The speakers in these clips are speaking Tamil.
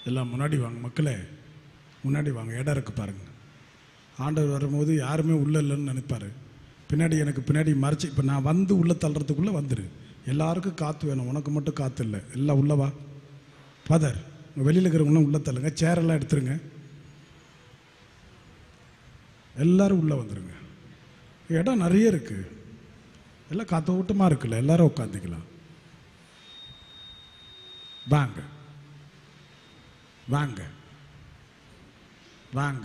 எல்லாம் முன்னாடி வாங்க மக்களே முன்னாடி வாங்க இடம் இருக்கு பாருங்க ஆண்டவர் வரும்போது யாருமே உள்ள இல்லைன்னு நினைப்பாரு பின்னாடி எனக்கு பின்னாடி மறைச்சு இப்போ நான் வந்து உள்ள தள்ளுறதுக்குள்ளே வந்துரு எல்லாருக்கும் காற்று வேணும் உனக்கு மட்டும் காற்று இல்லை எல்லாம் உள்ள வா ஃபாதர் வெளியில் இருக்கிறவங்களாம் உள்ள தள்ளுங்க சேரெல்லாம் எடுத்துருங்க எல்லாரும் உள்ள வந்துருங்க இடம் நிறைய இருக்கு எல்லாம் காத்தோட்டமாக இருக்குல்ல எல்லாரும் உட்காந்துக்கலாம் வாங்க வாங்க வாங்க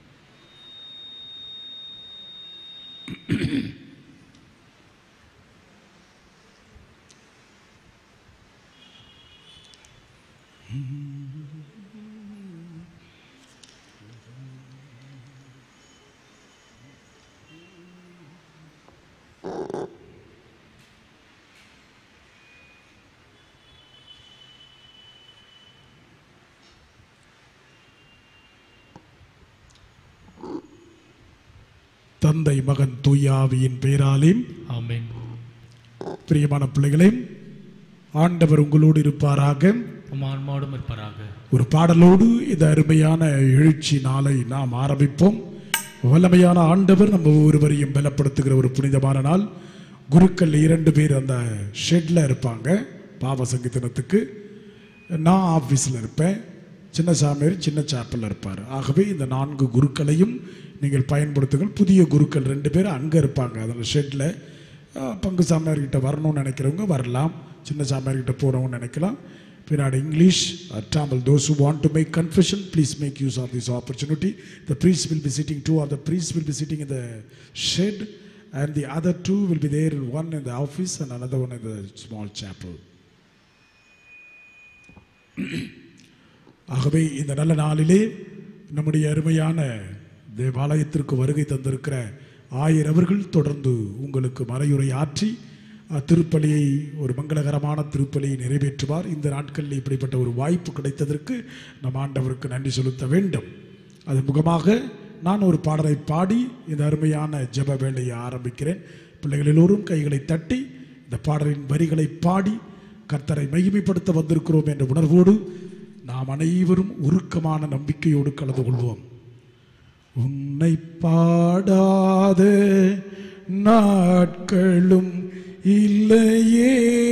தந்தை மகன் தூயாவியின் பெயராலே ஆமென் பிரியமான பிள்ளைகளே ஆண்டவர் உங்களோடு இருப்பாராக உம் ஆன்மாவோடும் இருப்பாராக ஒரு பாடலோடு இந்த அருமையான எழுச்சி நாளை நாம் ஆரம்பிப்போம் வல்லமையான ஆண்டவர் நம்ம ஒவ்வொருவரையும் பலப்படுத்துகிற ஒரு புனிதமான நாள் குருக்கள் இரண்டு பேர் அந்த ஷெட்ல இருப்பாங்க பாவ சங்கீதனத்துக்கு நான் ஆஃபீஸில் இருப்பேன் சின்ன சாமியார் சின்ன சாப்பலில் இருப்பார் ஆகவே இந்த நான்கு குருக்களையும் நீங்கள் பயன்படுத்துங்கள் புதிய குருக்கள் ரெண்டு பேரும் அங்கே இருப்பாங்க அதில் ஷெட்டில் பங்கு சாமியார்கிட்ட வரணும்னு நினைக்கிறவங்க வரலாம் சின்ன சாமியார்கிட்ட போகிறவங்க நினைக்கலாம் பின்னாடி English uh, Tamil. Those who want to make confession, please make use of this opportunity. The priest will be sitting, two of the priests will be sitting in the shed, and the other two will be there, one in the office and another one in the small chapel. ஆகவே இந்த நல்ல நாளிலே நம்முடைய அருமையான தேவாலயத்திற்கு வருகை தந்திருக்கிற ஆயர் அவர்கள் தொடர்ந்து உங்களுக்கு மறையுரை ஆற்றி அஹ், திருப்பலியை ஒரு மங்களகரமான திருப்பலியை நிறைவேற்றுவார் இந்த நாட்களில் இப்படிப்பட்ட ஒரு வாய்ப்பு கிடைத்ததற்கு நம் ஆண்டவருக்கு நன்றி செலுத்த வேண்டும் அது முகமாக நான் ஒரு பாடலை பாடி இந்த அருமையான ஜெப வேலையை ஆரம்பிக்கிறேன் பிள்ளைகள் எல்லோரும் கைகளை தட்டி இந்த பாடலின் வரிகளை பாடி கர்த்தரை மகிமைப்படுத்த வந்திருக்கிறோம் என்ற உணர்வோடு நாம் அனைவரும் உருக்கமான நம்பிக்கையோடு கலந்து கொள்வோம் உன்னை பாடாத நாட்களும் இல்லையே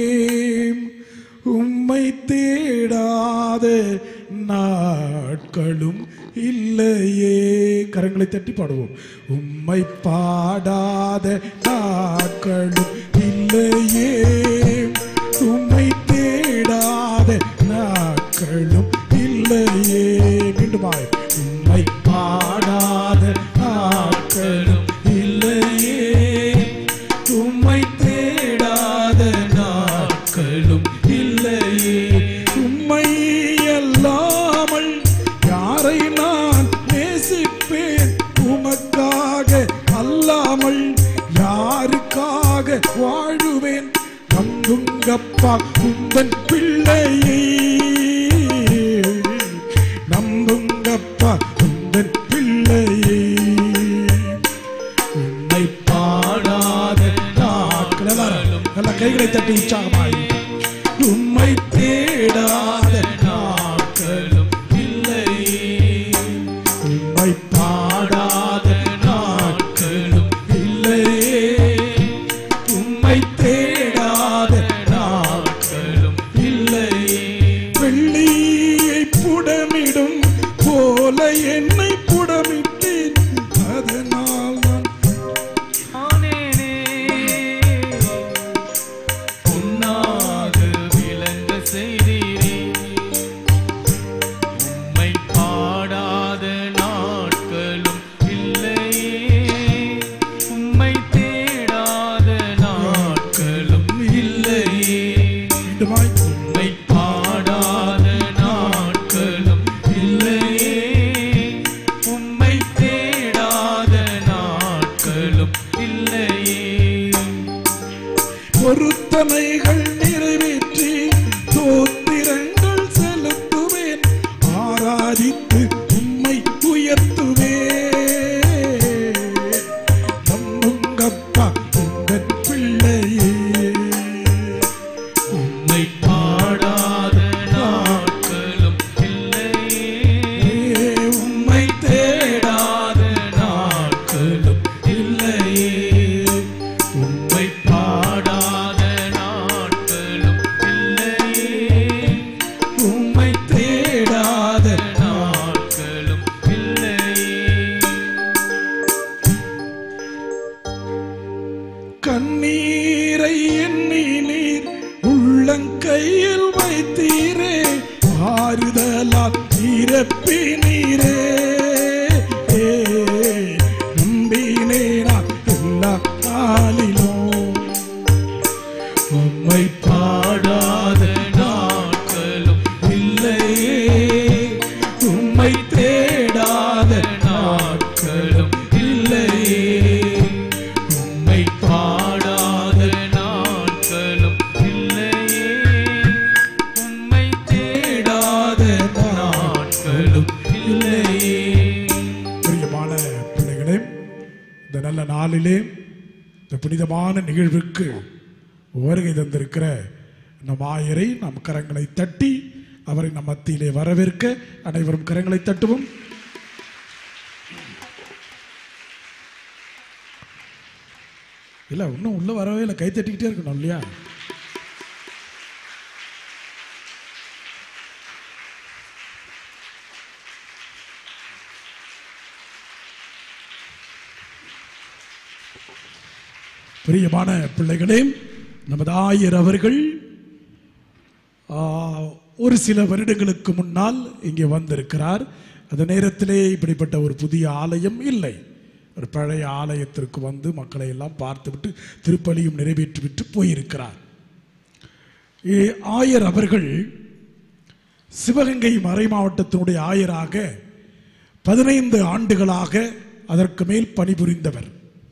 உம்மை தேடாத நாட்களும் இல்லையே கரங்களை தட்டி பாடுவோம் உம்மை பாடாத நாட்களும் இல்லையே உம்மை தேடாத நாட்களும் இல்லையே மீண்டுமாய் உம்மை பாடாத நாட்களும் இல்லையே உம்மை தேடாத நாட்களும் இல்லையே உம்மை அல்லாமல் யாரை நான் நேசிப்பேன் உமக்காக அல்லாமல் யாருக்காக வாழுவேன் நம்புங்கப்பா உந்தன் பிள்ளையை நம்புங்கப்பா உந்தன் பிள்ளையை நாளிலே இந்த புனிதமான நிகழ்வுக்கு வருகை தந்திருக்கிற நம் ஆயரை நம் கரங்களை தட்டி அவரை நம் மத்தியிலே வரவேற்க அனைவரும் கரங்களை தட்டுவோம் இல்ல இன்னும் உள்ள வரவே இல்லை கை தட்டிக்கிட்டே இருக்கணும் இல்லையா பிரியமான பிள்ளைகளே நமது ஆயர் அவர்கள் ஆ, ஒரு சில வருடங்களுக்கு முன்னால் இங்கே வந்திருக்கிறார் அந்த நேரத்திலே இப்படிப்பட்ட ஒரு புதிய ஆலயம் இல்லை ஒரு பழைய ஆலயத்திற்கு வந்து மக்களை எல்லாம் பார்த்துவிட்டு திருப்பலியும் நிறைவேற்றிவிட்டு போயிருக்கிறார் ஏ, ஆயர் அவர்கள் சிவகங்கை மறை மாவட்டத்தினுடைய ஆயராக பதினைந்து ஆண்டுகளாக அதற்கு மேல் பணிபுரிந்தவர்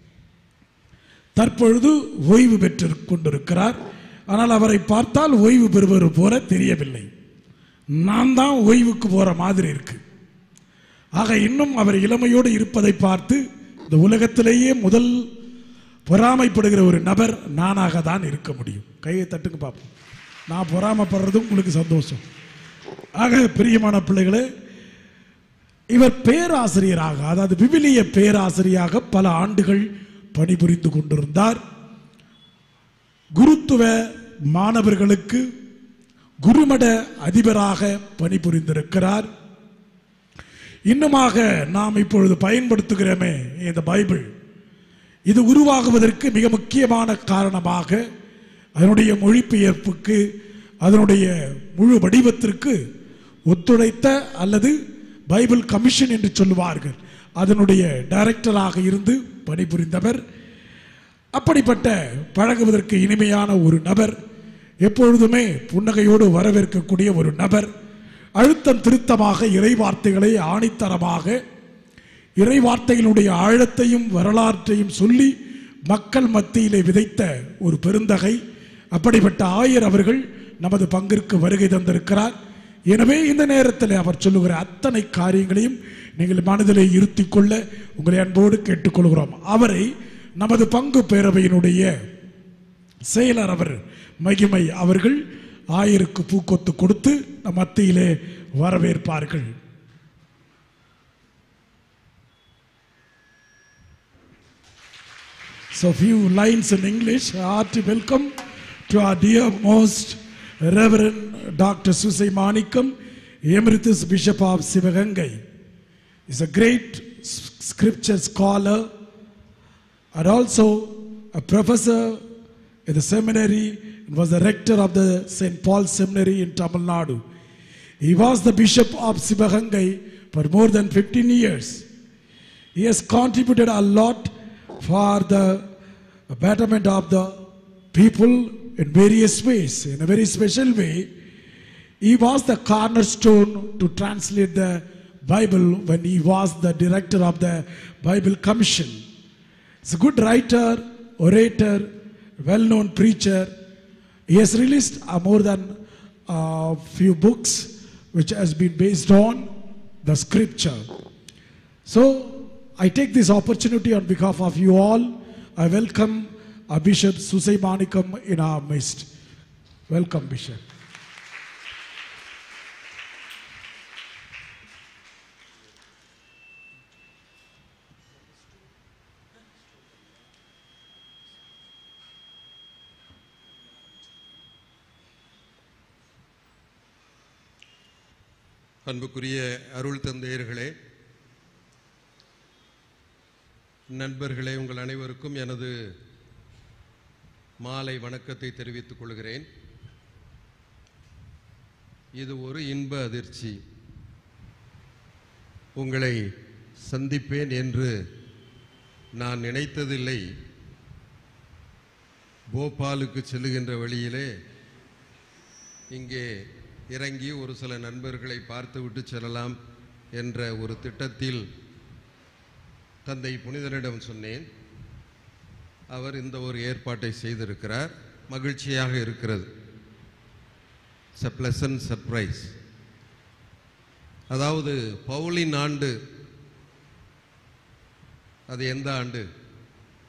தற்பொழுது ஓய்வு பெற்று கொண்டிருக்கிறார் ஆனால் அவரை பார்த்தால் ஓய்வு பெறுவர் போல தெரியவில்லை நான் தான் ஓய்வுக்கு போற மாதிரி இருக்கு ஆக இன்னும் அவர் இளமையோடு இருப்பதை பார்த்து இந்த உலகத்திலேயே முதல் பொறாமைப்படுகிற ஒரு நபர் நானாக தான் இருக்க முடியும் கையை தட்டுங்க பார்ப்போம் நான் பொறாமைப்படுறது உங்களுக்கு சந்தோஷம் ஆக பிரியமான பிள்ளைகளே இவர் பேராசிரியராக அதாவது விவிலிய பேராசிரியராக பல ஆண்டுகள் பணிபுரிந்து கொண்டிருந்தார் குருத்துவ மாணவர்களுக்கு குருமட அதிபராக பணிபுரிந்திருக்கிறார் இன்னுமாக நாம் இப்பொழுது பயன்படுத்துகிறோமே இந்த பைபிள் இது உருவாகுவதற்கு மிக முக்கியமான காரணமாக அதனுடைய மொழிபெயர்ப்புக்கு அதனுடைய முழு வடிவத்திற்கு ஒத்துழைத்த அல்லது பைபிள் கமிஷன் என்று சொல்லுவார்கள் அதனுடைய டைரக்டராக இருந்து பணிபுரிந்தவர் அப்படிப்பட்ட பழகுவதற்கு இனிமையான ஒரு நபர் எப்பொழுதுமே புன்னகையோடு வரவேற்கக்கூடிய ஒரு நபர் அழுத்தம் திருத்தமாக இறை வார்த்தைகளை ஆணித்தரமாக இறை வார்த்தைகளுடைய ஆழத்தையும் வரலாற்றையும் சொல்லி மக்கள் மத்தியிலே விதைத்த ஒரு பெருந்தகை அப்படிப்பட்ட ஆயர் அவர்கள் நமது பங்கிற்கு வருகை தந்திருக்கிறார் எனவே இந்த நேரத்தில் அவர் சொல்லுகிற அத்தனை காரியங்களையும் நீங்கள் மனதிலே இருத்திக் கொள்ள உங்களை அன்போடு கேட்டுக்கொள்கிறோம் அவரை நமது பங்கு பேரவையினுடைய செயலர் அவர் மகிமை அவர்கள் ஆயருக்கு பூக்கொத்து கொடுத்து நம் மத்தியிலே வரவேற்பார்கள் So few lines in English. Hearty welcome to our dear most Reverend Dr. Susai Manikam, Emeritus Bishop of Sivagangai. He's a great s- scripture scholar and also a professor in the seminary and was the rector of the St. Paul Seminary in Tamil Nadu. He was the bishop of Sivagangai for more than 15 years. He has contributed a lot for the betterment of the people in various ways. In a very special way, he was the cornerstone to translate the Bible when he was the director of the Bible Commission. He's a good writer, orator, well-known preacher. He has released uh, more than a few books which has been based on the scripture. So I take this opportunity on behalf of you all. I welcome our Bishop Susai Manikam in our midst. Welcome, Bishop. அன்புக்குரிய அருள் தந்தையர்களே நண்பர்களே உங்கள் அனைவருக்கும் எனது மாலை வணக்கத்தை தெரிவித்துக் கொள்கிறேன் இது ஒரு இன்ப அதிர்ச்சி உங்களை சந்திப்பேன் என்று நான் நினைத்ததில்லை போபாலுக்கு செல்லுகின்ற வழியிலே இங்கே இறங்கி ஒரு சில நண்பர்களை பார்த்துவிட்டு செல்லலாம் என்ற ஒரு திட்டத்தில் தந்தை புனிதனிடம் சொன்னேன் அவர் இந்த ஒரு ஏற்பாட்டை செய்திருக்கிறார் மகிழ்ச்சியாக இருக்கிறது இட்ஸ் அ பிளசன்ட் சர்ப்ரைஸ் அதாவது பவுலின் ஆண்டு அது எந்த ஆண்டு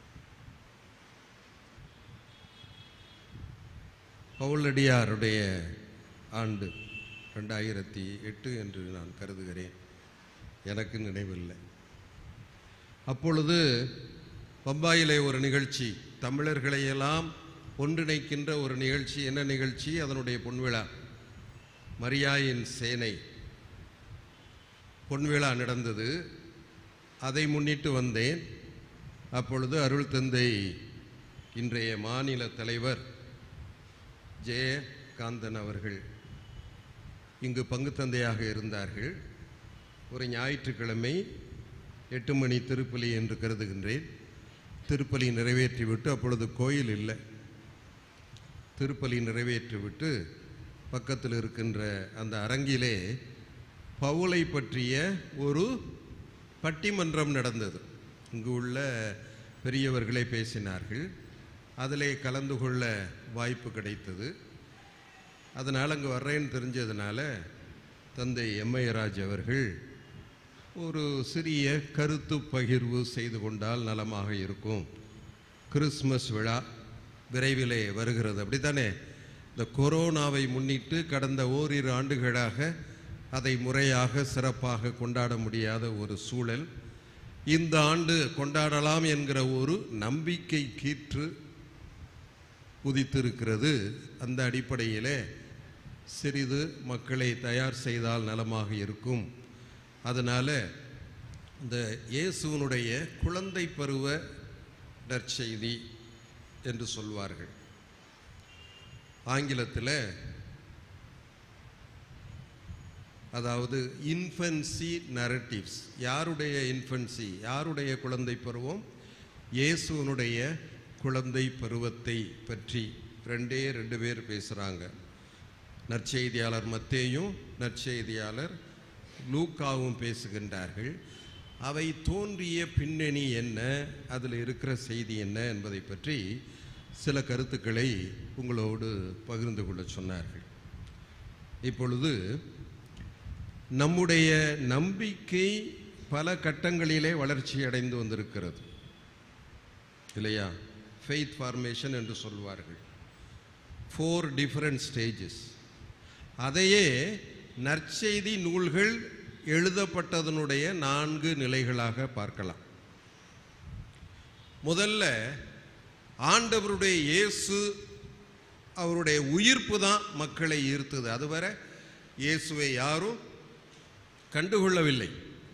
பவுலடியாருடைய ஆண்டு ரெண்டாயிரத்தி எட்டு என்று நான் கருதுகிறேன் எனக்கு நினைவில்லை அப்பொழுது பம்பாயிலே ஒரு நிகழ்ச்சி தமிழர்களையெல்லாம் ஒன்றிணைக்கின்ற ஒரு நிகழ்ச்சி என்ன நிகழ்ச்சி அதனுடைய பொன்விழா மரியாயின் சேனை பொன்விழா நடந்தது அதை முன்னிட்டு வந்தேன் அப்பொழுது அருள் தந்தை இன்றைய மாநில தலைவர் ஜெயகாந்தன் அவர்கள் இங்கு பங்கு தந்தையாக இருந்தார்கள் ஒரு ஞாயிற்றுக்கிழமை எட்டு மணி திருப்பலி என்று கருதுகின்றேன் திருப்பலி நிறைவேற்றிவிட்டு அப்பொழுது கோயில் இல்லை திருப்பலி நிறைவேற்றிவிட்டு பக்கத்தில் இருக்கின்ற அந்த அரங்கிலே பவுலை பற்றிய ஒரு பட்டிமன்றம் நடந்தது இங்கு உள்ள பெரியவர்களே பேசினார்கள் அதிலே கலந்து கொள்ள வாய்ப்பு கிடைத்தது அதனால் அங்கே வர்றேன்னு தெரிஞ்சதுனால தந்தை எம்ஐராஜ் அவர்கள் ஒரு சிறிய கருத்து பகிர்வு செய்து கொண்டால் நலமாக இருக்கும் கிறிஸ்மஸ் விழா விரைவிலே வருகிறது அப்படித்தானே இந்த கொரோனாவை முன்னிட்டு கடந்த ஓரிரு ஆண்டுகளாக அதை முறையாக சிறப்பாக கொண்டாட முடியாத ஒரு சூழல் இந்த ஆண்டு கொண்டாடலாம் என்கிற ஒரு நம்பிக்கை கீற்று உதித்திருக்கிறது அந்த அடிப்படையிலே சிறிது மக்களை தயார் செய்தால் நலமாக இருக்கும் அதனால இந்த இயேசுவனுடைய குழந்தை பருவ நற்செய்தி என்று சொல்வார்கள் ஆங்கிலத்தில் அதாவது இன்ஃபன்சி நரட்டிவ்ஸ் யாருடைய இன்ஃபன்சி யாருடைய குழந்தை பருவம் இயேசுவனுடைய குழந்தை பருவத்தை பற்றி ரெண்டே ரெண்டு பேர் பேசுகிறாங்க நற்செய்தியாளர் மத்தேயும் நற்செய்தியாளர் லூக்காவும் பேசுகின்றார்கள் அவை தோன்றிய பின்னணி என்ன அதில் இருக்கிற செய்தி என்ன என்பதை பற்றி சில கருத்துக்களை உங்களோடு பகிர்ந்து கொள்ள சொன்னார்கள் இப்பொழுது நம்முடைய நம்பிக்கை பல கட்டங்களிலே வளர்ச்சி அடைந்து வந்திருக்கிறது இல்லையா ஃபெய்த் ஃபார்மேஷன் என்று சொல்வார்கள் ஃபோர் டிஃபரண்ட் ஸ்டேஜஸ் அதையே நற்செய்தி நூல்கள் எழுதப்பட்டதனுடைய நான்கு நிலைகளாக பார்க்கலாம் முதல்ல ஆண்டவருடைய இயேசு அவருடைய உயிர்ப்பு தான் மக்களை ஈர்த்தது அதுவரை இயேசுவை யாரும் கண்டுகொள்ளவில்லை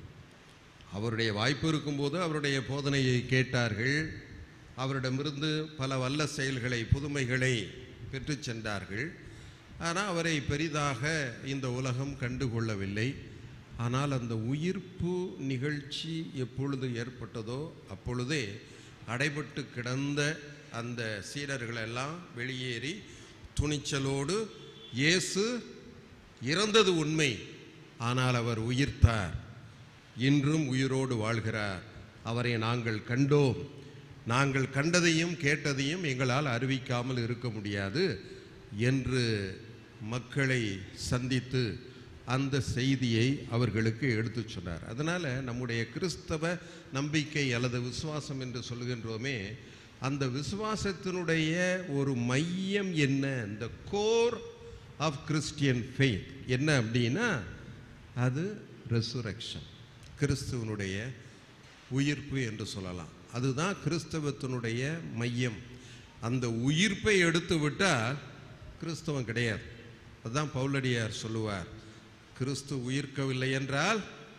அவருடைய வாய்ப்பு இருக்கும்போது அவருடைய போதனையை கேட்டார்கள் அவரிடமிருந்து பல வல்ல செயல்களை புதுமைகளை பெற்று சென்றார்கள் ஆனால் அவரை பெரிதாக இந்த உலகம் கண்டுகொள்ளவில்லை ஆனால் அந்த உயிர்ப்பு நிகழ்ச்சி எப்பொழுது ஏற்பட்டதோ அப்பொழுதே அடைபட்டு கிடந்த அந்த சீடர்களெல்லாம் வெளியேறி துணிச்சலோடு இயேசு இறந்தது உண்மை ஆனால் அவர் உயிர்த்தார் இன்றும் உயிரோடு வாழ்கிறார் அவரை நாங்கள் கண்டோம் நாங்கள் கண்டதையும் கேட்டதையும் எங்களால் அறிவிக்காமல் இருக்க முடியாது என்று மக்களை சந்தித்து அந்த செய்தியை அவர்களுக்கு எடுத்துச் சொன்னார் அதனால் நம்முடைய கிறிஸ்தவ நம்பிக்கை அல்லது விசுவாசம் என்று சொல்கின்றோமே அந்த விசுவாசத்தினுடைய ஒரு மையம் என்ன இந்த கோர் ஆஃப் கிறிஸ்டியன் ஃபெய்த் என்ன அப்படின்னா அது ரெசுரக்ஷன் கிறிஸ்துவனுடைய உயிர்ப்பு என்று சொல்லலாம் அதுதான் கிறிஸ்தவத்தினுடைய மையம் அந்த உயிர்ப்பை எடுத்து விட்டால் கிறிஸ்தவம் கிடையாது அதுதான் பவுலடியார் சொல்லுவார் கிறிஸ்து உயிர்க்கவில்லை என்றால்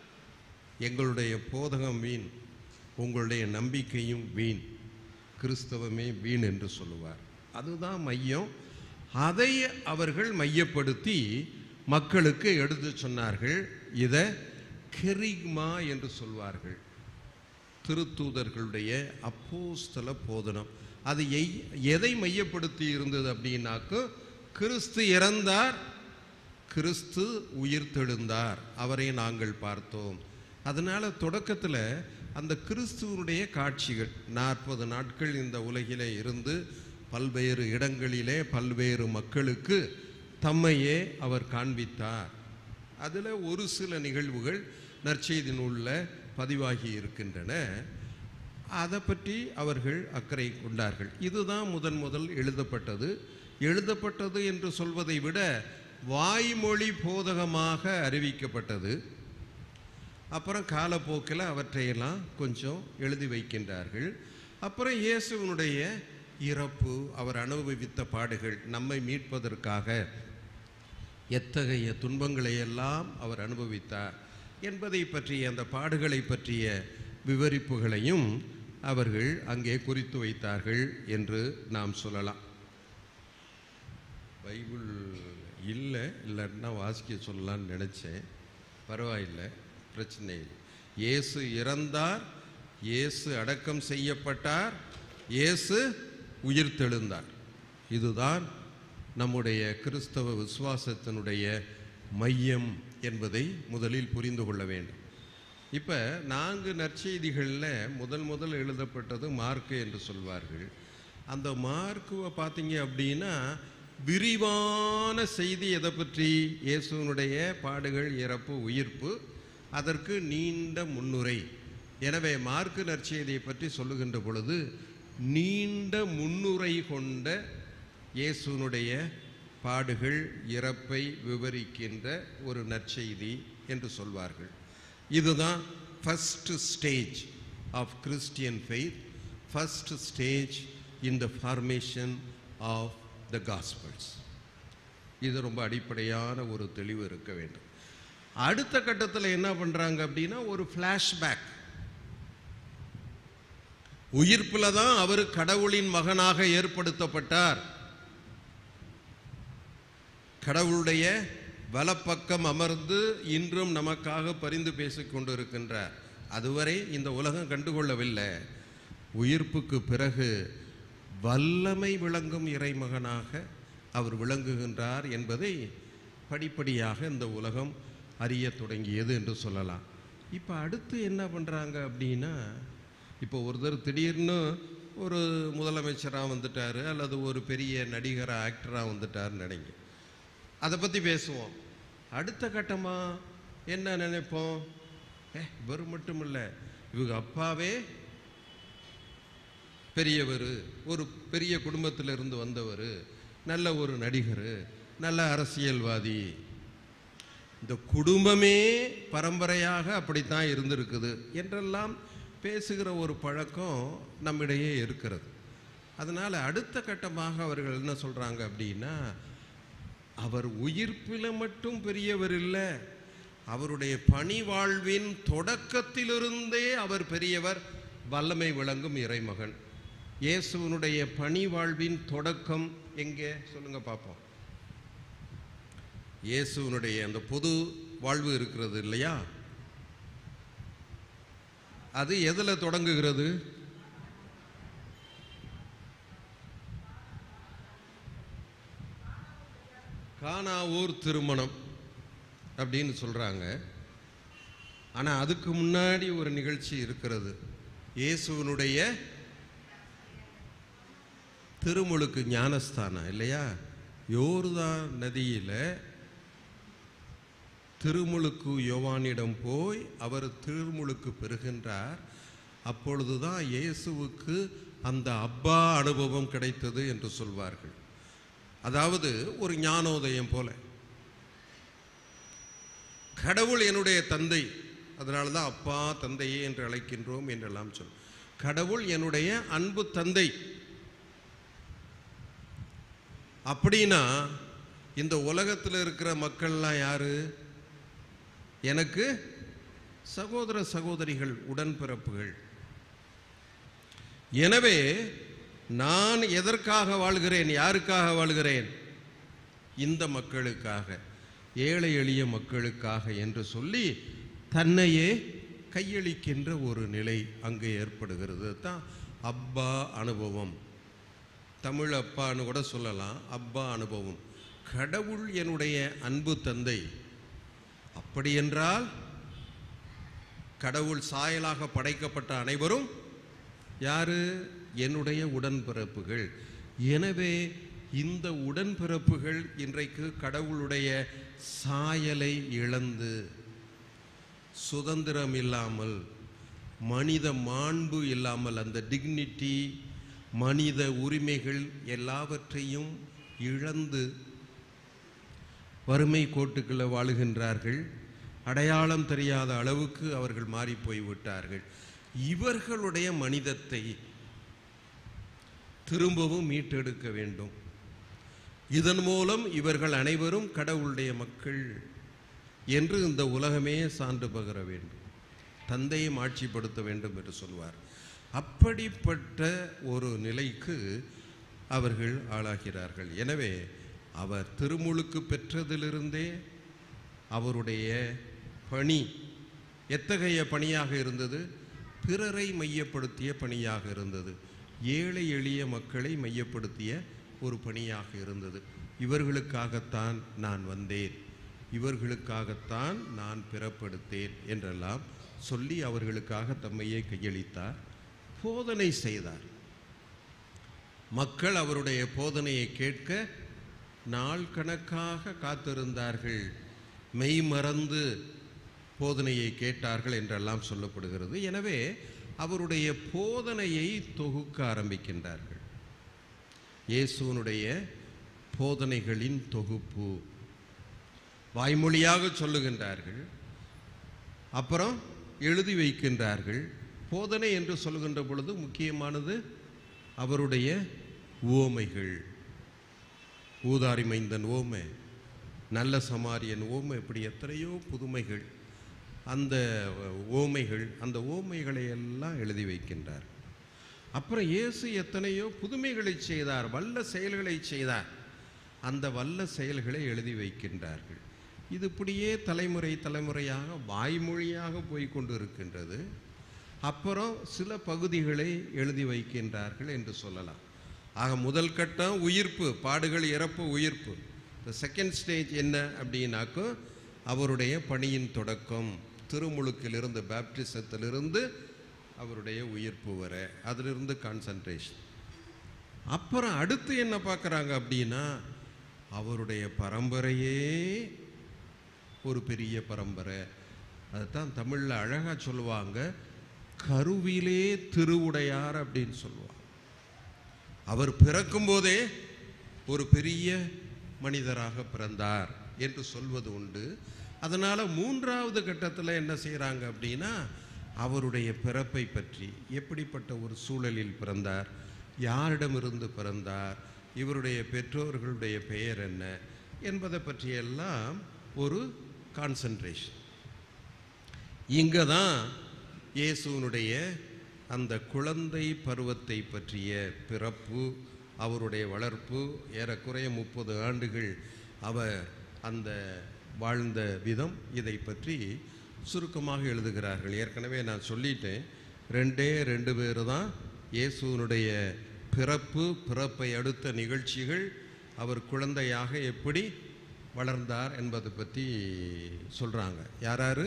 எங்களுடைய போதகம் வீண் உங்களுடைய நம்பிக்கையும் வீண் கிறிஸ்தவமே வீண் என்று சொல்லுவார் அதுதான் மையம் அதை அவர்கள் மையப்படுத்தி மக்களுக்கு எடுத்து சொன்னார்கள் இதை கெரிக்மா என்று சொல்வார்கள் திருத்தூதர்களுடைய அப்போஸ்தல போதனம் அது எய்- எதை மையப்படுத்தி இருந்தது அப்படின்னாக்க கிறிஸ்து இறந்தார் கிறிஸ்து உயிர்த்தெழுந்தார் அவரை நாங்கள் பார்த்தோம் அதனால தொடக்கத்தில் அந்த கிறிஸ்துவனுடைய காட்சிகள் நாற்பது நாட்கள் இந்த உலகிலே இருந்து பல்வேறு இடங்களிலே பல்வேறு மக்களுக்கு தம்மையே அவர் காண்பித்தார் அதில் ஒரு சில நிகழ்வுகள் நற்செய்தி நூலில் பதிவாகி இருக்கின்றன அதை பற்றி அவர்கள் அக்கறை கொண்டார்கள் இதுதான் முதன் முதல் எழுதப்பட்டது எழுதப்பட்டது என்று சொல்வதை விட வாய்மொழி போதகமாக அறிவிக்கப்பட்டது அப்புறம் காலப்போக்கில் அவற்றையெல்லாம் கொஞ்சம் எழுதி வைக்கின்றார்கள் அப்புறம் இயேசுவினுடைய இறப்பு அவர் அனுபவித்த பாடுகள் நம்மை மீட்பதற்காக எத்தகைய துன்பங்களை எல்லாம் அவர் அனுபவித்தார் என்பதை பற்றிய அந்த பாடுகளை பற்றிய விவரிப்புகளையும் அவர்கள் அங்கே குறித்து வைத்தார்கள் என்று நாம் சொல்லலாம் பைபிள் இல்லை இல்லைன்னா வாசிக்க சொல்லலாம்னு நினச்சேன் பரவாயில்லை பிரச்சனை இல்லை இயேசு இறந்தார் இயேசு அடக்கம் செய்யப்பட்டார் இயேசு உயிர்த்தெழுந்தார் இதுதான் நம்முடைய கிறிஸ்தவ விசுவாசத்தினுடைய மையம் என்பதை முதலில் புரிந்து கொள்ள வேண்டும் இப்போ நான்கு நற்செய்திகளில் முதல் முதல் எழுதப்பட்டது மார்க்கு என்று சொல்வார்கள் அந்த மார்க்குவை பார்த்தீங்க அப்படின்னா விரிவான செய்தி எதை பற்றி இயேசுவினுடைய பாடுகள் இறப்பு உயிர்ப்பு அதற்கு நீண்ட முன்னுரை எனவே மார்க்கு நற்செய்தியை பற்றி சொல்லுகின்ற பொழுது நீண்ட முன்னுரை கொண்ட இயேசுனுடைய பாடுகள் இறப்பை விவரிக்கின்ற ஒரு நற்செய்தி என்று சொல்வார்கள் இதுதான் first stage of Christian faith first stage in the formation of the gospels இது ரொம்ப அடிப்படையான ஒரு தெளிவு இருக்க வேண்டும் அடுத்த கட்டத்தில் என்ன பண்ணுறாங்க அப்படின்னா ஒரு ஃப்ளாஷ்பேக் உயிர்ப்பில் தான் அவர் கடவுளின் மகனாக ஏற்படுத்தப்பட்டார் கடவுளுடைய வலப்பக்கம் அமர்ந்து இன்றும் நமக்காக பரிந்து பேசிக் கொண்டிருக்கின்றார் அதுவரை இந்த உலகம் கண்டுகொள்ளவில்லை உயிர்ப்புக்கு பிறகு வல்லமை விளங்கும் இறைமகனாக அவர் விளங்குகின்றார் என்பதை படிப்படியாக இந்த உலகம் அறிய தொடங்கியது என்று சொல்லலாம் இப்போ அடுத்து என்ன பண்ணுறாங்க அப்படின்னா இப்போ ஒருத்தர் திடீர்னு ஒரு முதலமைச்சராக வந்துட்டார் அல்லது ஒரு பெரிய நடிகராக ஆக்டராக வந்துட்டார்னு நினைங்க அதை பற்றி பேசுவோம் அடுத்த கட்டமாக என்ன நினைப்போம் ஏ இவர் மட்டும் இல்லை இவங்க அப்பாவே பெரியவர் ஒரு பெரிய குடும்பத்தில் இருந்து வந்தவர் நல்ல ஒரு நடிகர் நல்ல அரசியல்வாதி இந்த குடும்பமே பரம்பரையாக அப்படித்தான் இருந்திருக்குது என்றெல்லாம் பேசுகிற ஒரு பழக்கம் நம்மிடையே இருக்கிறது அதனால் அடுத்த கட்டமாக அவர்கள் என்ன சொல்கிறாங்க அப்படின்னா அவர் உயிர்ப்பில் மட்டும் பெரியவர் இல்லை அவருடைய பணி வாழ்வின் தொடக்கத்திலிருந்தே அவர் பெரியவர் வல்லமை விளங்கும் இறைமகன் இயேசுவனுடைய பணி வாழ்வின் தொடக்கம் எங்கே சொல்லுங்க பார்ப்போம் இயேசுவனுடைய அந்த பொது வாழ்வு இருக்கிறது இல்லையா அது எதில் தொடங்குகிறது கானாவூர் திருமணம் அப்படின்னு சொல்கிறாங்க ஆனால் அதுக்கு முன்னாடி ஒரு நிகழ்ச்சி இருக்கிறது இயேசுவனுடைய திருமுழுக்கு ஞானஸ்தானம் இல்லையா யோர்தான் நதியில் திருமுழுக்கு யோவானிடம் போய் அவர் திருமுழுக்கு பெறுகின்றார் அப்பொழுதுதான் இயேசுவுக்கு அந்த அப்பா அனுபவம் கிடைத்தது என்று சொல்வார்கள் அதாவது ஒரு ஞானோதயம் போல கடவுள் என்னுடைய தந்தை அதனால தான் அப்பா தந்தையே என்று அழைக்கின்றோம் என்றெல்லாம் சொல் கடவுள் என்னுடைய அன்பு தந்தை அப்படின்னா இந்த உலகத்தில் இருக்கிற மக்கள்லாம் யாரு எனக்கு சகோதர சகோதரிகள் உடன்பிறப்புகள் எனவே நான் எதற்காக வாழ்கிறேன் யாருக்காக வாழ்கிறேன் இந்த மக்களுக்காக ஏழை எளிய மக்களுக்காக என்று சொல்லி தன்னையே கையளிக்கின்ற ஒரு நிலை அங்கே ஏற்படுகிறது தான் அப்பா அனுபவம் தமிழ் அப்பான்னு கூட சொல்லலாம் அப்பா அனுபவம் கடவுள் என்னுடைய அன்பு தந்தை அப்படி என்றால் கடவுள் சாயலாக படைக்கப்பட்ட அனைவரும் யாரு என்னுடைய உடன்பிறப்புகள் எனவே இந்த உடன்பிறப்புகள் இன்றைக்கு கடவுளுடைய சாயலை இழந்து சுதந்திரம் இல்லாமல் மனித மாண்பு இல்லாமல் அந்த டிக்னிட்டி மனித உரிமைகள் எல்லாவற்றையும் இழந்து வறுமை கோட்டுக்குள்ள வாழுகின்றார்கள் அடையாளம் தெரியாத அளவுக்கு அவர்கள் மாறி போய் விட்டார்கள் இவர்களுடைய மனிதத்தை திரும்பவும் மீட்டெடுக்க வேண்டும் இதன் மூலம் இவர்கள் அனைவரும் கடவுளுடைய மக்கள் என்று இந்த உலகமே சான்று பகர வேண்டும் தந்தையும் ஆட்சிப்படுத்த வேண்டும் என்று சொல்வார் அப்படிப்பட்ட ஒரு நிலைக்கு அவர்கள் ஆளாகிறார்கள் எனவே அவர் திருமுழுக்கு பெற்றதிலிருந்தே அவருடைய பணி எத்தகைய பணியாக இருந்தது பிறரை மையப்படுத்திய பணியாக இருந்தது ஏழை எளிய மக்களை மையப்படுத்திய ஒரு பணியாக இருந்தது இவர்களுக்காகத்தான் நான் வந்தேன் இவர்களுக்காகத்தான் நான் பிறப்படுத்தேன் என்றெல்லாம் சொல்லி அவர்களுக்காக தம்மையே கையளித்தார் போதனை செய்தார் மக்கள் அவருடைய போதனையை கேட்க நாள் கணக்காக காத்திருந்தார்கள் மெய் மறந்து போதனையை கேட்டார்கள் என்றெல்லாம் சொல்லப்படுகிறது எனவே அவருடைய போதனையை தொகுக்க ஆரம்பிக்கின்றார்கள் இயேசுவனுடைய போதனைகளின் தொகுப்பு வாய்மொழியாக சொல்லுகின்றார்கள் அப்புறம் எழுதி வைக்கின்றார்கள் போதனை என்று சொல்லுகின்ற பொழுது முக்கியமானது அவருடைய உவமைகள் ஊதாரி மைந்தன் ஓமை நல்ல சமாரியன் ஓமை இப்படி எத்தனையோ புதுமைகள் அந்த ஓமைகள் அந்த ஓமைகளை எல்லாம் எழுதி வைக்கின்றார் அப்புறம் இயேசு எத்தனையோ புதுமைகளை செய்தார் வல்ல செயல்களை செய்தார் அந்த வல்ல செயல்களை எழுதி வைக்கின்றார்கள் இது இப்படியே தலைமுறை தலைமுறையாக வாய்மொழியாக போய் கொண்டு இருக்கின்றது அப்புறம் சில பகுதிகளை எழுதி வைக்கின்றார்கள் என்று சொல்லலாம் ஆக முதல் கட்டம் உயிர்ப்பு பாடுகள் இறப்பு உயிர்ப்பு இந்த செகண்ட் ஸ்டேஜ் என்ன அப்படின்னாக்கோ அவருடைய பணியின் தொடக்கம் திருமுழுக்கிலிருந்து பேப்டிசத்திலிருந்து அவருடைய உயிர்ப்பு வர அதிலிருந்து கான்சன்ட்ரேஷன் அப்புறம் அடுத்து என்ன பார்க்குறாங்க அப்படின்னா அவருடைய பரம்பரையே ஒரு பெரிய பரம்பரை அதுதான் தமிழில் அழகாக சொல்லுவாங்க கருவிலே திருவுடையார் அப்படின்னு சொல்லுவாங்க அவர் பிறக்கும்போதே ஒரு பெரிய மனிதராக பிறந்தார் என்று சொல்வது உண்டு அதனால் மூன்றாவது கட்டத்தில் என்ன செய்கிறாங்க அப்படின்னா அவருடைய பிறப்பை பற்றி எப்படிப்பட்ட ஒரு சூழலில் பிறந்தார் யாரிடமிருந்து பிறந்தார் இவருடைய பெற்றோர்களுடைய பெயர் என்ன என்பதை பற்றியெல்லாம் ஒரு கான்சன்ட்ரேஷன் இங்கே தான் இயேசுவனுடைய அந்த குழந்தை பருவத்தை பற்றிய பிறப்பு அவருடைய வளர்ப்பு ஏறக்குறைய முப்பது ஆண்டுகள் அவர் அந்த வாழ்ந்த விதம் இதை பற்றி சுருக்கமாக எழுதுகிறார்கள் ஏற்கனவே நான் சொல்லிட்டேன் ரெண்டே ரெண்டு பேர் தான் இயேசுவனுடைய பிறப்பு பிறப்பை அடுத்த நிகழ்ச்சிகள் அவர் குழந்தையாக எப்படி வளர்ந்தார் என்பதை பற்றி சொல்கிறாங்க யாராரு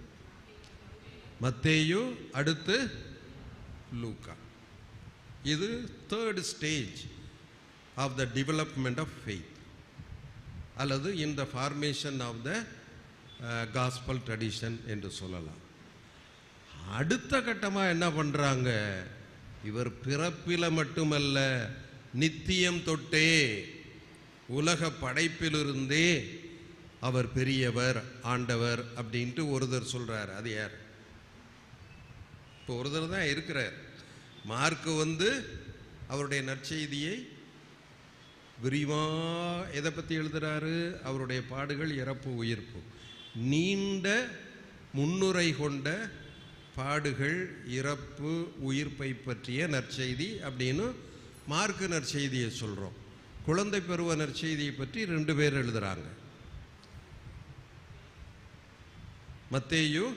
மத்தேயு அடுத்து லூக்கா இது third stage of the development of faith அல்லது in the formation of the gospel tradition என்று சொல்லலாம் அடுத்த கட்டமாக என்ன பண்ணுறாங்க இவர் பிறப்பில மட்டுமல்ல நித்தியம் தொட்டே உலக படைப்பிலிருந்தே அவர் பெரியவர் ஆண்டவர் அப்படின்ட்டு ஒருத்தர் சொல்றார் அது யார் இப்போ ஒருத்தர் தான் இருக்கிறார் மார்க்கு வந்து அவருடைய நற்செய்தியை விரிவா எதை பற்றி எழுதுறாரு அவருடைய பாடுகள் இறப்பு உயிர்ப்பு நீண்ட முன்னுரை கொண்ட பாடுகள் இறப்பு உயிர்ப்பை பற்றிய நற்செய்தி அப்படின்னு மார்க்கு நற்செய்தியை சொல்கிறோம் குழந்தை பருவ நற்செய்தியை பற்றி ரெண்டு பேர் எழுதுறாங்க மத்தேயு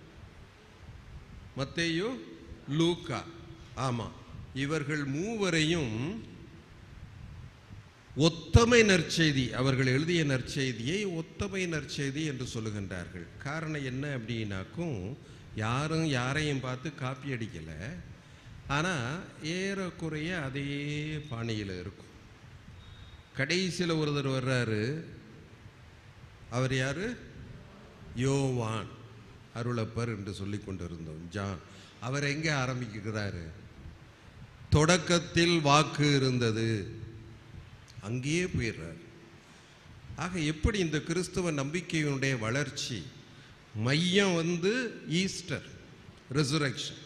மத்தேயு லூக்கா ஆமாம் இவர்கள் மூவரையும் ஒத்தமை நற்செய்தி அவர்கள் எழுதிய நற்செய்தியை ஒத்தமை நற்செய்தி என்று சொல்லுகின்றார்கள் காரணம் என்ன அப்படின்னாக்கும் யாரும் யாரையும் பார்த்து காப்பி அடிக்கலை ஆனால் ஏறக்குறைய அதே பாணியில் இருக்கும் கடைசியில் ஒருத்தர் வர்றாரு அவர் யாரு யோவான் அருளப்பர் என்று சொல்லி கொண்டிருந்தோம் ஜான் அவர் எங்கே ஆரம்பிக்கிறாரு தொடக்கத்தில் வாக்கு இருந்தது அங்கேயே போயிடுறார் ஆக எப்படி இந்த கிறிஸ்தவ நம்பிக்கையினுடைய வளர்ச்சி மையம் வந்து ஈஸ்டர் ரெசுரக்ஷன்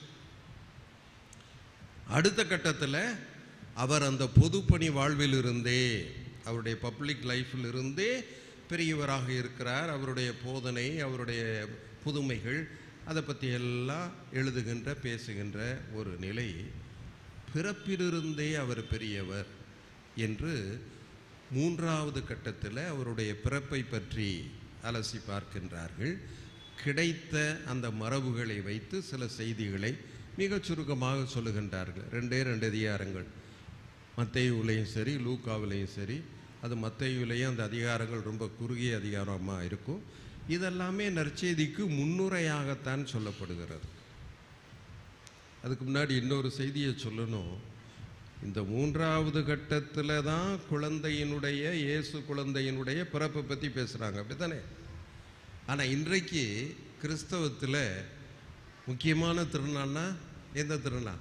அடுத்த கட்டத்தில் அவர் அந்த பொதுப்பணி வாழ்வில் இருந்தே அவருடைய பப்ளிக் லைஃப்பில் இருந்தே பெரியவராக இருக்கிறார் அவருடைய போதனை அவருடைய புதுமைகள் அதை பற்றி எல்லாம் எழுதுகின்ற பேசுகின்ற ஒரு நிலை பிறப்பிலிருந்தே அவர் பெரியவர் என்று மூன்றாவது கட்டத்தில் அவருடைய பிறப்பை பற்றி அலசி பார்க்கின்றார்கள் கிடைத்த அந்த மரபுகளை வைத்து சில செய்திகளை மிகச் சுருக்கமாக சொல்லுகின்றார்கள் ரெண்டே ரெண்டு அதிகாரங்கள் மத்தேயுலையும் சரி லூக்காவிலையும் சரி அது மத்தேயுலையும் அந்த அதிகாரங்கள் ரொம்ப குறுகிய அதிகாரமாக இருக்கும் இதெல்லாமே நற்செய்திக்கு முன்னுரையாகத்தான் சொல்லப்படுகிறது அதுக்கு முன்னாடி இன்னொரு செய்தியை சொல்லணும் இந்த மூன்றாவது கட்டத்தில் தான் குழந்தையினுடைய இயேசு குழந்தையினுடைய பிறப்பை பற்றி பேசுகிறாங்க அப்படித்தானே ஆனால் இன்றைக்கு கிறிஸ்தவத்தில் முக்கியமான திருநாள்னா எந்த திருநாள்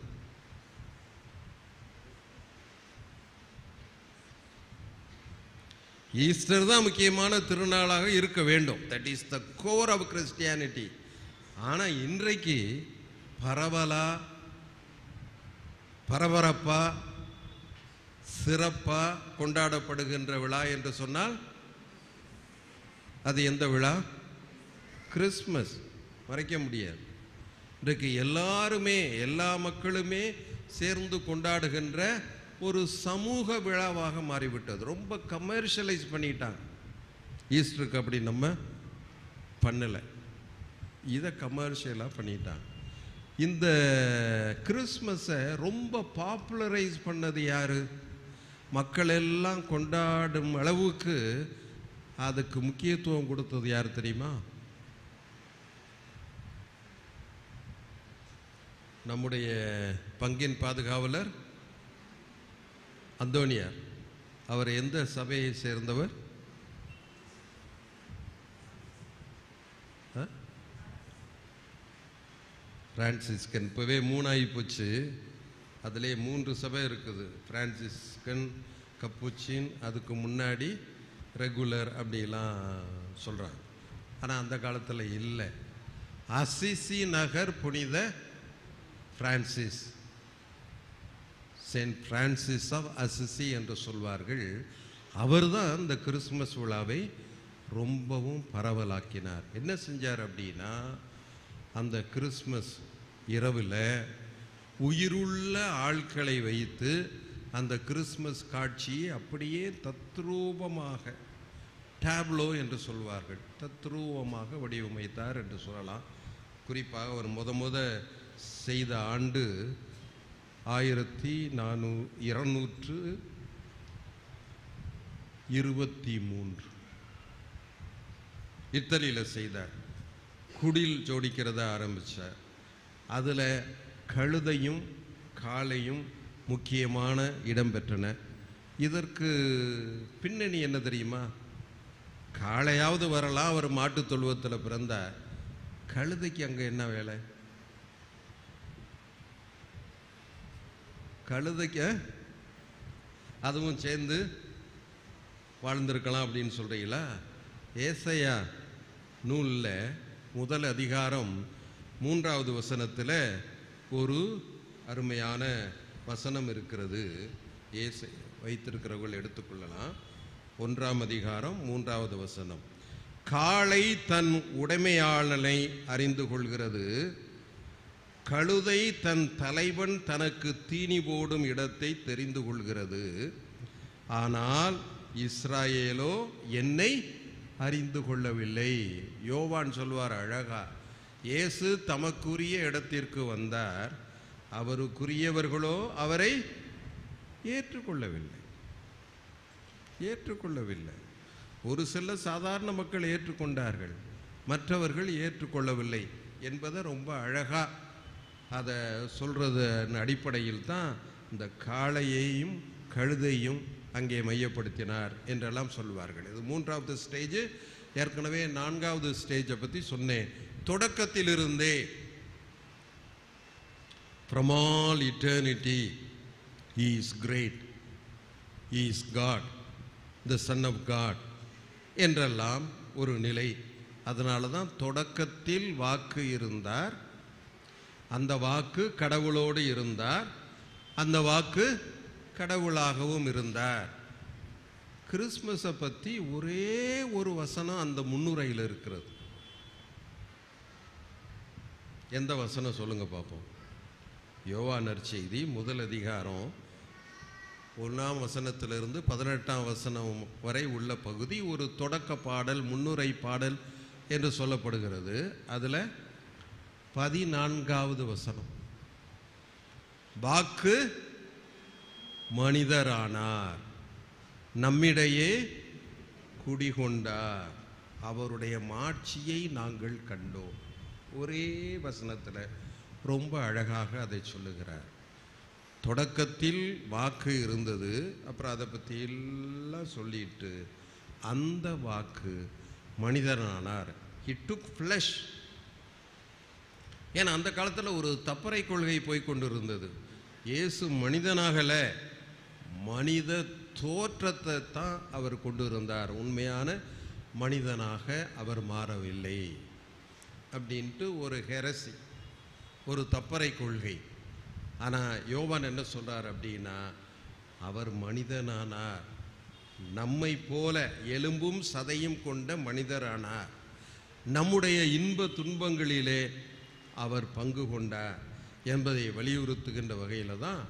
ஈஸ்டர் தான் முக்கியமான திருநாளாக இருக்க வேண்டும் that is the core of Christianity ஆனால் இன்றைக்கு பரவலா பரபரப்பா சிறப்பா கொண்டாடப்படுகின்ற விழா என்று சொன்னால் அது எந்த விழா கிறிஸ்மஸ் மறைக்க முடியாது இன்றைக்கு எல்லாருமே எல்லா மக்களுமே சேர்ந்து கொண்டாடுகின்ற ஒரு சமூக விழாவாக மாறிவிட்டது ரொம்ப கமர்ஷியலைஸ் பண்ணிட்டாங்க ஈஸ்டருக்கு அப்படி நம்ம பண்ணலை இதை கமர்ஷியலாக பண்ணிட்டாங்க இந்த கிறிஸ்மஸை ரொம்ப பாப்புலரைஸ் பண்ணது யாரு மக்கள் எல்லாம் கொண்டாடும் அளவுக்கு அதுக்கு முக்கியத்துவம் கொடுத்தது யார் தெரியுமா நம்முடைய பங்கின் பாதுகாவலர் அந்தோனியார் அவர் எந்த சபையை சேர்ந்தவர் ஆ? பிரான்சிஸ்கன் இப்போவே மூணாகி போச்சு அதிலே மூன்று சபை இருக்குது பிரான்சிஸ்கன் கப்புச்சின் அதுக்கு முன்னாடி ரெகுலர் அப்படிலாம் சொல்கிறாங்க ஆனால் அந்த காலத்தில் இல்லை அசிசி நகர் புனித Francis saint Francis of Assisi என்று சொல்வார்கள் அவர்தான் இந்த கிறிஸ்மஸ் விழாவை ரொம்பவும் பரவலாக்கினார் என்ன செஞ்சார் அப்படின்னா அந்த கிறிஸ்மஸ் இரவில் உயிருள்ள ஆட்களை வைத்து அந்த கிறிஸ்மஸ் காட்சியை அப்படியே தத்ரூபமாக டேப்லோ என்று சொல்வார்கள் தத்ரூபமாக வடிவமைத்தார் என்று சொல்லலாம் குறிப்பாக அவர் முத முத செய்த ஆண்டு ஆயிரத்தி நானூ இருநூற்று இருபத்தி மூன்று இத்தாலியில் செய்தார் குடில் ஜோடிக்கிறத ஆரம்பித்தார் அதில் கழுதையும் காளையும் முக்கியமான இடம் பெற்றன இதற்கு பின்னணி என்ன தெரியுமா காளையாவது வரலாம் அவர் மாட்டுத் தொழுவத்தில் பிறந்தார் கழுதைக்கு அங்கே என்ன வேலை கழுதைக்கு அதுவும் சேர்ந்து வாழ்ந்திருக்கலாம் அப்படின்னு சொல்கிறீங்களா ஏசையா நூலில் முதல் அதிகாரம் மூன்றாவது வசனத்தில் ஒரு அருமையான வசனம் இருக்கிறது ஏசை வைத்திருக்கிறவர்கள் எடுத்துக்கொள்ளலாம் ஒன்றாம் அதிகாரம் மூன்றாவது வசனம் காளை தன் உடைமையாளனை அறிந்து கொள்கிறது கழுதை தன் தலைவன் தனக்கு தீனி போடும் இடத்தை தெரிந்து கொள்கிறது ஆனால் இஸ்ராயேலோ என்னை அறிந்து கொள்ளவில்லை யோவான் சொல்வார் அழகா இயேசு தமக்குரிய இடத்திற்கு வந்தார் அவருக்குரியவர்களோ அவரை ஏற்றுக்கொள்ளவில்லை ஏற்றுக்கொள்ளவில்லை ஒரு சில சாதாரண மக்கள் ஏற்றுக்கொண்டார்கள் மற்றவர்கள் ஏற்றுக்கொள்ளவில்லை என்பதை ரொம்ப அழகா அதை சொல்றது அடிப்படையில் தான் இந்த காளையையும் கழுதையும் அங்கே மையப்படுத்தினார் என்றெல்லாம் சொல்வார்கள் இது மூன்றாவது ஸ்டேஜ் ஏற்கனவே நான்காவது ஸ்டேஜை பற்றி சொன்னேன் தொடக்கத்திலிருந்தே from all eternity he is great he is god the son of God என்றெல்லாம் ஒரு நிலை அதனால தான் தொடக்கத்தில் வாக்கு இருந்தார் அந்த வாக்கு கடவுளோடு இருந்தார் அந்த வாக்கு கடவுளாகவும் இருந்தார் கிறிஸ்மஸை பற்றி ஒரே ஒரு வசனம் அந்த முன்னுரையில் இருக்கிறது எந்த வசனம் சொல்லுங்க பார்ப்போம் யோவா நற்செய்தி முதல் அதிகாரம் ஒன்றாம் வசனத்திலிருந்து பதினெட்டாம் வசனம் வரை உள்ள பகுதி ஒரு தொடக்க பாடல் முன்னுரை பாடல் என்று சொல்லப்படுகிறது அதில் பதினான்காவது வசனம் வாக்கு மனிதரானார் நம்மிடையே குடிகொண்டார் அவருடைய மாட்சியை நாங்கள் கண்டோம் ஒரே வசனத்தில் ரொம்ப அழகாக அதை சொல்லுகிறார் தொடக்கத்தில் வாக்கு இருந்தது அப்புறம் அதை பற்றி எல்லாம் சொல்லிட்டு அந்த வாக்கு மனிதனானார் ஹி டுக் ஃப்ளஷ் ஏன்னா அந்த காலத்தில் ஒரு தப்பறை கொள்கை போய் கொண்டு இருந்தது இயேசு மனிதனாகல மனித தோற்றத்தை தான் அவர் கொண்டு இருந்தார் உண்மையான மனிதனாக அவர் மாறவில்லை அப்படின்ட்டு ஒரு ஹெரசி ஒரு தப்பறை கொள்கை ஆனால் யோவான் என்ன சொல்றார் அப்படின்னா அவர் மனிதனானார் நம்மை போல எலும்பும் சதையும் கொண்ட மனிதரானார் நம்முடைய இன்ப துன்பங்களிலே அவர் பங்கு கொண்டார் என்பதை வலியுறுத்துகின்ற வகையில் தான்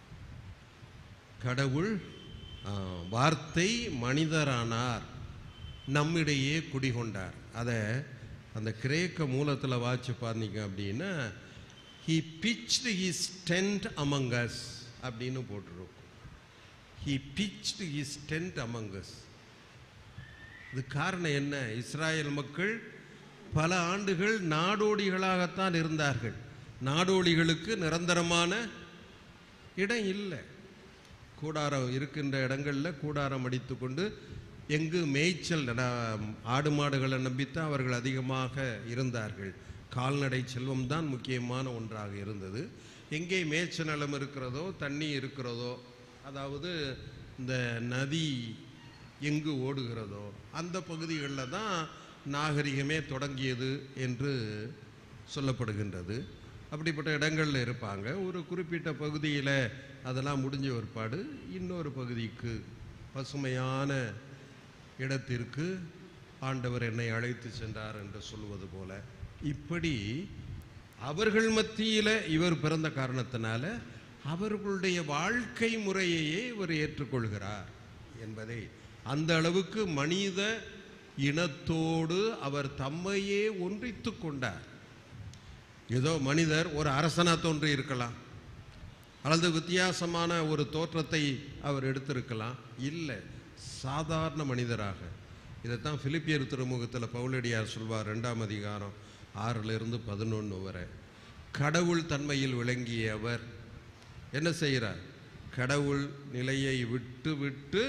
கடவுள் ஆ, வார்த்தை மனிதரானார் நம்மிடையே குடிகொண்டார் அதை அந்த கிரேக்க மூலத்தில் வாட்சி பார்த்தீங்க அப்படின்னா he pitched his tent among us அப்படின்னு போட்டிருக்கும் he pitched his tent among us இது காரணம் என்ன இஸ்ராயேல் மக்கள் பல ஆண்டுகள் நாடோடிகளாகத்தான் இருந்தார்கள் நாடோடிகளுக்கு நிரந்தரமான இடம் இல்லை கூடாரம் இருக்கின்ற இடங்களில் கூடாரம் அடித்துக்கொண்டு எங்கு மேய்ச்சல் நட- ஆடு மாடுகளை நம்பித்தான் அவர்கள் அதிகமாக இருந்தார்கள் கால்நடை செல்வம் தான் முக்கியமான ஒன்றாக இருந்தது எங்கே மேய்ச்சல் நிலம் இருக்கிறதோ தண்ணி இருக்கிறதோ அதாவது இந்த நதி எங்கு ஓடுகிறதோ அந்த பகுதிகளில் தான் நாகரிகமே தொடங்கியது என்று சொல்லப்படுகின்றது அப்படிப்பட்ட இடங்களில் இருப்பாங்க ஒரு குறிப்பிட்ட பகுதியில் அதெல்லாம் முடிஞ்ச ஒருபாடு இன்னொரு பகுதிக்கு பசுமையான இடத்திற்கு ஆண்டவர் என்னை அழைத்து சென்றார் என்று சொல்வது போல இப்படி அவர்கள் மத்தியில் இவர் பிறந்த காரணத்தினால அவர்களுடைய வாழ்க்கை முறையையே இவர் ஏற்றுக்கொள்கிறார் என்பதை அந்த அளவுக்கு மனித இனத்தோடு அவர் தம்மையே ஒன்றித்து கொண்டார் ஏதோ மனிதர் ஒரு அரசனா தோன்றி இருக்கலாம் அல்லது வித்தியாசமான ஒரு தோற்றத்தை அவர் எடுத்திருக்கலாம் இல்லை சாதாரண மனிதராக இதைத்தான் பிலிப்பியர் திருமுகத்தில் பவுலடியார் சொல்வார் ரெண்டாம் அதிகாரம் ஆறுல இருந்து பதினொன்று வரை கடவுள் தன்மையில் விளங்கிய அவர் என்ன செய்கிறார் கடவுள் நிலையை விட்டு விட்டு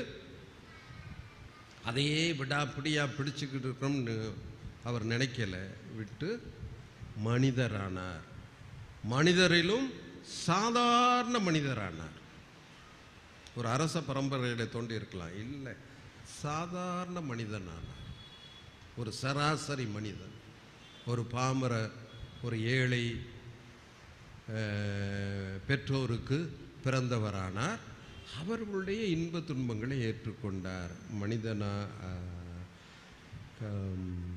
அதையே விடாப்பிடியா பிடிச்சுக்கிட்டு இருக்கணும்னு அவர் நினைக்கல விட்டு மனிதரானார் மனிதரிலும் சாதாரண மனிதரானார் ஒரு அரச பரம்பரையில் தோண்டி இருக்கலாம் இல்லை சாதாரண மனிதனானார் ஒரு சராசரி மனிதன் ஒரு பாமர ஒரு ஏழை அஹ், பெற்றோருக்கு பிறந்தவரானார் அவர்களுடைய இன்ப துன்பங்களை ஏற்றுக்கொண்டார் மனிதனா அஹ், கம்,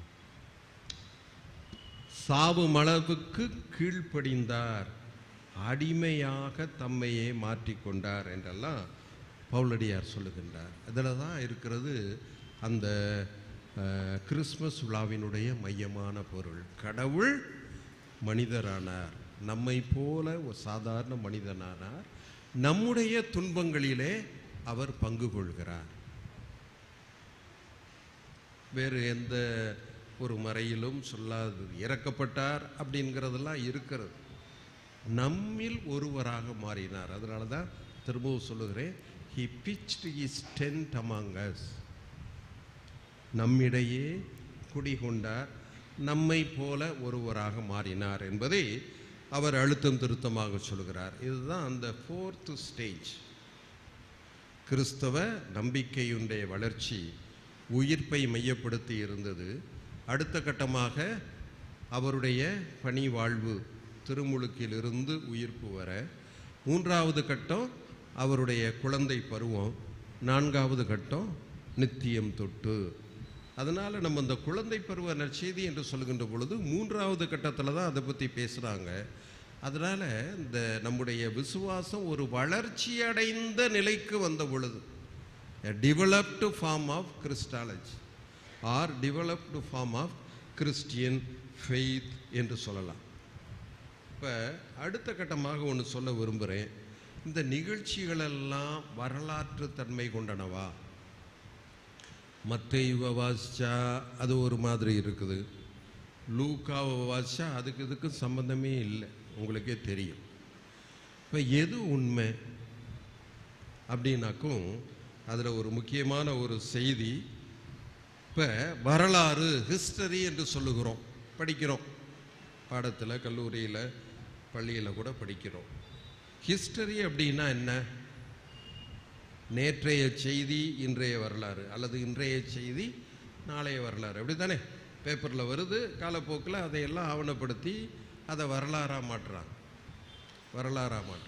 சாவும் அளவுக்கு கீழ்ப்படிந்தார் அடிமையாக தம்மையே மாற்றிக்கொண்டார் என்றெல்லாம் பவுலடியார் சொல்லுகின்றார் அதில் தான் இருக்கிறது அந்த அஹ், கிறிஸ்மஸ் விழாவினுடைய மையமான பொருள் கடவுள் மனிதரானார் நம்மை போல ஒரு சாதாரண மனிதனானார் நம்முடைய துன்பங்களிலே அவர் பங்கு கொள்கிறார் வேறு எந்த ஒரு மறையிலும் சொல்லாது இறக்கப்பட்டார் அப்படிங்கிறதெல்லாம் இருக்கிறது நம்மில் ஒருவராக மாறினார் அதனால தான் திரும்பவும் சொல்லுகிறேன் he pitched his tent among us நம்மிடையே குடிகொண்டார் நம்மை போல ஒருவராக மாறினார் என்பதை அவர் அழுத்தம் திருத்தமாக சொல்கிறார் இதுதான் அந்த ஃபோர்த் ஸ்டேஜ் கிறிஸ்தவ நம்பிக்கையுடைய வளர்ச்சி உயிர்ப்பை மையப்படுத்தி இருந்தது அடுத்த கட்டமாக அவருடைய பணி வாழ்வு திருமுழுக்கிலிருந்து உயிர்ப்பு வர மூன்றாவது கட்டம் அவருடைய குழந்தை பருவம் நான்காவது கட்டம் நித்தியம் தொட்டு அதனால் நம்ம இந்த குழந்தை பருவ நற்செய்தி என்று சொல்கின்ற பொழுது மூன்றாவது கட்டத்தில் தான் அதை பற்றி பேசுகிறாங்க அதனால் இந்த நம்முடைய விசுவாசம் ஒரு வளர்ச்சி அடைந்த நிலைக்கு வந்த பொழுது developed form of Christology or developed form of Christian faith என்று சொல்லலாம் இப்போ அடுத்த கட்டமாக ஒன்று சொல்ல விரும்புகிறேன் இந்த நிகழ்ச்சிகளெல்லாம் வரலாற்று தன்மை கொண்டனவா மத்தைவ வாசிச்சா அது ஒரு மாதிரி இருக்குது லூக்காவை வாசிச்சா அதுக்கு இதுக்கு சம்பந்தமே இல்லை உங்களுக்கே தெரியும் இப்போ எது உண்மை அப்படின்னாக்கும் அதில் ஒரு முக்கியமான ஒரு செய்தி இப்போ வரலாறு ஹிஸ்டரி என்று சொல்லுகிறோம் படிக்கிறோம் பாடத்தில் கல்லூரியில் பள்ளியில் கூட படிக்கிறோம் ஹிஸ்டரி அப்படின்னா என்ன நேற்றைய செய்தி இன்றைய வரலாறு அல்லது இன்றைய செய்தி நாளைய வரலாறு அப்படி தானே பேப்பரில் வருது காலப்போக்கில் அதையெல்லாம் ஆவணப்படுத்தி அதை வரலாறாக மாற்றுறாங்க வரலாறாக மாற்றுறாங்க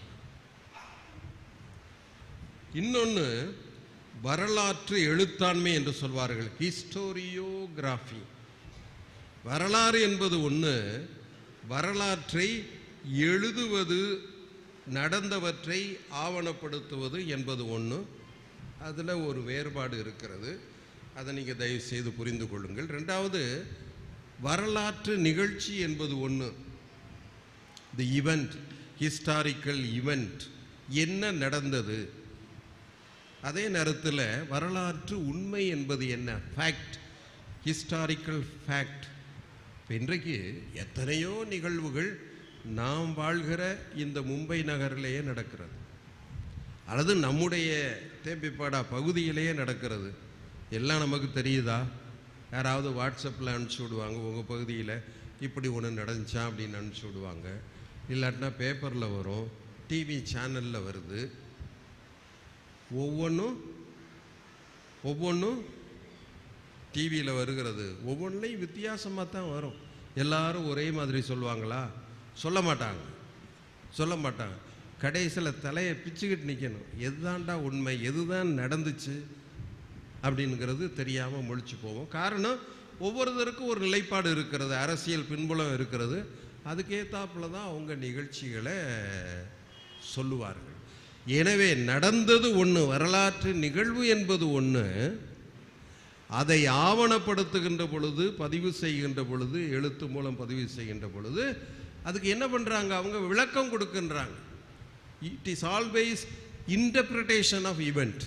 இன்னொன்று வரலாற்று எழுத்தாண்மை என்று சொல்வார்கள் ஹிஸ்டோரியோகிராஃபி வரலாறு என்பது ஒன்று வரலாற்றை எழுதுவது நடந்தவற்றை ஆவணப்படுத்துவது என்பது ஒன்று அதில் ஒரு வேறுபாடு இருக்கிறது அதை நீங்கள் தயவு செய்து புரிந்து கொள்ளுங்கள் ரெண்டாவது வரலாற்று நிகழ்ச்சி என்பது ஒன்று தி இவெண்ட் ஹிஸ்டாரிக்கல் இவெண்ட் என்ன நடந்தது அதே நேரத்தில் வரலாற்று உண்மை என்பது என்ன ஃபேக்ட் ஹிஸ்டாரிக்கல் ஃபேக்ட் இப்போ இன்றைக்கு எத்தனையோ நிகழ்வுகள் நாம் வாழ்கிற இந்த மும்பை நகரிலேயே நடக்கிறது அல்லது நம்முடைய தேம்பிப்பாடா பகுதியிலேயே நடக்கிறது எல்லாம் நமக்கு தெரியுதா யாராவது வாட்ஸ்அப்பில் அனுப்பிச்சி விடுவாங்க உங்கள் பகுதியில் இப்படி ஒன்று நடந்துச்சா அப்படின்னு அனுப்பிச்சி விடுவாங்க இல்லாட்டினா பேப்பரில் வரும் டிவி சேனலில் வருது ஒவ்வொன்றும் ஒவ்வொன்றும் டிவியில் வருகிறது ஒவ்வொன்றிலையும் வித்தியாசமாக தான் வரும் எல்லாரும் ஒரே மாதிரி சொல்லுவாங்களா சொல்ல மாட்டாங்க சொல்ல மாட்டாங்க கடைசியில் தலையை பிச்சுக்கிட்டு நிற்கணும் எதுதான்டா உண்மை எதுதான் நடந்துச்சு அப்படிங்கிறது தெரியாமல் முழிச்சு போவோம் காரணம் ஒவ்வொருத்தருக்கும் ஒரு நிலைப்பாடு இருக்கிறது அரசியல் பின்புலம் இருக்கிறது அதுக்கேத்தாப்புல தான் அவங்க நிகழ்ச்சிகளை சொல்லுவார்கள் எனவே நடந்தது ஒன்று வரலாற்று நிகழ்வு என்பது ஒன்று அதை ஆவணப்படுத்துகின்ற பொழுது பதிவு செய்கின்ற பொழுது எழுத்து மூலம் பதிவு செய்கின்ற பொழுது அதுக்கு என்ன பண்ணுறாங்க அவங்க விளக்கம் கொடுக்கின்றாங்க it is always interpretation of event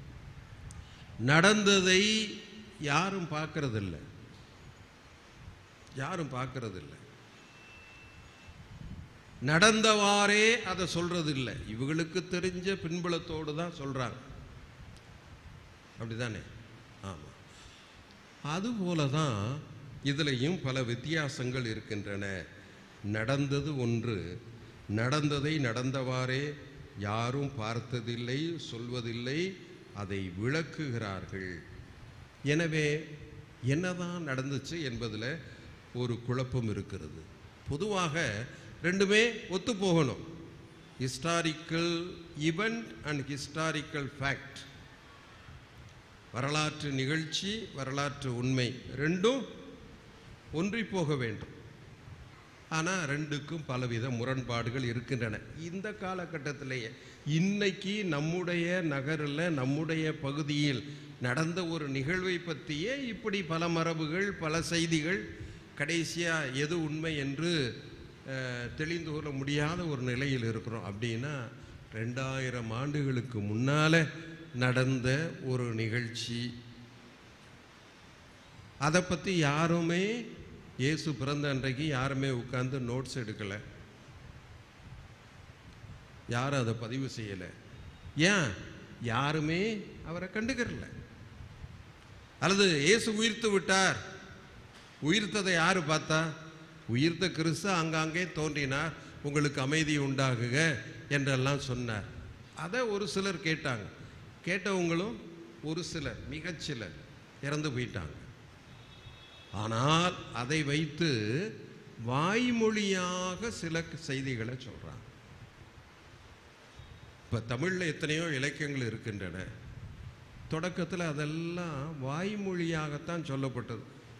நடந்ததை யாரும் பார்க்கறதில்ல யாரும் பார்க்கறதில்ல நடந்தவாறே அதை சொல்றது இல்லை இவங்களுக்கு தெரிஞ்ச பின்புலத்தோடு தான் சொல்றாங்க அப்படிதானே ஆமாம் அதுபோல தான் இதுலேயும் பல வித்தியாசங்கள் இருக்கின்றன நடந்தது ஒன்று நடந்ததை நடந்தவாறே யாரும் பார்த்ததில்லை சொல்வதில்லை அதை விளக்குகிறார்கள் எனவே என்னதான் நடந்துச்சு என்பதில் ஒரு குழப்பம் இருக்கிறது பொதுவாக ரெண்டுமே ஒத்து போகணும் historical event and historical fact வரலாற்று நிகழ்ச்சி வரலாற்று உண்மை ரெண்டும் ஒன்றி போக வேண்டும் ஆனால் ரெண்டுக்கும் பலவித முரண்பாடுகள் இருக்கின்றன இந்த காலகட்டத்திலேயே இன்னைக்கு நம்முடைய நகரில் நம்முடைய பகுதியில் நடந்த ஒரு நிகழ்வை பற்றியே இப்படி பல மரபுகள் பல செய்திகள் கடைசியாக எது உண்மை என்று அஹ், தெளிந்து கொள்ள முடியாத ஒரு நிலையில் இருக்கிறோம் அப்படின்னா ரெண்டாயிரம் ஆண்டுகளுக்கு முன்னால் நடந்த ஒரு நிகழ்ச்சி அதை பற்றி யாருமே இயேசு பிறந்த அன்றைக்கு யாருமே உட்கார்ந்து நோட்ஸ் எடுக்கலை யாரும் அதை பதிவு செய்யலை ஏன் யாருமே அவரை கண்டுக்கிறல அல்லது இயேசு உயிர்த்து விட்டார் உயிர்த்ததை யாரு பார்த்தா உயிர்த்த கிறிஸ்து ஆங்காங்கே தோன்றினார் உங்களுக்கு அமைதி உண்டாகுக என்றெல்லாம் சொன்னார் அதை ஒரு சிலர் கேட்டாங்க கேட்டவங்களும் ஒரு சிலர் மிகச்சிலர் இறந்து போயிட்டாங்க ஆனால் அதை வைத்து வாய்மொழியாக சில செய்திகளை சொல்றாங்க இப்போ தமிழில் எத்தனையோ இலக்கியங்கள் இருக்கின்றன தொடக்கத்தில் அதெல்லாம் வாய்மொழியாகத்தான் சொல்லப்பட்டது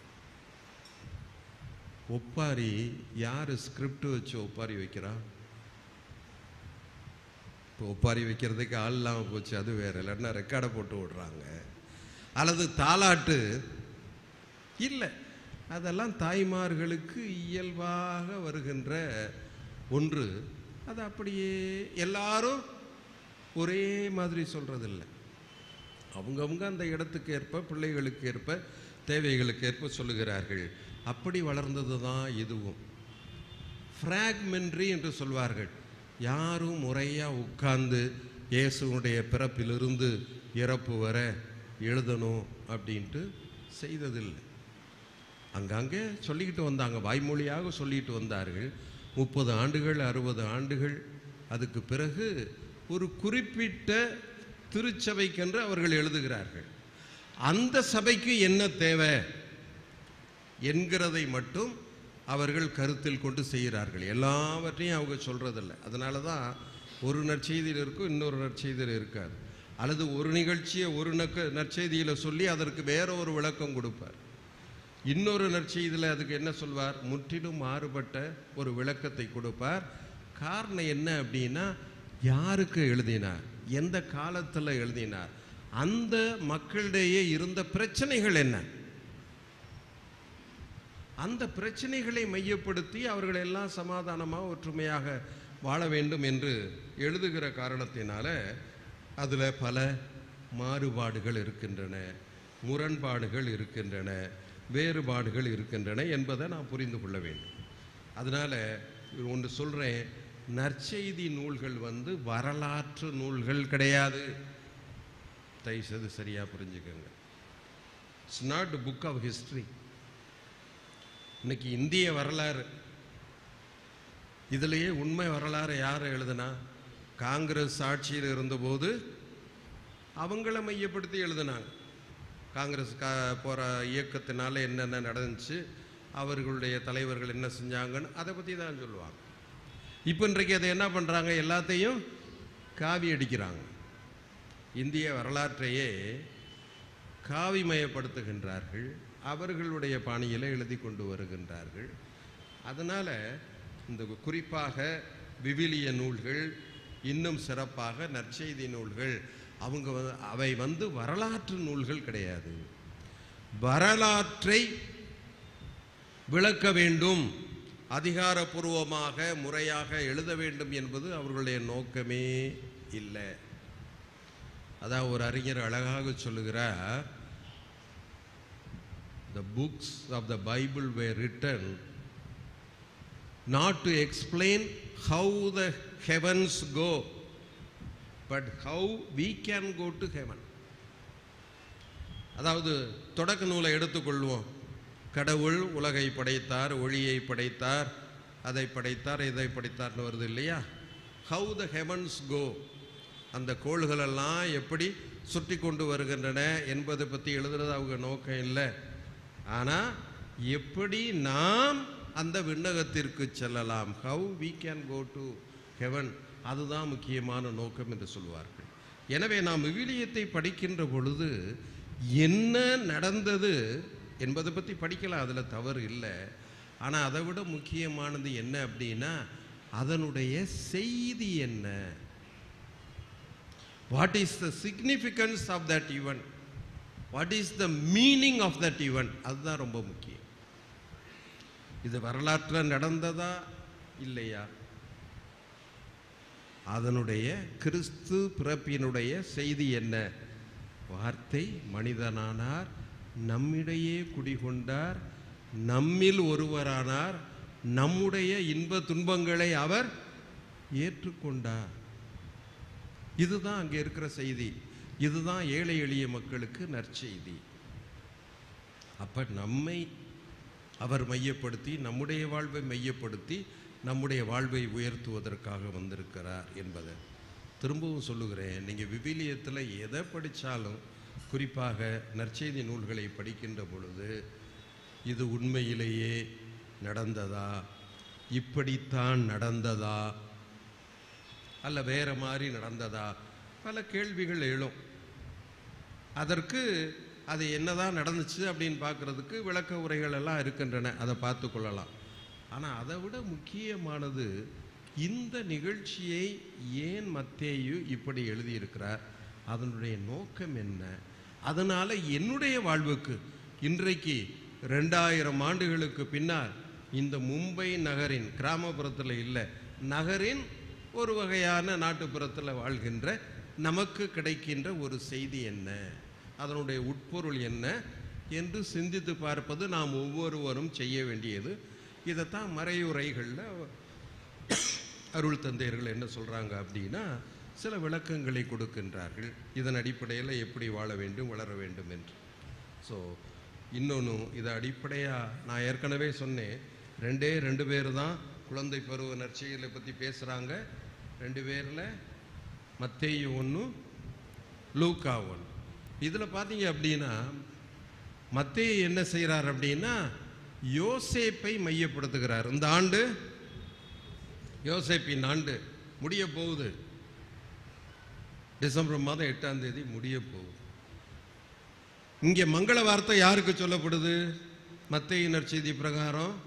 ஒப்பாரி யார் ஸ்கிரிப்ட் வச்சு ஒப்பாரி வைக்கிறா இப்போ ஒப்பாரி வைக்கிறதுக்கு ஆள் இல்லாமல் போச்சு அது வேற இல்லைன்னா ரெக்கார்டை போட்டு விடுறாங்க அல்லது தாலாட்டு இல்லை அதெல்லாம் தாய்மார்களுக்கு இயல்பாக வருகின்ற ஒன்று அது அப்படியே எல்லாரும் ஒரே மாதிரி சொல்றதில்ல அவங்கவங்க அந்த இடத்துக்கு ஏற்ப பிள்ளைகளுக்கு ஏற்ப தேவைகளுக்கு ஏற்ப சொல்லுகிறார்கள் அப்படி வளர்ந்தது தான் இதுவும் ஃப்ராக்மெண்ட்ரி என்று சொல்வார்கள் யாரும் முறையாக உட்கார்ந்து இயேசுனுடைய பிறப்பிலிருந்து இறப்பு வர எழுதணும் அப்படின்ட்டு செய்ததில்லை அங்கங்கே சொல்லிக்கிட்டு வந்தாங்க வாய்மொழியாக சொல்லிட்டு வந்தார்கள் முப்பது ஆண்டுகள் அறுபது ஆண்டுகள் அதுக்கு பிறகு ஒரு குறிப்பிட்ட திருச்சபைக்கென்று அவர்கள் எழுதுகிறார்கள் அந்த சபைக்கு என்ன தேவை என்கிறதை மட்டும் அவர்கள் கருத்தில் கொண்டு செய்கிறார்கள் எல்லாவற்றையும் அவங்க சொல்றதில்ல அதனால தான் ஒரு நற்செய்தியில் இருக்கும் இன்னொரு நற்செய்தியில் இருக்காது அல்லது ஒரு நிகழ்ச்சியை ஒரு நக்க நற்செய்தியில் சொல்லி அதற்கு வேற ஒரு விளக்கம் கொடுப்பார் இன்னொரு நற்செய்தியில் அதுக்கு என்ன சொல்வார் முற்றிலும் மாறுபட்ட ஒரு விளக்கத்தை கொடுப்பார் காரணம் என்ன அப்படின்னா யாருக்கு எழுதினார் எந்த காலத்தில் எழுதினார் அந்த மக்களிடையே இருந்த பிரச்சனைகள் என்ன அந்த பிரச்சனைகளை மையப்படுத்தி அவர்கள் எல்லாம் சமாதானமாக ஒற்றுமையாக வாழ வேண்டும் என்று எழுதுகிற காரணத்தினால அதில் பல மாறுபாடுகள் இருக்கின்றன முரண்பாடுகள் இருக்கின்றன வேறுபாடுகள் இருக்கின்றன என்பதை நான் புரிந்து கொள்ள வேண்டும் அதனால் ஒன்று சொல்கிறேன் நற்செய்தி நூல்கள் வந்து வரலாற்று நூல்கள் கிடையாது தயவுசெய்து சரியாக புரிஞ்சுக்கோங்க it's not book of history இன்னைக்கு இந்திய வரலாறு இதுலேயே உண்மை வரலாறு யார் எழுதுனா காங்கிரஸ் ஆட்சியில் இருந்தபோது அவங்கள மையப்படுத்தி எழுதுனாங்க காங்கிரஸ் கா போகிற இயக்கத்தினால என்னென்ன நடந்துச்சு அவர்களுடைய தலைவர்கள் என்ன செஞ்சாங்கன்னு அதை பற்றி தான் சொல்லுவாங்க இப்போ இன்றைக்கு அதை என்ன பண்ணுறாங்க எல்லாத்தையும் காவி அடிக்கிறாங்க இந்திய வரலாற்றையே காவிமயப்படுத்துகின்றார்கள் அவர்களுடைய பாணியில் எழுதி கொண்டு வருகின்றார்கள் அதனால் இந்த குறிப்பாக விவிலிய நூல்கள் இன்னும் சிறப்பாக நற்செய்தி நூல்கள் அவங்க வந்து- அவை வந்து வரலாற்று நூல்கள் கிடையாது வரலாற்றை விளக்க வேண்டும் அதிகாரப்பூர்வமாக முறையாக எழுத வேண்டும் என்பது அவர்களுடைய நோக்கமே இல்லை அதான் ஒரு அறிஞர் அழகாக சொல்லுகிறார் the books of the Bible were written not to explain how the heavens go, but how we can go to heaven. அதாவது தொடக்க நூலை எடுத்துக்கொள்வோம் கடவுள் உலகை படைத்தார் ஒளியை படைத்தார் அதை படைத்தார் இதை படைத்தார்னு வருது இல்லையா ஹவு த ஹெவன்ஸ் கோ அந்த கோள்களெல்லாம் எப்படி சுற்றி கொண்டு வருகின்றன என்பதை பற்றி எழுதுறது அவங்க நோக்கம் இல்லை ஆனால் எப்படி நாம் அந்த விண்ணகத்திற்கு செல்லலாம் how we can go to heaven அதுதான் முக்கியமான நோக்கம் என்று சொல்வார்கள் எனவே நாம் விவிலியத்தை படிக்கின்ற பொழுது என்ன நடந்தது என்பதை பற்றி படிக்கலாம் அதில் தவறு இல்லை ஆனால் அதை விட முக்கியமானது என்ன அப்படின்னா அதனுடைய செய்தி என்ன what is the significance of that event what is the meaning of that event அதுதான் ரொம்ப முக்கியம் இது வரலாற்றில் நடந்ததா இல்லையா அதனுடைய கிறிஸ்து பிறப்பினுடைய செய்தி என்ன வார்த்தை மனிதனானார் நம்மிடையே குடிகொண்டார் நம்மில் ஒருவரானார் நம்முடைய இன்ப துன்பங்களை அவர் ஏற்றுக்கொண்டார் இதுதான் அங்கே இருக்கிற செய்தி இதுதான் ஏழை எளிய மக்களுக்கு நற்செய்தி அப்ப நம்மை அவர் மையப்படுத்தி நம்முடைய வாழ்வை மையப்படுத்தி நம்முடைய வாழ்வை உயர்த்துவதற்காக வந்திருக்கிறார் என்பதை திரும்பவும் சொல்லுகிறேன் நீங்கள் விவிலியத்தில் எதை படித்தாலும் குறிப்பாக நற்செய்தி நூல்களை படிக்கின்ற பொழுது இது உண்மையிலேயே நடந்ததா இப்படித்தான் நடந்ததா அல்ல வேற மாதிரி நடந்ததா பல கேள்விகள் எழும் அதற்கு அது என்னதான் நடந்துச்சு அப்படின்னு பார்க்கறதுக்கு விளக்க உரைகள் எல்லாம் இருக்கின்றன அதை பார்த்து கொள்ளலாம் ஆனால் அதை விட முக்கியமானது இந்த நிகழ்ச்சியை ஏன் மத்தேயு இப்படி எழுதியிருக்கிறார் அதனுடைய நோக்கம் என்ன அதனால் என்னுடைய வாழ்வுக்கு இன்றைக்கு ரெண்டாயிரம் ஆண்டுகளுக்கு பின்னால் இந்த மும்பை நகரின் கிராமப்புறத்தில் இல்லை நகரின் ஒரு வகையான நாட்டுப்புறத்தில் வாழ்கின்ற நமக்கு கிடைக்கின்ற ஒரு செய்தி என்ன அதனுடைய உட்பொருள் என்ன என்று சிந்தித்து பார்ப்பது நாம் ஒவ்வொருவரும் செய்ய வேண்டியது இதைத்தான் மறையுரைகளில் அருள் தந்தையர்கள் என்ன சொல்கிறாங்க அப்படின்னா சில விளக்கங்களை கொடுக்கின்றார்கள் இதன் அடிப்படையில் எப்படி வாழ வேண்டும் வளர வேண்டும் என்று ஸோ இன்னொன்று இதை அடிப்படையாக நான் ஏற்கனவே சொன்னேன் ரெண்டே ரெண்டு பேர் தான் குழந்தை பருவ நற்செயலை பற்றி பேசுகிறாங்க ரெண்டு பேரில் மத்தேயு ஒன்று லூக்கா ஒன்று இதில் பார்த்தீங்க அப்படின்னா மத்தேயு என்ன செய்கிறார் அப்படின்னா யோசேப்பை மையப்படுத்துகிறார் இந்த ஆண்டு யோசேப்பின் ஆண்டு முடிய போகுது டிசம்பர் மாதம் எட்டாம் தேதி முடிய போகுது இங்கே மங்கள வார்த்தை யாருக்கு சொல்லப்படுது மத்திய நற்செய்தி பிரகாரம்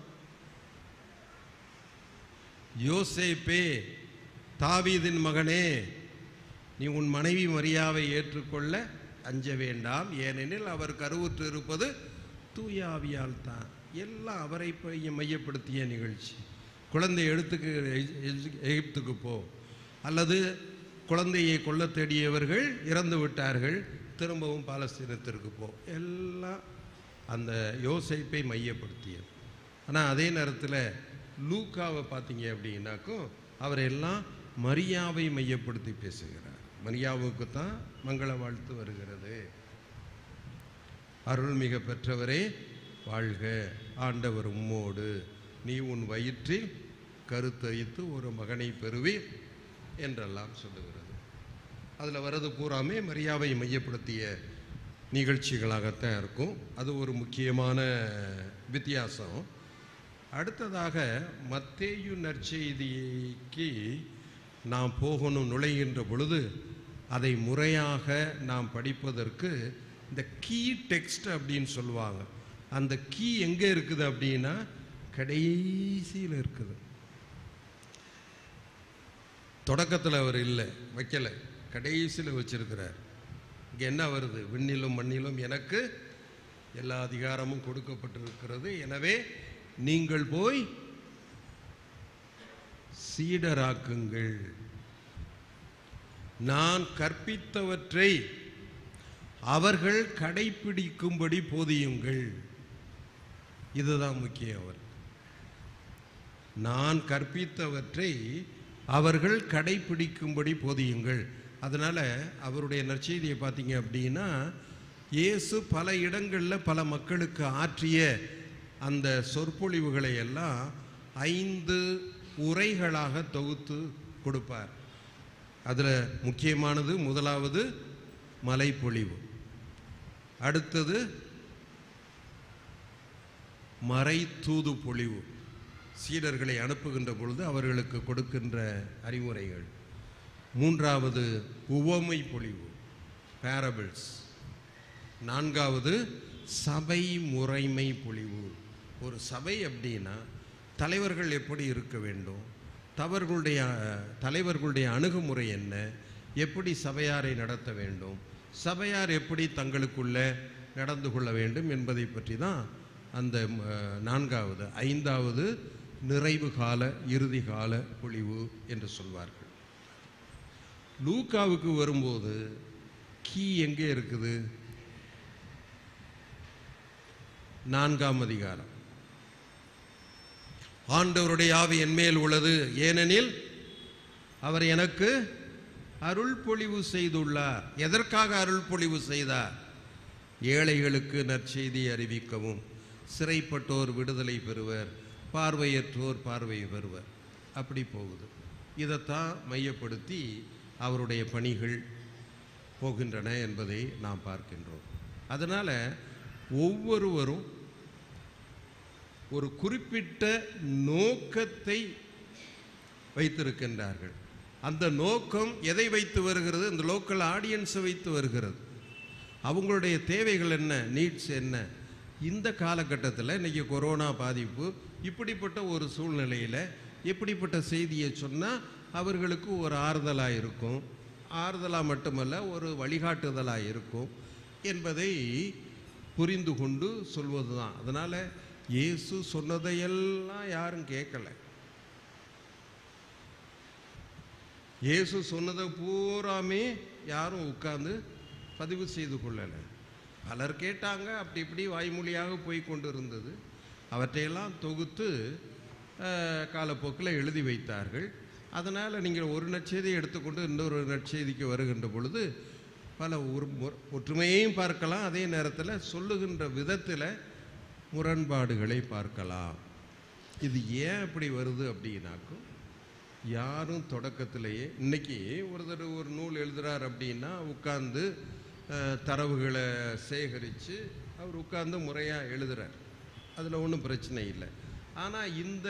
யோசேப்பே தாவீதின் மகனே நீ உன் மனைவி மரியாவை ஏற்றுக்கொள்ள அஞ்ச வேண்டாம் ஏனெனில் அவர் கருவுற்று இருப்பது தூயாவியால் தான் எல்லாம் அவரை பைய- மையப்படுத்திய நிகழ்ச்சி குழந்தை எடுத்துக்கு எகி- எகி- எகிப்துக்கு போ அல்லது குழந்தையை கொல்ல தேடியவர்கள் இறந்து விட்டார்கள் திரும்பவும் பாலஸ்தீனத்திற்கு போ எல்லாம் அந்த யோசைப்பை மையப்படுத்தியது ஆனால் அதே நேரத்தில் லூக்காவை பார்த்தீங்க அப்படின்னாக்கும் அவர் எல்லாம் மரியாவை மையப்படுத்தி பேசுகிறார் மரியாவுக்கு தான் மங்கள வாழ்த்து வருகிறது அருள்மிக பெற்றவரே வாழ்க ஆண்டவர் உம்மோடு நீ உன் வயிற்றில் கருத்தரித்து ஒரு மகனை பெறுவீர் என்றெல்லாம் சொல்லுகிறது அதில் வர்றது பூராமே மரியாவை மையப்படுத்திய நிகழ்ச்சிகளாகத்தான் இருக்கும் அது ஒரு முக்கியமான வித்தியாசம் அடுத்ததாக மத்தேயு நற்செய்திக்கு நாம் போகணும் நுழைகின்ற பொழுது அதை முறையாக நாம் படிப்பதற்கு இந்த கீ டெக்ஸ்ட் அப்படின்னு சொல்லுவாங்க அந்த கீ எங்கே இருக்குது அப்படின்னா கடைசியில் இருக்குது தொடக்கத்தில் அவர் இல்லை வைக்கலை கடைசியில் வச்சிருக்கிறார் இங்கே என்ன வருது விண்ணிலும் மண்ணிலும் எனக்கு எல்லா அதிகாரமும் கொடுக்கப்பட்டிருக்கிறது எனவே நீங்கள் போய் சீடராக்குங்கள் நான் கற்பித்தவற்றை அவர்கள் கடைப்பிடிக்கும்படி போதியுங்கள் இதுதான் முக்கியம் அவர் நான் கற்பித்தவற்றை அவர்கள் கடைப்பிடிக்கும்படி போதியுங்கள் அதனால் அவருடைய நற்செய்தியை பார்த்தீங்க அப்படின்னா இயேசு பல இடங்களில் பல மக்களுக்கு ஆற்றிய அந்த சொற்பொழிவுகளை எல்லாம் ஐந்து உரைகளாக தொகுத்து கொடுப்பார் அதில் முக்கியமானது முதலாவது மலைப்பொழிவு அடுத்தது மறை தூது பொழிவு சீடர்களை அனுப்புகின்ற பொழுது அவர்களுக்கு கொடுக்கின்ற அறிவுரைகள் மூன்றாவது உவமை பொழிவு பேரபிள்ஸ் நான்காவது சபை முறைமை பொழிவு ஒரு சபை அப்படின்னா தலைவர்கள் எப்படி இருக்க வேண்டும் தவர்களுடைய தலைவர்களுடைய அணுகுமுறை என்ன எப்படி சபையாரை நடத்த வேண்டும் சபையார் எப்படி தங்களுக்குள்ள நடந்து கொள்ள வேண்டும் என்பதை பற்றி தான் அந்த அஹ், நான்காவது ஐந்தாவது நிறைவு கால இறுதி கால பொழிவு என்று சொல்வார்கள் லூக்காவுக்கு வரும்போது கீ எங்கே இருக்குது நான்காம் அதிகாரம் ஆண்டவருடைய ஆவி என்மேல் உள்ளது ஏனெனில் அவர் எனக்கு அருள் பொழிவு செய்துள்ளார் எதற்காக அருள் பொழிவு செய்தார் ஏழைகளுக்கு நற்செய்தி அறிவிக்கவும் சிறைப்பட்டோர் விடுதலை பெறுவர் பார்வையற்றோர் பார்வை பெறுவர் அப்படி போகுது இதைத்தான் மையப்படுத்தி அவருடைய பணிகள் போகின்றன என்பதை நாம் பார்க்கின்றோம் அதனால் ஒவ்வொருவரும் ஒரு குறிப்பிட்ட நோக்கத்தை வைத்திருக்கின்றார்கள் அந்த நோக்கம் எதை வைத்து வருகிறது அந்த லோக்கல் ஆடியன்ஸை வைத்து வருகிறது அவங்களுடைய தேவைகள் என்ன நீட்ஸ் என்ன இந்த காலகட்டத்தில் இன்னைக்கு கொரோனா பாதிப்பு இப்படிப்பட்ட ஒரு சூழ்நிலையில் எப்படிப்பட்ட செய்தியை சொன்னால் அவர்களுக்கு ஒரு ஆறுதலாக இருக்கும் ஆறுதலாக மட்டுமல்ல ஒரு வழிகாட்டுதலாக இருக்கும் என்பதை புரிந்து கொண்டு சொல்வது தான் அதனால் இயேசு சொன்னதையெல்லாம் யாரும் கேட்கலை இயேசு சொன்னதை பூராமே யாரும் உட்கார்ந்து பதிவு செய்து கொள்ளலை பலர் கேட்டாங்க அப்படி இப்படி வாய்மொழியாக போய் கொண்டு இருந்தது அவற்றையெல்லாம் தொகுத்து அஹ், காலப்போக்கில் எழுதி வைத்தார்கள் அதனால் நீங்கள் ஒரு நற்செய்தியை எடுத்துக்கொண்டு இன்னொரு நற்செய்திக்கு வருகின்ற பொழுது பல ஒரு மு- ஒற்றுமையையும் பார்க்கலாம் அதே நேரத்தில் சொல்லுகின்ற விதத்தில் முரண்பாடுகளை பார்க்கலாம் இது ஏன் இப்படி வருது அப்படின்னாக்கும் யாரும் தொடக்கத்திலேயே இன்னைக்கு ஒருத்தர் ஒரு நூல் எழுதுறார் அப்படின்னா உட்கார்ந்து அஹ், தரவுகளை சேகரித்து அவர் உட்கார்ந்து முறையாக எழுதுறார் அதில் ஒன்றும் பிரச்சனை இல்லை ஆனால் இந்த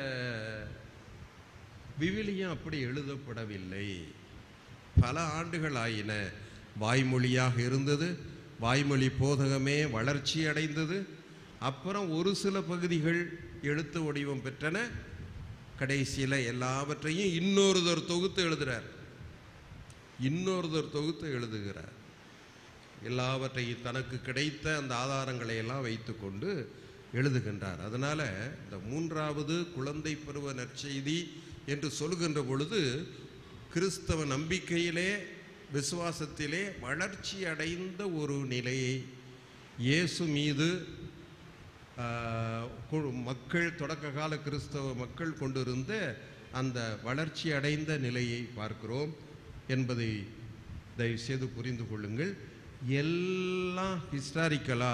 விவிலியம் அப்படி எழுதப்படவில்லை பல ஆண்டுகள் ஆயின வாய்மொழியாக இருந்தது வாய்மொழி போதகமே வளர்ச்சி அடைந்தது அப்புறம் ஒரு சில பகுதிகள் எழுத்து வடிவம் பெற்றன கடைசியில் எல்லாவற்றையும் இன்னொருத்தர் தொகுத்து எழுதுறார் இன்னொருத்தர் தொகுத்து எழுதுகிறார் எல்லாவற்றையும் தனக்கு கிடைத்த அந்த ஆதாரங்களை எல்லாம் வைத்துக்கொண்டு எழுதுகின்றார் அதனால இந்த மூன்றாவது குழந்தை பருவ நற்செய்தி என்று சொல்கின்ற பொழுது கிறிஸ்தவ நம்பிக்கையிலே விசுவாசத்திலே வளர்ச்சி அடைந்த ஒரு நிலையை இயேசு மீது ஆஹ், கு- மக்கள் தொடக்க கால கிறிஸ்தவ மக்கள் கொண்டிருந்த அந்த வளர்ச்சி அடைந்த நிலையை பார்க்கிறோம் என்பதை தயவுசெய்து புரிந்து கொள்ளுங்கள் எல்லாம் ஹிஸ்டாரிக்கலா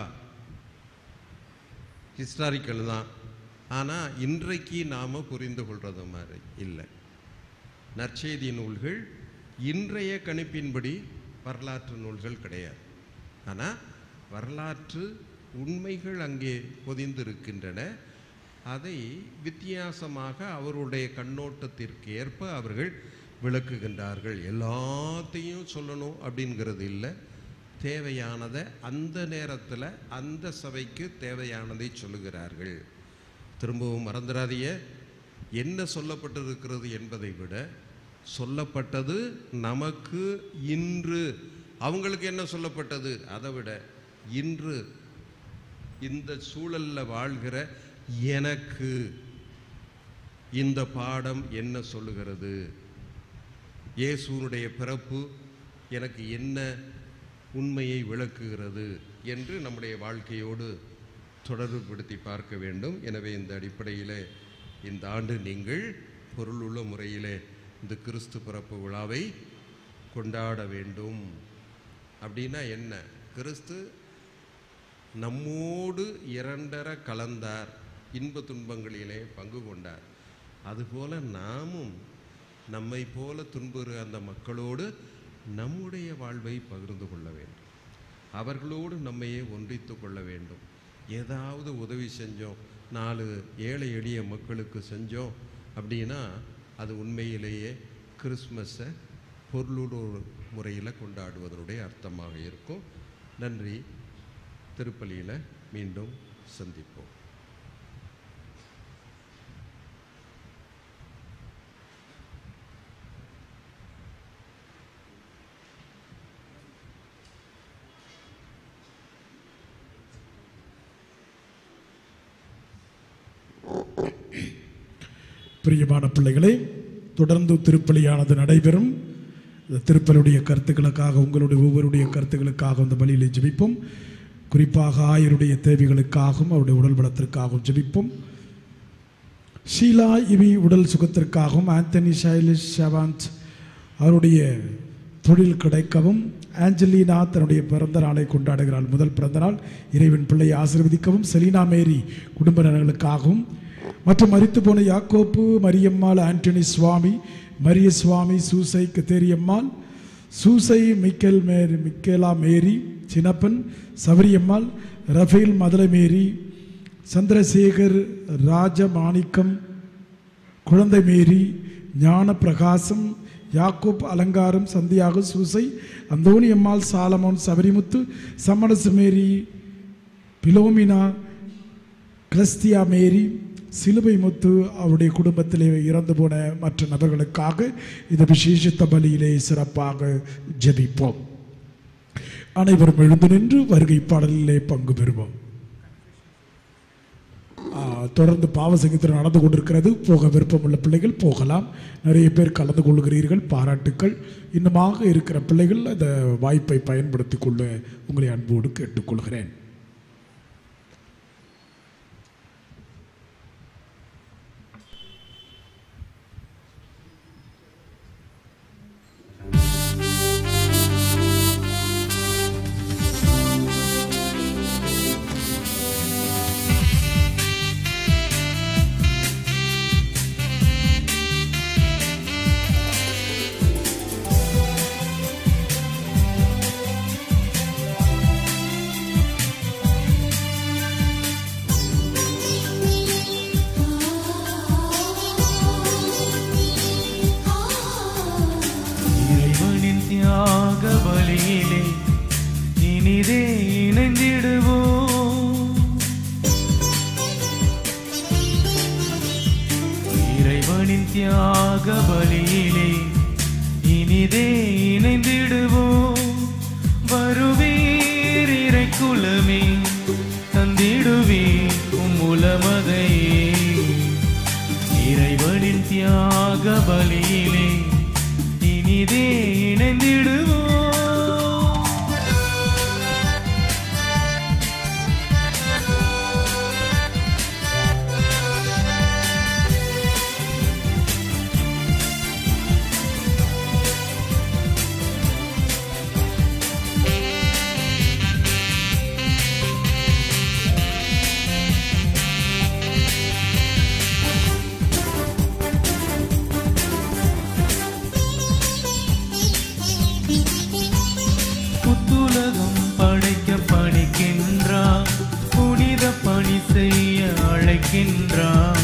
ஹிஸ்டாரிக்கல் தான் ஆனால் இன்றைக்கு நாம் புரிந்து கொள்றது மாதிரி இல்லை நற்செய்தி நூல்கள் இன்றைய கணிப்பின்படி வரலாற்று நூல்கள் கிடையாது ஆனால் வரலாற்று உண்மைகள் அங்கே பொதிந்திருக்கின்றன அதை வித்தியாசமாக அவருடைய கண்ணோட்டத்திற்கு ஏற்ப அவர்கள் விளக்குகின்றார்கள் எல்லாத்தையும் சொல்லணும் அப்படிங்கிறது இல்லை தேவையானதை அந்த நேரத்தில் அந்த சபைக்கு தேவையானதை சொல்லுகிறார்கள் திரும்பவும் மறந்துடாதீங்க என்ன சொல்லப்பட்டிருக்கிறது என்பதை விட சொல்லப்பட்டது நமக்கு இன்று அவங்களுக்கு என்ன சொல்லப்பட்டது அதை விட இன்று இந்த சூழல்ல வாழ்கிற எனக்கு இந்த பாடம் என்ன சொல்லுகிறது இயேசுனுடைய பிறப்பு எனக்கு என்ன உண்மையை விளக்குகிறது என்று நம்முடைய வாழ்க்கையோடு தொடர்புபடுத்தி பார்க்க வேண்டும் எனவே இந்த அடிப்படையில் இந்த ஆண்டு நீங்கள் பொருளுள்ள முறையிலே இந்த கிறிஸ்து பிறப்பு விழாவை கொண்டாட வேண்டும் அப்படின்னா என்ன கிறிஸ்து நம்மோடு இரண்டர கலந்தார் இன்ப துன்பங்களிலே பங்கு கொண்டார் அதுபோல நாமும் நம்மை போல துன்புற அந்த மக்களோடு நம்முடைய வாழ்வை பகிர்ந்து கொள்ள வேண்டும் அவர்களோடு நம்மையே ஒன்றித்து கொள்ள வேண்டும் ஏதாவது உதவி செஞ்சோம் நாலு ஏழை எளிய மக்களுக்கு செஞ்சோம் அப்படின்னா அது உண்மையிலேயே கிறிஸ்மஸை பொருளூர் முறையில் கொண்டாடுவதனுடைய அர்த்தமாக இருக்கும் நன்றி திருப்பலியில் மீண்டும் சந்திப்போம் பிரியமான பிள்ளைகளே தொடர்ந்து திருப்பலியானது நடைபெறும் இந்த திருப்பலியுடைய கருத்துக்களுக்காக உங்களுடைய ஒவ்வொருடைய கருத்துக்களுக்காக இந்த பலியிலே ஜெபிப்போம் குறிப்பாக ஆயருடைய தேவைகளுக்காகவும் அவருடைய உடல் பலத்திற்காகவும் ஜெபிப்போம் ஷீலா இவி உடல் சுகத்திற்காகவும் ஆந்தனி ஷைலிஷ் ஷவாந்த் அவருடைய தொழில் கிடைக்கவும் ஆஞ்சலினா தன்னுடைய பிறந்த நாளை கொண்டாடுகிறாள் முதல் பிறந்த நாள் இறைவன் பிள்ளையை ஆசீர்வதிக்கவும் செலீனா மேரி குடும்ப நலன்களுக்காகவும் மற்றும் மரித்து போன Yakkobu Mariyammal Antony Swamy Mariya Swamy Susai Katheriyammal Susai Mikkel Mary Mikkela Mary Chinnappan Sabariyammal Raphael Madurai Mary Chandrasekar Rajamanickam Kuzhandai Mary Gnana Prakasam Yakoob Alangaram Santhiyaga Susai Anthoni Ammal Salamon Sabarimuthu Sammanasu Mary Philomena Christia Mary Siluvai Muthu அவருடைய குடும்பத்திலே இறந்து போன மற்ற நபர்களுக்காக இந்த விசேஷித்த பலியிலே சிறப்பாக ஜெபிப்போம் அனைவரும் எழுந்து நின்று வருகை பாடலிலே பங்கு பெறுவோம் ஆ, தொடர்ந்து பாவசங்கத்தில் நடந்து கொண்டிருக்கிறது போக விருப்பமுள்ள பிள்ளைகள் போகலாம் நிறைய பேர் கலந்து கொள்கிறீர்கள் பாராட்டுக்கள் இன்னுமாக இருக்கிற பிள்ளைகள் அந்த வாய்ப்பை பயன்படுத்திக் கொள்ள உங்களை அன்போடு கேட்டுக்கொள்கிறேன் இறைவனின் தியாக பலியிலே இனிதே இணைந்திடுவோம் இறைவனின் தியாக பலியிலே இனிதே இணைந்திடுவோம் வருவீர் இறை குலமே தந்திடுவீர் உம்முலமதையே இறைவனின் தியாக பலியிலே இனிதே இணைந்திடுவோம் புத்துலகம் படைக்க பணிக்கின்றார் புனித பணி செய்ய அழைக்கின்றார்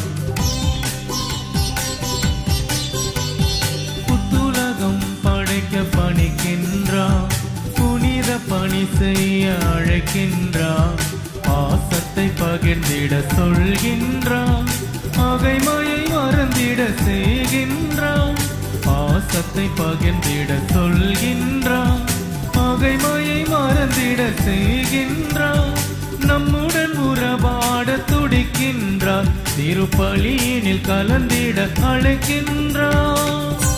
புத்துலகம் படைக்க பணிக்கின்றார் புனித பணி செய்ய அழைக்கின்றார் பாசத்தை பகிர்ந்திட சொல்கின்றார் பகைமையை மறந்திட செய்கின்றார் பாசத்தை பகிர்ந்திட சொல்கின்றார் பகைமையை மறந்திட செய்கின்றார் நம்முடன் உறவாட துடிக்கின்றார் திருப்பலியினில் கலந்திட அழைக்கின்றார்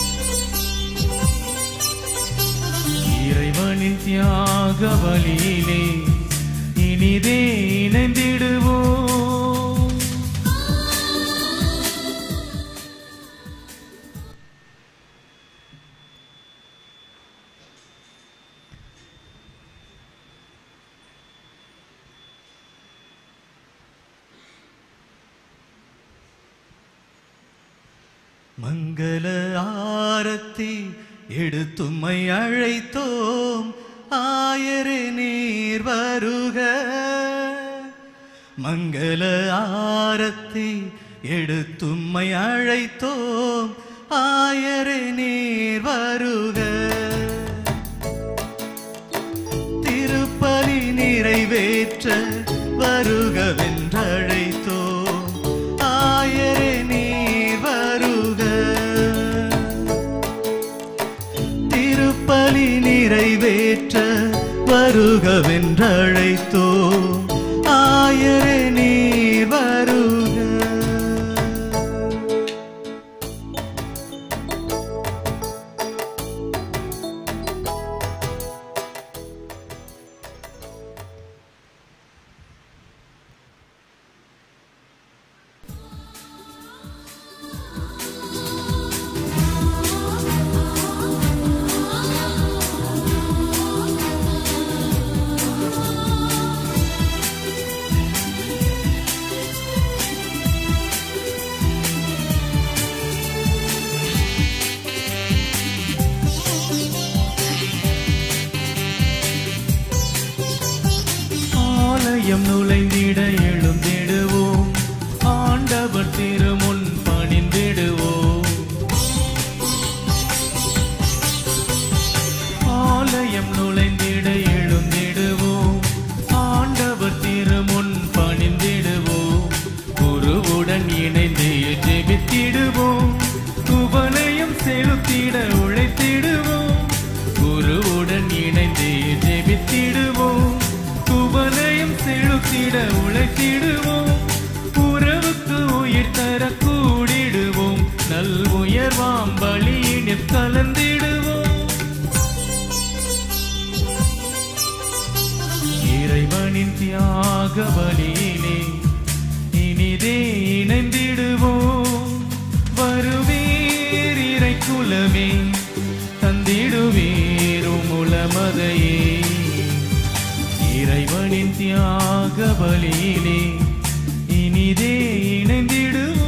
இறைவனின் தியாக பலியிலே இனிதே இணைந்திடுவோம் மங்கள ஆரத்தி எடுத்தும்மை அழைத்தோம் ஆயரே நீர் வருக மங்கள ஆரத்தி எடுத்தும்மை அழைத்தோம் ஆயரே நீர் வருக திருப்பலி நிறைவேற்ற வருகவென்றழைத்தோம் ஆயரே நீர் வருக திருப்பலி நிறைவேற்ற வருகவென்றழைத்தோம் ஆயரே நீர் வருக ஆண்டவர் திருமுன் பணிந்திடுவோம் ஆலயம் நுழைந்திட எழுந்திடுவோம் ஆண்டவர் திருமுன் பணிந்திடுவோம் குருவுடன் இணைந்து ஜெபித்திடுவோம் குவனையும் செலுத்திட உழைத்திடுவோம் குருவுடன் இணைந்து ஜெபித்திடுவோம் குவனையும் செலுத்திட உழைத்திடுவோம் உறவுக்கு உயிர் தர கூடிடுவோம் நல் உயர்வாம் பலியினில் கலந்திடுவோம் இறைவனின் தியாக பலியிலே இனிதே இணைந்திடுவோம் வருவீர் இறை குலமே தந்திடுவீரும் உளமதையே இறைவனின் தியாக பலியிலே இனிதே இணைந்திடுவோம்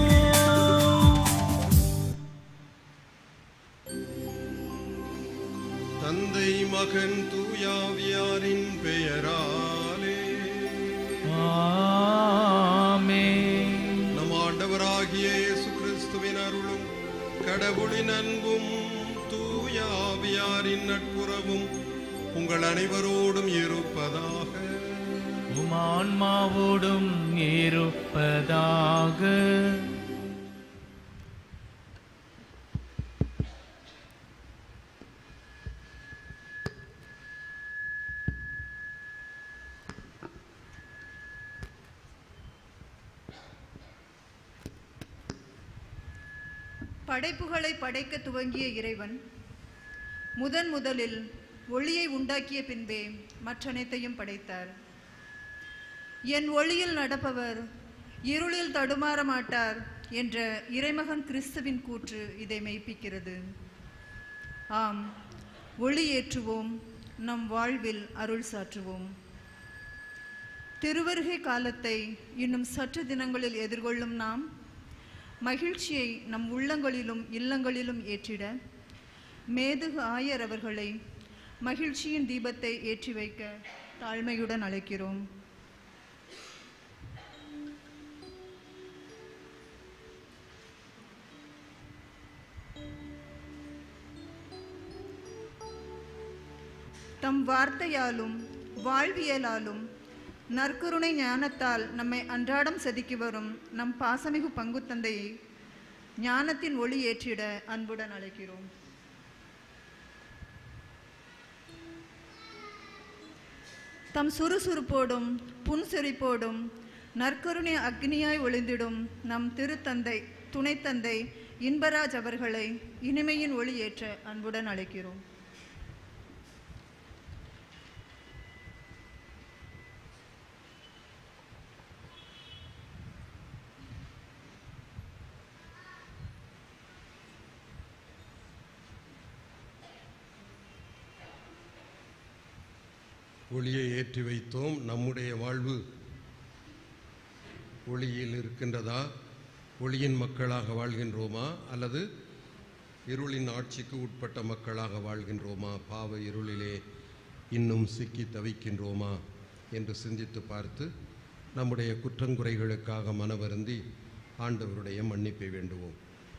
தந்தை மகன் தூயாவியாரின் பெயராலே ஆமென் நம் ஆண்டவராகிய இயேசு கிறிஸ்துவின் அருளும் கடவுளின் அன்பும் தூயாவியாரின் நட்புறவும் உங்கள் அனைவரோடும் இருப்பதாக உம் ஆன்மாவோடும் இருப்பதாக படைப்புகளை படைக்க துவங்கிய இறைவன் முதன் முதலில் ஒளியை உண்டாக்கிய பின்பே மற்றனைத்தையும் படைத்தார் என் ஒளியில் நடப்பவர் இருளில் தடுமாற மாட்டார் என்ற இறைமகன் கிறிஸ்துவின் கூற்று இதை மெய்ப்பிக்கிறது ஆம் ஒளி ஏற்றுவோம் நம் வாழ்வில் அருள் சாற்றுவோம் திருவருகை காலத்தை இன்னும் சற்று தினங்களில் எதிர்கொள்ளும் நாம் மகிழ்ச்சியை நம் உள்ளங்களிலும் இல்லங்களிலும் ஏற்றிட மேதுகு ஆயர் அவர்களை மகிழ்ச்சியின் தீபத்தை ஏற்றி வைக்க தாழ்மையுடன் அழைக்கிறோம் தம் வார்த்தையாலும் வாழ்வியலாலும் நற்கருணை ஞானத்தால் நம்மை அன்றாடம் செதுக்கி வரும் நம் பாசமிகு பங்கு தந்தையை ஞானத்தின் ஒளி ஏற்றிட அன்புடன் அழைக்கிறோம் தம் சுறுசுறுப்போடும் புன்சிரிப்போடும் நற்கருணை அக்னியாய் ஒளிந்திடும் நம் திருத்தந்தை துணைத்தந்தை இன்பராஜ் அவர்களை இனிமையின் ஒளி ஏற்ற அன்புடன் அழைக்கிறோம் ஒளியை ஏற்றி வைத்தோம் நம்முடைய வாழ்வு ஒளியில் இருக்கின்றதா ஒளியின் மக்களாக வாழ்கின்றோமா அல்லது இருளின் ஆட்சிக்கு உட்பட்ட மக்களாக வாழ்கின்றோமா பாவ இருளிலே இன்னும் சிக்கி தவிக்கின்றோமா என்று சிந்தித்து பார்த்து நம்முடைய குற்றங்குறைகளுக்காக மனவருந்தி ஆண்டவருடைய மன்னிப்பை வேண்டுவோம்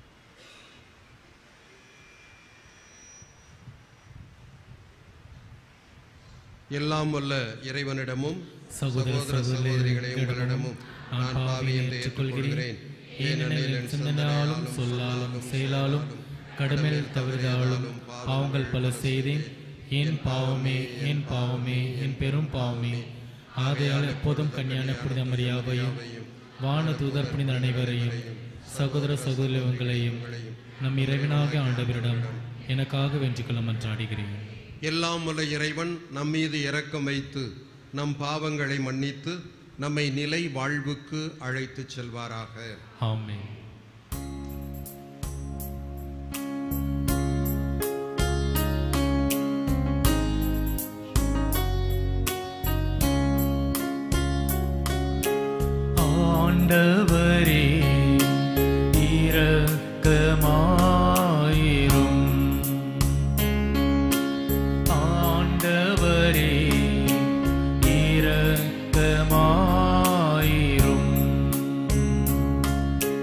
எல்லாம் வல்ல இறைவனிடமும் சகோதர சகோதரிகளே உங்களிடமும் நான் பாவி என்று ஏற்றுக்கொள்கிறேன் ஏனெனில் என் சிந்தனையாலும் சொல்லாலும் செயலாலும் கடமையில் தவறுதாலும் பாவங்கள் பல செய்தேன் என் பாவமே என் பாவமே என் பெரும் பாவமே ஆகையால் எப்போதும் கன்னியான புனித மரியாவையும் வான தூதர் புனித அனைவரையும் சகோதர சகோதரங்களையும் நம் இறைவனாக ஆண்டவரிடம் எனக்காக வென்றுக்கொள்ள மன்றாடுகிறேன் எல்லாம் வல்ல இறைவன் நம் மீது இரக்கம் வைத்து நம் பாவங்களை மன்னித்து நம்மை நிலை வாழ்வுக்கு அழைத்துச் செல்வாராக ஆமென் ஆண்டவரே இரக்கமாயிரும் ஆண்டவரே இரக்கமாயிரும்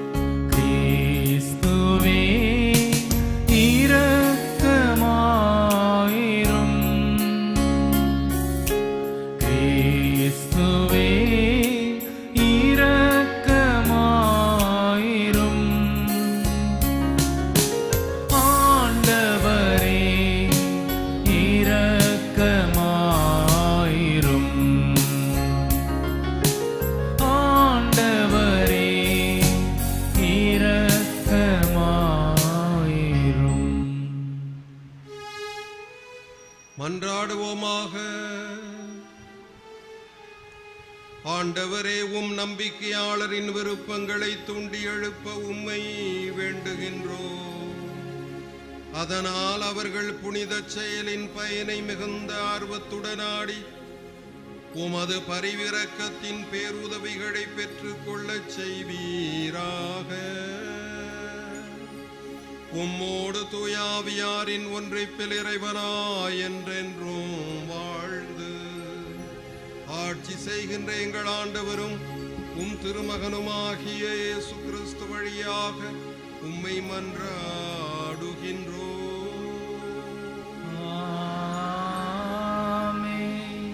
ஆண்டவரே உம் நம்பிக்கையாளரின் விருப்பங்களை தூண்டி எழுப்ப உம்மை வேண்டுகின்றோம் அதனால் அவர்கள் புனித செயலின் பயனை மிகுந்த ஆர்வத்துடன் ஆடி உமது பரிவிரக்கத்தின் பேருதவிகளை பெற்றுக்கொள்ளச் செய்வீராக உம்மோடு தூயாவியாரின் ஒன்றிப்பில் இறைவனாய் என்றென்றும் வாழ்ந்து ஆட்சி செய்கின்ற எங்கள் ஆண்டவரும் உம் திருமகனுமாகிய இயேசு கிறிஸ்து வழியாக உம்மை மன்றாடுகின்றோம் ஆமென்.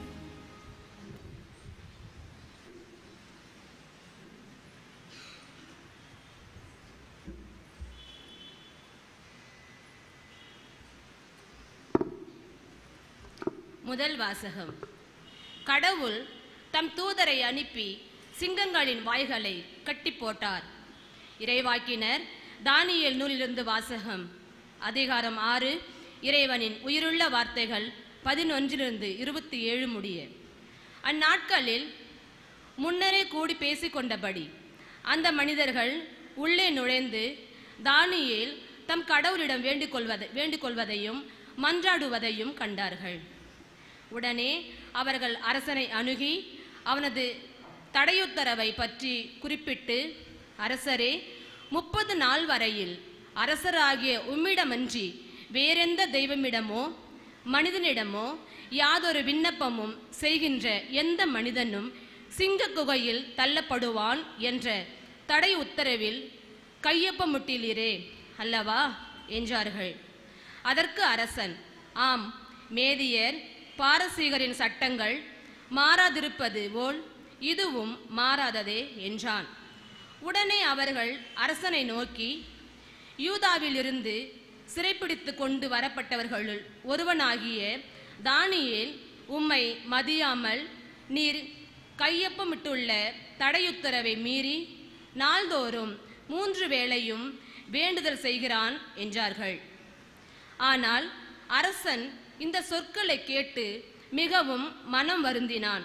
முதல் வாசகம் கடவுள் தம் தூதரை அனுப்பி சிங்கங்களின் வாய்களை கட்டி போட்டார் இறைவாக்கினர் தானியேல் நூலிலிருந்து வாசகம் அதிகாரம் ஆறு இறைவனின் உயிருள்ள வார்த்தைகள் பதினொன்றிலிருந்து இருபத்தி ஏழு முடிய அந்நாட்களில் முன்னரே கூடி பேசிக்கொண்டபடி அந்த மனிதர்கள் உள்ளே நுழைந்து தானியேல் தம் கடவுளிடம் வேண்டிக் கொள்வதை வேண்டிக் கொள்வதையும் மன்றாடுவதையும் கண்டார்கள் உடனே அவர்கள் அரசனை அணுகி அவனது தடையுத்தரவை பற்றி குறிப்பிட்டு அரசரே முப்பது நாள் வரையில் அரசராகிய உம்மிடமன்றி வேறெந்த தெய்வமிடமோ மனிதனிடமோ யாதொரு விண்ணப்பமும் செய்கின்ற எந்த மனிதனும் சிங்க குகையில் தள்ளப்படுவான் என்ற தடை உத்தரவில் கையொப்பமிட்டீரே அல்லவா என்றார்கள் அதற்கு அரசன் ஆம் மேதியர் பாரசீகரின் சட்டங்கள் மாறாதிருப்பது போல் இதுவும் மாறாததே என்றான் உடனே அவர்கள் அரசனை நோக்கி யூதாவிலிருந்து சிறைப்பிடித்து கொண்டு வரப்பட்டவர்களுள் ஒருவனாகிய தானியேல் உம்மை மதியாமல் நீர் கையொப்பமிட்டுள்ள தடையுத்தரவை மீறி நாள்தோறும் மூன்று வேளையும் வேண்டுதல் செய்கிறான் என்றார்கள் ஆனால் அரசன் இந்த சொற்களை கேட்டு மிகவும் மனம் வருந்தினான்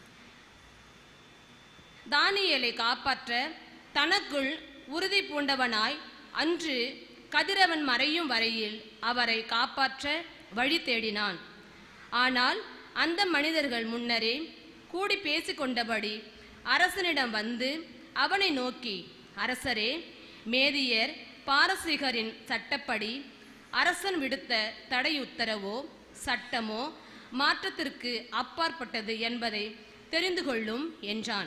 தானியேலை காப்பாற்ற தனக்குள் உறுதி பூண்டவனாய் அன்று கதிரவன் மறையும் வரையில் அவரை காப்பாற்ற வழி தேடினான் ஆனால் அந்த மனிதர்கள் முன்னரே கூடி பேசிக்கொண்டபடி அரசனிடம் வந்து அவனை நோக்கி அரசரே மேதியர் பாரசீகரின் சட்டப்படி அரசன் விடுத்த தடை உத்தரவோ சட்டமோ மாற்றத்திற்கு அப்பாற்பட்டது என்பதை தெரிந்து கொள்ளும் என்றான்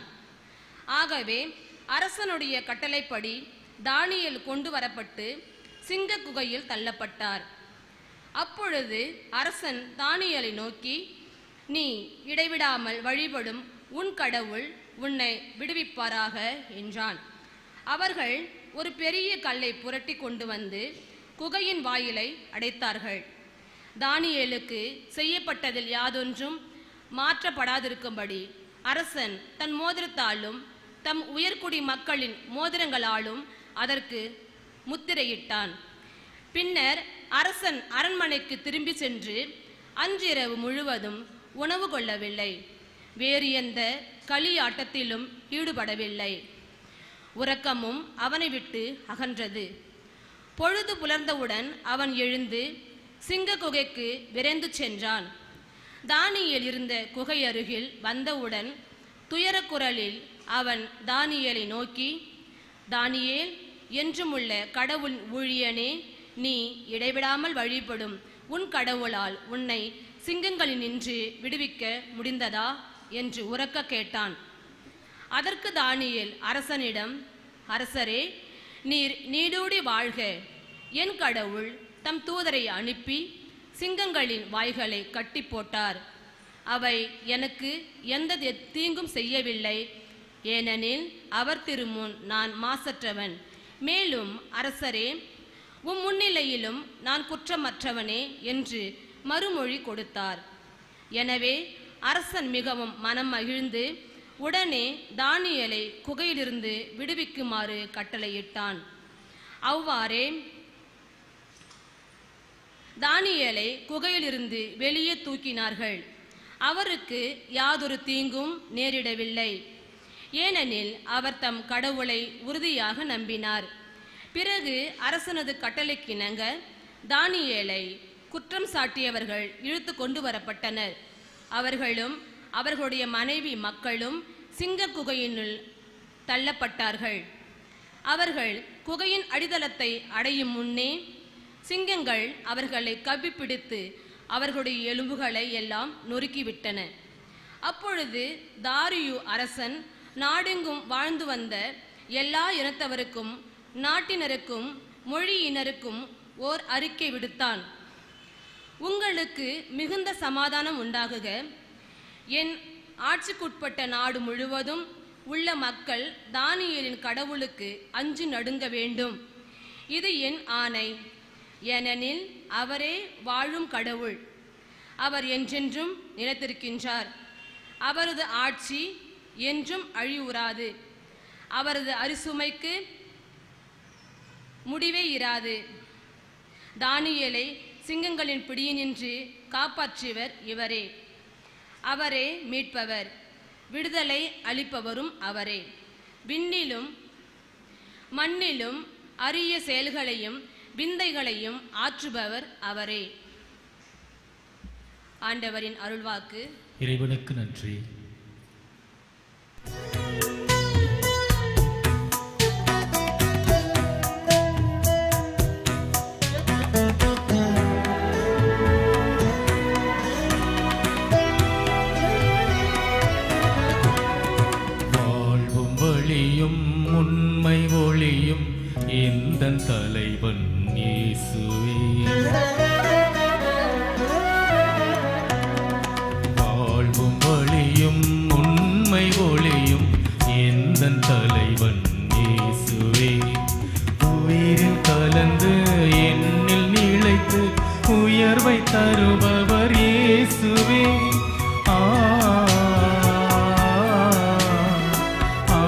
ஆகவே அரசனுடைய கட்டளைப்படி தானியேல் கொண்டு வரப்பட்டு சிங்க குகையில் தள்ளப்பட்டார் அப்பொழுது அரசன் தானியேலை நோக்கி நீ இடைவிடாமல் வழிபடும் உன் கடவுள் உன்னை விடுவிப்பாராக என்றான் அவர்கள் ஒரு பெரிய கல்லை புரட்டி கொண்டு வந்து குகையின் வாயிலை அடைத்தார்கள் தானியேலுக்கு செய்யப்பட்டதில் யாதொன்றும் மாற்றப்படாதிருக்கும்படி அரசன் தன் மோதிரத்தாலும் தம் உயர்குடி மக்களின் மோதிரங்களாலும் அதற்கு முத்திரையிட்டான் பின்னர் அரசன் அரண்மனைக்கு திரும்பி சென்று அன்றிரவு முழுவதும் உணவு கொள்ளவில்லை வேறு எந்த களியாட்டத்திலும் ஈடுபடவில்லை உறக்கமும் அவனை விட்டு அகன்றது பொழுது புலர்ந்தவுடன் அவன் எழுந்து சிங்க குகைக்கு விரைந்து சென்றான் தானியேல் இருந்த குகை அருகில் வந்தவுடன் துயரக் குரலில் அவன் தானியேலை நோக்கி தானியேல் என்றுமுள்ள கடவுள் ஊழியனே நீ இடைவிடாமல் வழிபடும் உன் கடவுளால் உன்னை சிங்கங்களினின்று விடுவிக்க முடிந்ததா என்று உரக்க கேட்டான் அதற்கு தானியேல் அரசனிடம் அரசரே நீர் நீடூடி வாழ்க என் கடவுள் தம் தூதரை அனுப்பி சிங்கங்களின் வாய்களை கட்டி போட்டார் அவை எனக்கு எந்த தெ- தீங்கும் செய்யவில்லை ஏனெனில் அவர் திருமுன் நான் மாசற்றவன் மேலும் அரசரே உம் முன்னிலையிலும் நான் குற்றமற்றவனே என்று மறுமொழி கொடுத்தார் எனவே அரசன் மிகவும் மனம் மகிழ்ந்து உடனே தானியேலை குகையிலிருந்து விடுவிக்குமாறு கட்டளையிட்டான் அவ்வாறே தானியேலை குகையிலிருந்து வெளியே தூக்கினார்கள் அவருக்கு யாதொரு தீங்கும் நேரிடவில்லை ஏனெனில் அவர் தம் கடவுளை உறுதியாக நம்பினார் பிறகு அரசனது கட்டளைக்கிணங்க தானியேலை குற்றம் சாட்டியவர்கள் இழுத்து கொண்டு வரப்பட்டனர் அவர்களும் அவர்களுடைய மனைவி மக்களும் சிங்க குகையினுள் தள்ளப்பட்டார்கள் அவர்கள் குகையின் அடித்தளத்தை அடையும் முன்னே சிங்கங்கள் அவர்களை கவ்விப்பிடித்து அவர்களுடைய எலும்புகளை எல்லாம் நொறுக்கிவிட்டன அப்பொழுது தாரியு அரசன் நாடெங்கும் வாழ்ந்து வந்த எல்லா இனத்தவருக்கும் நாட்டினருக்கும் மொழியினருக்கும் ஓர் அறிக்கை விடுத்தான் உங்களுக்கு மிகுந்த சமாதானம் உண்டாகுக என் ஆட்சிக்குட்பட்ட நாடு முழுவதும் உள்ள மக்கள் தானியேலின் கடவுளுக்கு அஞ்சு நடுங்க வேண்டும் இது என் ஆணை ஏனெனில் அவரே வாழும் கடவுள் அவர் என்றென்றும் நிலைத்திருக்கின்றார் அவரது ஆட்சி என்றும் அழிவுறாது அவரது அரிசுமைக்கு முடிவே இராது தானியேலை சிங்கங்களின் பிடியினின்று காப்பாற்றியவர் இவரே அவரே மீட்பவர் விடுதலை அளிப்பவரும் அவரே விண்ணிலும் மண்ணிலும் அரிய செயல்களையும் விந்தைகளையும் ஆற்றுபவர் அவரே ஆண்டவரின் அருள்வாக்கு இறைவனுக்கு நன்றி வாழ்வும் வழியும் உண்மை ஒளியும் எந்த தலைவன் இயேசுவே வாழ்வும் வழியும் உண்மை ஒளியும் எந்த தலைவன் இயேசுவே உயிரில் கலந்து என்னில் நிலைத்து உயர்வை தருபவர் இயேசுவே ஆ ஆ,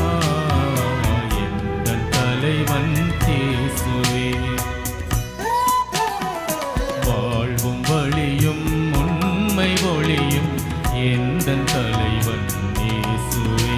எந்தன் தலைவன் இயேசுவே வாழ்வும் வழியும் உண்மை ஒளியும் எந்த தலைவன் இயேசுவே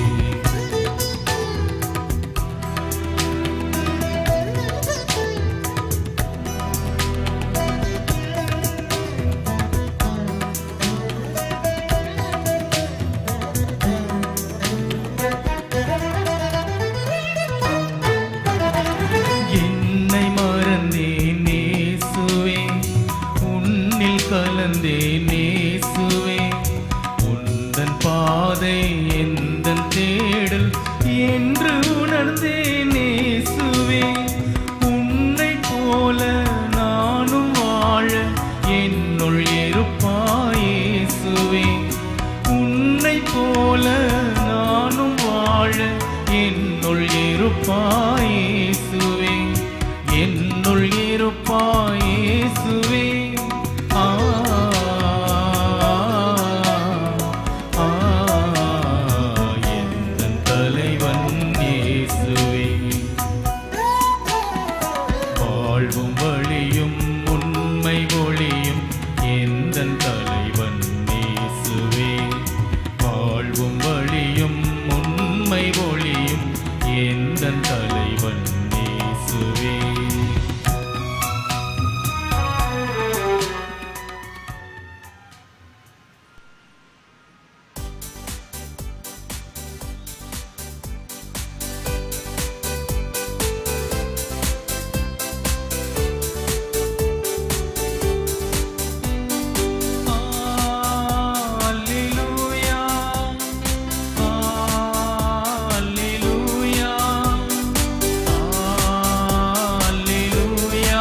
என்னை மறந்தேன் நேசுவே உன்னில் கலந்தேன் நேசுவே உந்தன் பாதை எந்தன் தேடல் என்று உணர்ந்தேன் நேசுவே உன்னை போல நானும் வாழ என்னுள் இருப்பாயேசுவே உன்னை போல நானும் வாழ என்னுள் இருப்பாயேசுவே என்னுள் இருப்பாயேசுவே ஆ ஆ, எந்தன் தலைவன் இயேசுவே வாழ்வும் வழியும் உண்மை ஒளியும் எந்த தலைவன் இயேசுவே வாழ்வும் வழியும் உண்மை ஒளியும் எந்த தலைவன் இயேசுவே Alleluia. Alleluia. Alleluia.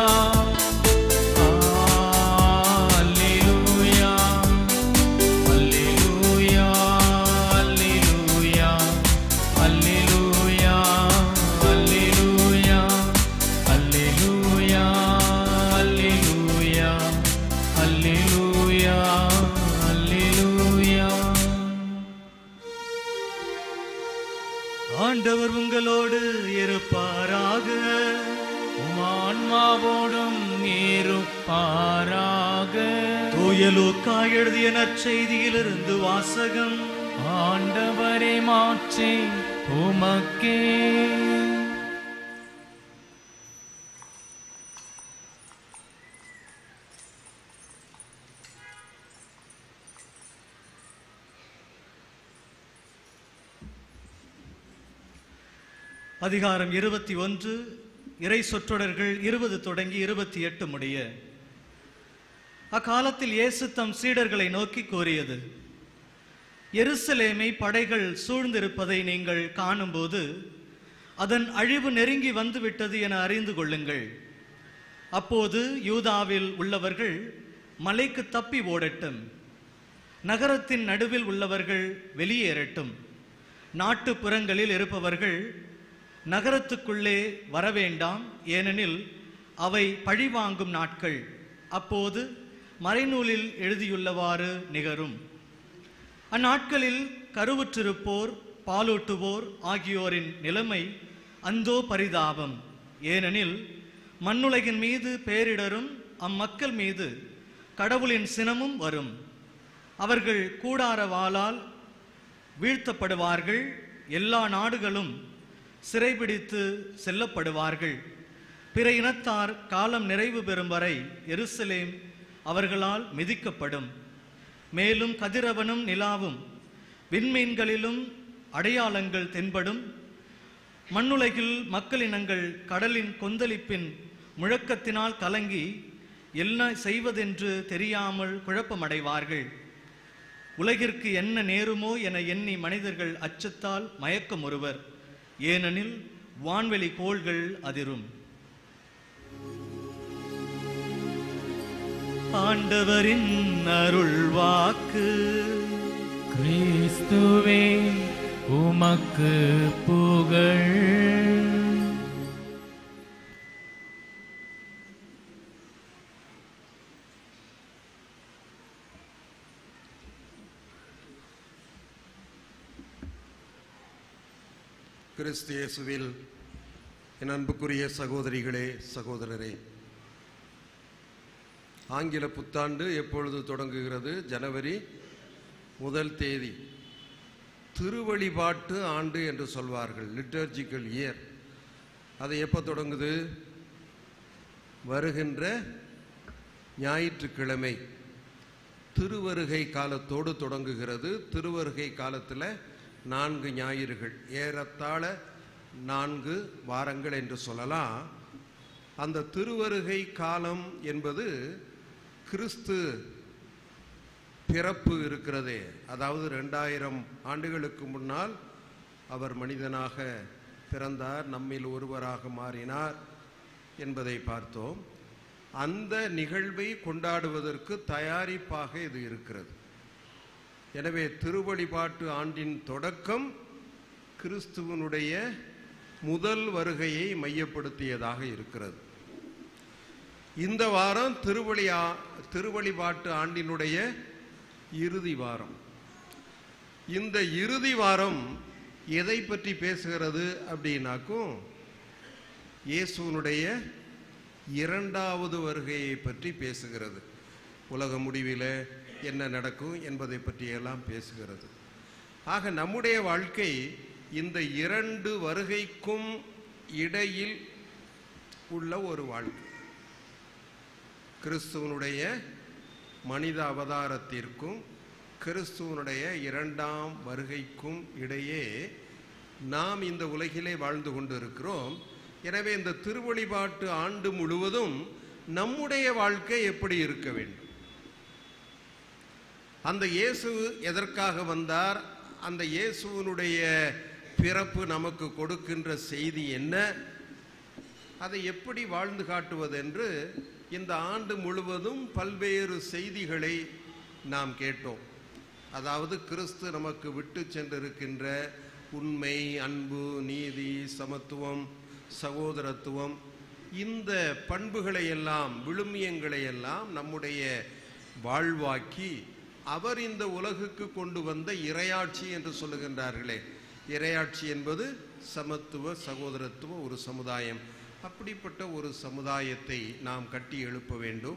Alleluia. Alleluia. Alleluia. Alleluia. Alleluia. Alleluia. Alleluia. Alleluia. Alleluia. ஆண்டவர் உங்களோடு இருப்பாராக உம் ஆன்மாவோடும் இருப்பாராக தூய லூக்கா எழுதிய நற்செய்தியிலிருந்து வாசகம் ஆண்டவரே மாற்றி உமக்கே அதிகாரம் இருபத்தி ஒன்று இறை சொற்றொடர்கள் இருபது தொடங்கி இருபத்தி எட்டு முடிய அக்காலத்தில் இயேசு தம் சீடர்களை நோக்கி கூறியது எருசலேமை படைகள் சூழ்ந்திருப்பதை நீங்கள் காணும்போது அதன் அழிவு நெருங்கி வந்துவிட்டது என அறிந்து கொள்ளுங்கள் அப்போது யூதாவில் உள்ளவர்கள் மலைக்கு தப்பி ஓடட்டும் நகரத்தின் நடுவில் உள்ளவர்கள் வெளியேறட்டும் நாட்டுப்புறங்களில் இருப்பவர்கள் நகரத்துக்குள்ளே வரவேண்டாம் ஏனெனில் அவை பழிவாங்கும் நாட்கள் அப்போது மறைநூலில் எழுதியுள்ளவாறு நிகரும் அந்நாட்களில் கருவுற்றிருப்போர் பாலூட்டுவோர் ஆகியோரின் நிலைமை அந்தோ பரிதாபம் ஏனெனில் மண்ணுலகின் மீது பேரிடரும் அம்மக்கள் மீது கடவுளின் சினமும் வரும் அவர்கள் கூடார வாளால் வீழ்த்தப்படுவார்கள் எல்லா நாடுகளும் சிறைபிடித்து செல்லப்படுவார்கள் பிற இனத்தார் காலம் நிறைவு பெறும் வரை எருசலேம் அவர்களால் மிதிக்கப்படும் மேலும் கதிரவனும் நிலாவும் விண்மீன்களிலும் அடையாளங்கள் தென்படும் மண்ணுலகில் மக்களினங்கள் கடலின் கொந்தளிப்பின் முழக்கத்தினால் கலங்கி என்ன செய்வதென்று தெரியாமல் குழப்பமடைவார்கள் உலகிற்கு என்ன நேருமோ என எண்ணி மனிதர்கள் அச்சத்தால் மயக்கம் ஒருவர் ஏனெனில் வான்வெளி கோள்கள் அதிரும் ஆண்டவரின் அருள் வாக்கு கிறிஸ்துவே உமக்கு புகழ் கிறிஸ்து இயேசுவில் என் அன்புக்குரிய சகோதரிகளே சகோதரரே ஆங்கில புத்தாண்டு எப்பொழுது தொடங்குகிறது ஜனவரி முதல் தேதி திருவழிபாட்டு ஆண்டு என்று சொல்வார்கள் லிட்டர்ஜிக்கல் இயர் அது எப்போ தொடங்குது வருகின்ற ஞாயிற்றுக்கிழமை திருவருகை காலத்தோடு தொடங்குகிறது திருவருகை காலத்தில் நான்கு ஞாயிறுகள் ஏறத்தாழ நான்கு வாரங்கள் என்று சொல்லலாம் அந்த திருவருகை காலம் என்பது கிறிஸ்து பிறப்பு இருக்கிறதே அதாவது ரெண்டாயிரம் ஆண்டுகளுக்கு முன்னால் அவர் மனிதனாக பிறந்தார் நம்மில் ஒருவராக மாறினார் என்பதை பார்த்தோம் அந்த நிகழ்வை கொண்டாடுவதற்கு தயாரிப்பாக இது இருக்கிறது எனவே திருவழிபாட்டு ஆண்டின் தொடக்கம் கிறிஸ்துவனுடைய முதல் வருகையை மையப்படுத்தியதாக இருக்கிறது இந்த வாரம் திருவழியா திருவழிபாட்டு ஆண்டினுடைய இறுதி வாரம் இந்த இறுதி வாரம் எதை பற்றி பேசுகிறது அப்படின்னாக்கும் இயேசுவனுடைய இரண்டாவது வருகையை பற்றி பேசுகிறது உலக முடிவில் என்ன நடக்கும் என்பதை பற்றியெல்லாம் பேசுகிறது ஆக நம்முடைய வாழ்க்கை இந்த இரண்டு வருகைக்கும் இடையில் உள்ள ஒரு வாழ்க்கை கிறிஸ்துவனுடைய மனித அவதாரத்திற்கும் கிறிஸ்துவனுடைய இரண்டாம் வருகைக்கும் இடையே நாம் இந்த உலகிலே வாழ்ந்து கொண்டிருக்கிறோம் எனவே இந்த திருவழிபாட்டு ஆண்டு முழுவதும் நம்முடைய வாழ்க்கை எப்படி இருக்க வேண்டும் அந்த இயேசு எதற்காக வந்தார் அந்த இயேசுவனுடைய பிறப்பு நமக்கு கொடுக்கின்ற செய்தி என்ன அதை எப்படி வாழ்ந்து காட்டுவதென்று இந்த ஆண்டு முழுவதும் பல்வேறு செய்திகளை நாம் கேட்டோம் அதாவது கிறிஸ்து நமக்கு விட்டு சென்றிருக்கின்ற உண்மை அன்பு நீதி சமத்துவம் சகோதரத்துவம் இந்த பண்புகளை எல்லாம் விழுமியங்களை எல்லாம் நம்முடைய வாழ்வாக்கி அவர் இந்த உலகுக்கு கொண்டு வந்த இரையாட்சி என்று சொல்லுகின்றார்களே இரையாட்சி என்பது சமத்துவ சகோதரத்துவ ஒரு சமுதாயம் அப்படிப்பட்ட ஒரு சமுதாயத்தை நாம் கட்டி எழுப்ப வேண்டும்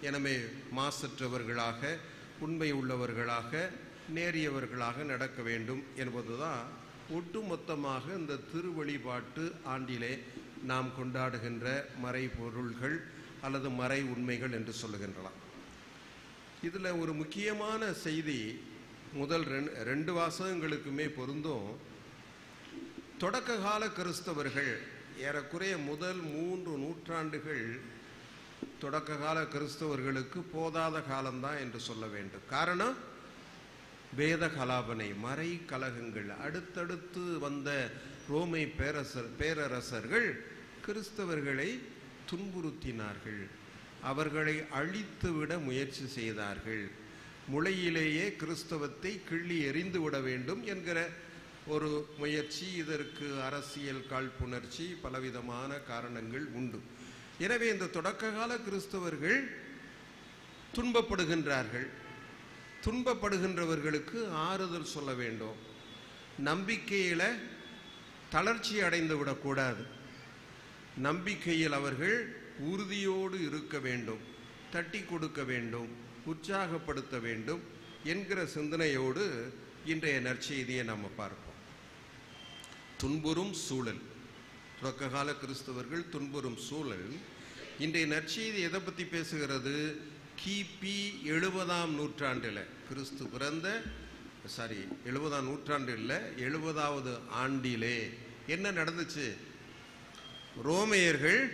எனவே மாசற்றவர்களாக உண்மை உள்ளவர்களாக நேரியவர்களாக நடக்க வேண்டும் என்பதுதான் ஒட்டுமொத்தமாக இந்த திருவழிபாட்டு ஆண்டிலே நாம் கொண்டாடுகின்ற மறைபொருள்கள் அல்லது மறை உண்மைகள் என்று சொல்லுகின்றலாம் இதில் ஒரு முக்கியமான செய்தி முதல் ரெண்டு ரெண்டு வாசகங்களுக்குமே பொருந்தும் தொடக்க கால கிறிஸ்தவர்கள் ஏறக்குறைய முதல் மூன்று நூற்றாண்டுகள் தொடக்க கால கிறிஸ்தவர்களுக்கு போதாத காலம்தான் என்று சொல்ல வேண்டும் காரணம் வேத கலாபனை மறை கலகங்கள் அடுத்தடுத்து வந்த ரோமை பேரரசர் பேரரசர்கள் கிறிஸ்தவர்களை துன்புறுத்தினார்கள் அவர்களை அழித்துவிட முயற்சி செய்தார்கள் முளையிலேயே கிறிஸ்தவத்தை கிள்ளி எறிந்து விட வேண்டும் என்கிற ஒரு முயற்சி இதற்கு அரசியல் காழ்ப்புணர்ச்சி பலவிதமான காரணங்கள் உண்டு எனவே இந்த தொடக்க கால கிறிஸ்தவர்கள் துன்பப்படுகின்றார்கள் துன்பப்படுகின்றவர்களுக்கு ஆறுதல் சொல்ல வேண்டும் நம்பிக்கையில தளர்ச்சி அடைந்து விடக்கூடாது நம்பிக்கையில் அவர்கள் உறுதியோடு இருக்க வேண்டும் தட்டி கொடுக்க வேண்டும் உற்சாகப்படுத்த வேண்டும் என்கிற சிந்தனையோடு இன்றைய நற்செய்தியை நம்ம பார்ப்போம் துன்புறும் சூழல் தொடக்க கால கிறிஸ்தவர்கள் துன்புறும் சூழல் இன்றைய நற்செய்தி எதை பற்றி பேசுகிறது கிபி எழுபதாம் நூற்றாண்டில் கிறிஸ்து பிறந்த சாரி எழுபதாம் நூற்றாண்டு இல்லை எழுபதாவது ஆண்டிலே என்ன நடந்துச்சு ரோமையர்கள்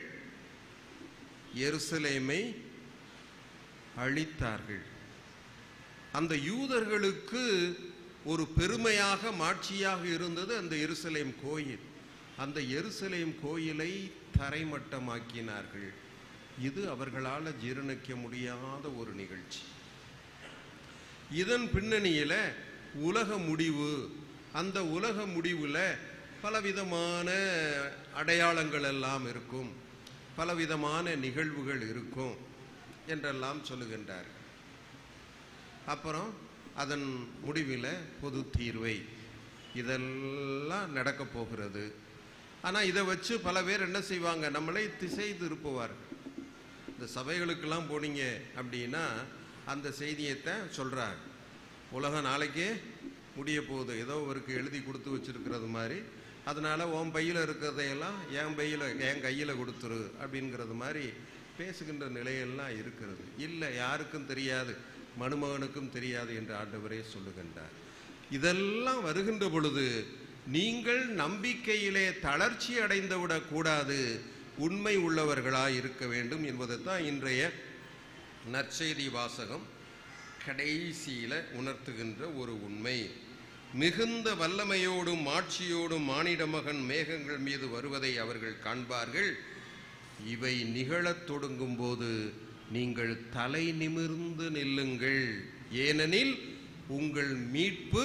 எருசலேமை அழித்தார்கள் அந்த யூதர்களுக்கு ஒரு பெருமையாக மாட்சியாக இருந்தது அந்த எருசலேம் கோயில் அந்த எருசலேம் கோயிலை தரைமட்டமாக்கினார்கள் இது அவர்களால் ஜீரணிக்க முடியாத ஒரு நிகழ்ச்சி இதன் பின்னணியில உலக முடிவு அந்த உலக முடிவுல பலவிதமான அடையாளங்கள் எல்லாம் இருக்கும் பலவிதமான நிகழ்வுகள் இருக்கும் என்றெல்லாம் சொல்லுகின்றார் அப்புறம் அதன் முடிவில் பொது தீர்வை இதெல்லாம் நடக்க போகிறது ஆனால் இதை வச்சு பல பேர் என்ன செய்வாங்க நம்மளை திசை திருப்புவார்கள் இந்த சபைகளுக்கெல்லாம் போனீங்க அப்படின்னா அந்த செய்தியைத்தான் சொல்கிறாங்க உலகம் நாளைக்கே முடிய போகுது ஏதோ அவருக்கு எழுதி கொடுத்து வச்சிருக்கிறது மாதிரி அதனால உன் பையில் இருக்கிறதையெல்லாம் என் பையில் என் கையில் கொடுத்துரு அப்படிங்கிறது மாதிரி பேசுகின்ற நிலையெல்லாம் இருக்கிறது இல்லை யாருக்கும் தெரியாது மணுமகனுக்கும் தெரியாது என்று ஆண்டவரே சொல்லுகின்றார் இதெல்லாம் வருகின்ற பொழுது நீங்கள் நம்பிக்கையிலே தளர்ச்சி அடைந்து விடக்கூடாது உண்மை உள்ளவர்களாய் இருக்க வேண்டும் என்பதைத்தான் இன்றைய நற்செய்தி வாசகம் கடைசியில உணர்த்துகின்ற ஒரு உண்மை மிகுந்த வல்லமையோடும் ஆட்சியோடும் மானிட மகன் மேகங்கள் மீது வருவதை அவர்கள் காண்பார்கள் இவை நிகழத் தொடங்கும் போது நீங்கள் தலை நிமிர்ந்து நில்லுங்கள் ஏனெனில் உங்கள் மீட்பு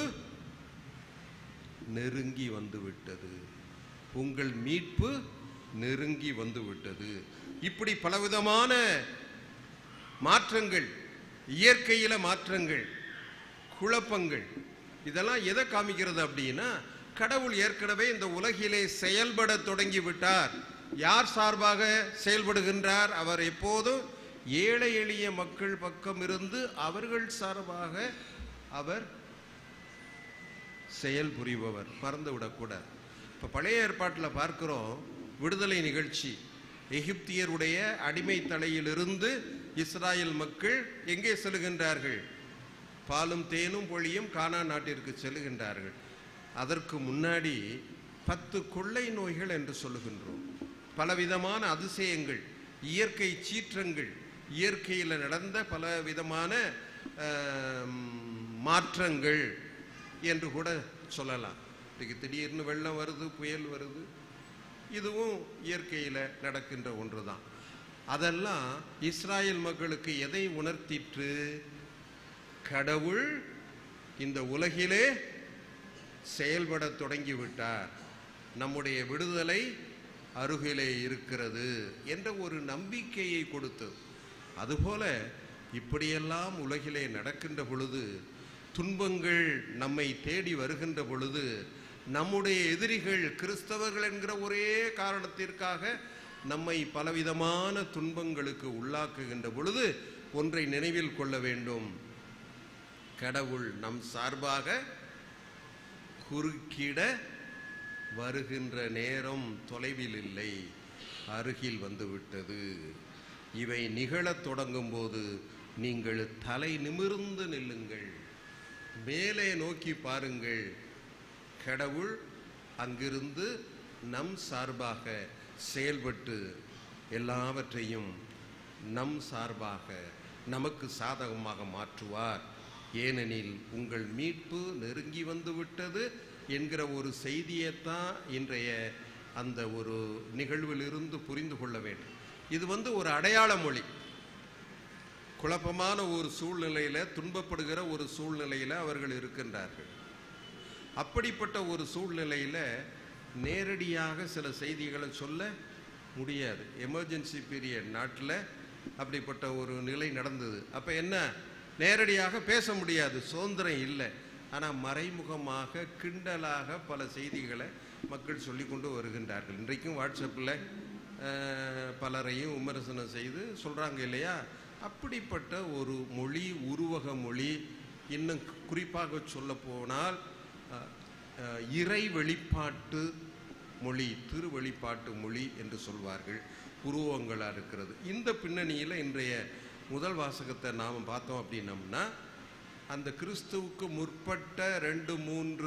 நெருங்கி வந்துவிட்டது உங்கள் மீட்பு நெருங்கி வந்துவிட்டது இப்படி பலவிதமான மாற்றங்கள் இயற்கையில மாற்றங்கள் குழப்பங்கள் இதெல்லாம் எதை காமிக்கிறது அப்படின்னா கடவுள் ஏற்கனவே இந்த உலகிலே செயல்பட தொடங்கி விட்டார் யார் சார்பாக செயல்படுகின்றார் அவர் எப்போதும் ஏழை எளிய மக்கள் பக்கம் இருந்து அவர்கள் சார்பாக அவர் செயல் புரிபவர் மறந்து விடக்கூடாது இப்போ பழைய ஏற்பாட்டில் பார்க்கிறோம் விடுதலை நிகழ்ச்சி எகிப்தியருடைய அடிமை தலையிலிருந்து இஸ்ராயல் மக்கள் எங்கே செல்கின்றார்கள் பாலும் தேனும் பொழியும் கானா நாட்டிற்கு செல்கின்றார்கள் அதற்கு முன்னாடி பத்து கொள்ளை நோய்கள் என்று சொல்லுகின்றோம் பலவிதமான அதிசயங்கள் இயற்கை சீற்றங்கள் இயற்கையில் நடந்த பல விதமான ஆம், மாற்றங்கள் என்று கூட சொல்லலாம் இன்னைக்கு திடீர்னு வெள்ளம் வருது புயல் வருது இதுவும் இயற்கையில் நடக்கின்ற ஒன்று தான் அதெல்லாம் இஸ்ராயல் மக்களுக்கு எதை உணர்த்திற்று கடவுள் இந்த உலகிலே செயல்பட தொடங்கிவிட்டார் நம்முடைய விடுதலை அருகிலே இருக்கிறது என்ற ஒரு நம்பிக்கையை கொடுத்தது அதுபோல இப்படியெல்லாம் உலகிலே நடக்கின்ற பொழுது துன்பங்கள் நம்மை தேடி வருகின்ற பொழுது நம்முடைய எதிரிகள் கிறிஸ்தவர்கள் என்கிற ஒரே காரணத்திற்காக நம்மை பலவிதமான துன்பங்களுக்கு உள்ளாக்குகின்ற பொழுது ஒன்றை நினைவில் கொள்ள வேண்டும் கடவுள் நம் சார்பாக குறுக்கிட வருகின்ற நேரம் தொலைவில் இல்லை அருகில் வந்துவிட்டது இவை நிகழத் தொடங்கும் போது நீங்கள் தலை நிமிர்ந்து நில்லுங்கள் மேலே நோக்கி பாருங்கள் கடவுள் அங்கிருந்து நம் சார்பாக செயல்பட்டு எல்லாவற்றையும் நம் சார்பாக நமக்கு சாதகமாக மாற்றுவார் ஏனெனில் உங்கள் மீட்பு நெருங்கி வந்து விட்டது என்கிற ஒரு செய்தியைத்தான் இன்றைய அந்த ஒரு நிகழ்விலிருந்து புரிந்து கொள்ள வேண்டும் இது வந்து ஒரு அடையாள மொழி குழப்பமான ஒரு சூழ்நிலையில துன்பப்படுகிற ஒரு சூழ்நிலையில அவர்கள் இருக்கின்றார்கள் அப்படிப்பட்ட ஒரு சூழ்நிலையில நேரடியாக சில செய்திகளை சொல்ல முடியாது எமர்ஜென்சி பீரியட் நாட்டில் அப்படிப்பட்ட ஒரு நிலை நடந்தது அப்ப என்ன நேரடியாக பேச முடியாது சுதந்திரம் இல்லை ஆனால் மறைமுகமாக கிண்டலாக பல செய்திகளை மக்கள் சொல்லி கொண்டு வருகின்றார்கள் இன்றைக்கும் வாட்ஸ்அப்பில் பலரையும் விமர்சனம் செய்து சொல்றாங்க இல்லையா அப்படிப்பட்ட ஒரு மொழி உருவக மொழி இன்னும் குறிப்பாக சொல்ல போனால் அஹ், அஹ், இறை வெளிப்பாட்டு மொழி திரு வெளிப்பாட்டு மொழி என்று சொல்வார்கள் உருவங்களா இருக்கிறது இந்த பின்னணியில் இன்றைய முதல் வாசகத்தை நாம் பார்த்தோம் அப்படின்னம்னா அந்த கிறிஸ்துவுக்கு முற்பட்ட ரெண்டு மூன்று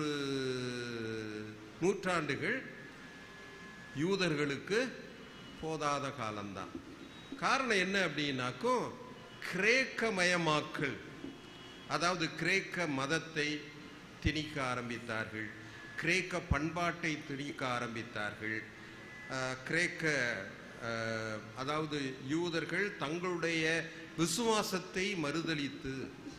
நூற்றாண்டுகள் யூதர்களுக்கு போதாத காலம்தான் காரணம் என்ன அப்படின்னாக்கும் கிரேக்கமயமாக்கல் அதாவது கிரேக்க மதத்தை திணிக்க ஆரம்பித்தார்கள் கிரேக்க பண்பாட்டை திணிக்க ஆரம்பித்தார்கள் அஹ், கிரேக்க அஹ், அதாவது யூதர்கள் தங்களுடைய விசுவாசத்தை மறுதலித்து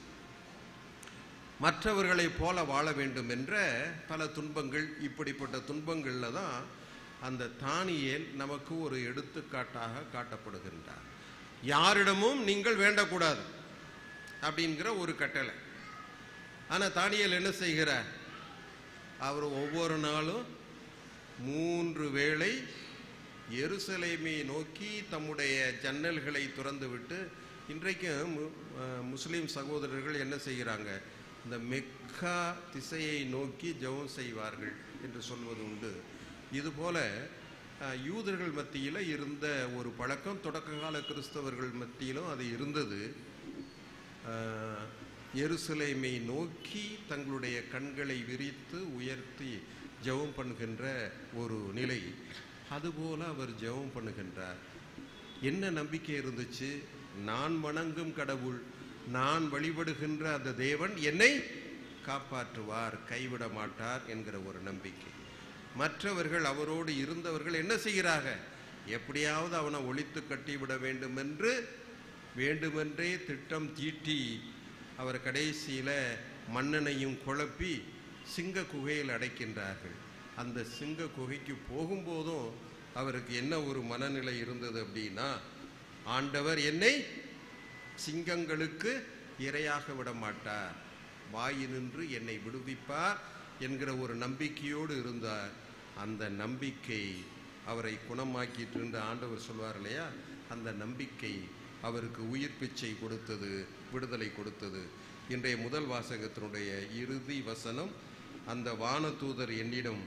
மற்றவர்களைப் போல வாழ வேண்டும் என்ற பல துன்பங்கள் இப்படிப்பட்ட துன்பங்களில் தான் அந்த தானியேல் நமக்கு ஒரு எடுத்துக்காட்டாக காட்டப்படுகின்றார் யாரிடமும் நீங்கள் வேண்டக்கூடாது அப்படிங்கிற ஒரு கட்டளை ஆனால் தானியேல் என்ன செய்கிறார் அவர் ஒவ்வொரு நாளும் மூன்று வேளை எருசலேமை நோக்கி தம்முடைய ஜன்னல்களை திறந்துவிட்டு இன்றைக்கும் மு- அஹ் முஸ்லிம் சகோதரர்கள் என்ன செய்கிறாங்க இந்த மெக்கா திசையை நோக்கி ஜெபம் செய்வார்கள் என்று சொல்வது உண்டு இதுபோல அஹ், யூதர்கள் மத்தியில் இருந்த ஒரு பழக்கம் தொடக்ககால கிறிஸ்தவர்கள் மத்தியிலும் அது இருந்தது ஆஹ், எருசலேமை நோக்கி தங்களுடைய கண்களை விரித்து உயர்த்தி ஜெபம் பண்ணுகின்ற ஒரு நிலை அதுபோல அவர் ஜெபம் பண்ணுகின்றார் என்ன நம்பிக்கை இருந்துச்சு நான் வணங்கும் கடவுள் நான் வழிபடுகின்ற அந்த தேவன் என்னை காப்பாற்றுவார் கைவிட மாட்டார் என்கிற ஒரு நம்பிக்கை மற்றவர்கள் அவரோடு இருந்தவர்கள் என்ன செய்கிறாங்க எப்படியாவது அவனை ஒழித்து கட்டிவிட வேண்டும் என்று வேண்டுமென்றே திட்டம் தீட்டி அவர் கடைசியில மன்னனையும் குழப்பி சிங்க குகையில் அடைக்கின்றார்கள் அந்த சிங்க குகைக்கு போகும்போதும் அவருக்கு என்ன ஒரு மனநிலை இருந்தது அப்படின்னா ஆண்டவர் என்னை சிங்கங்களுக்கு இரையாக விட மாட்டார் வாயினின்று என்னை விடுவிப்பார் என்கிற ஒரு நம்பிக்கையோடு இருந்தார் அந்த நம்பிக்கை அவரை குணமாக்கிட்டு இருந்த ஆண்டவர் சொல்வார் இல்லையா அந்த நம்பிக்கை அவருக்கு உயிர் பிச்சை கொடுத்தது விடுதலை கொடுத்தது இன்றைய முதல் வாசகத்தினுடைய இறுதி வசனம் அந்த வானதூதர் என்னிடம்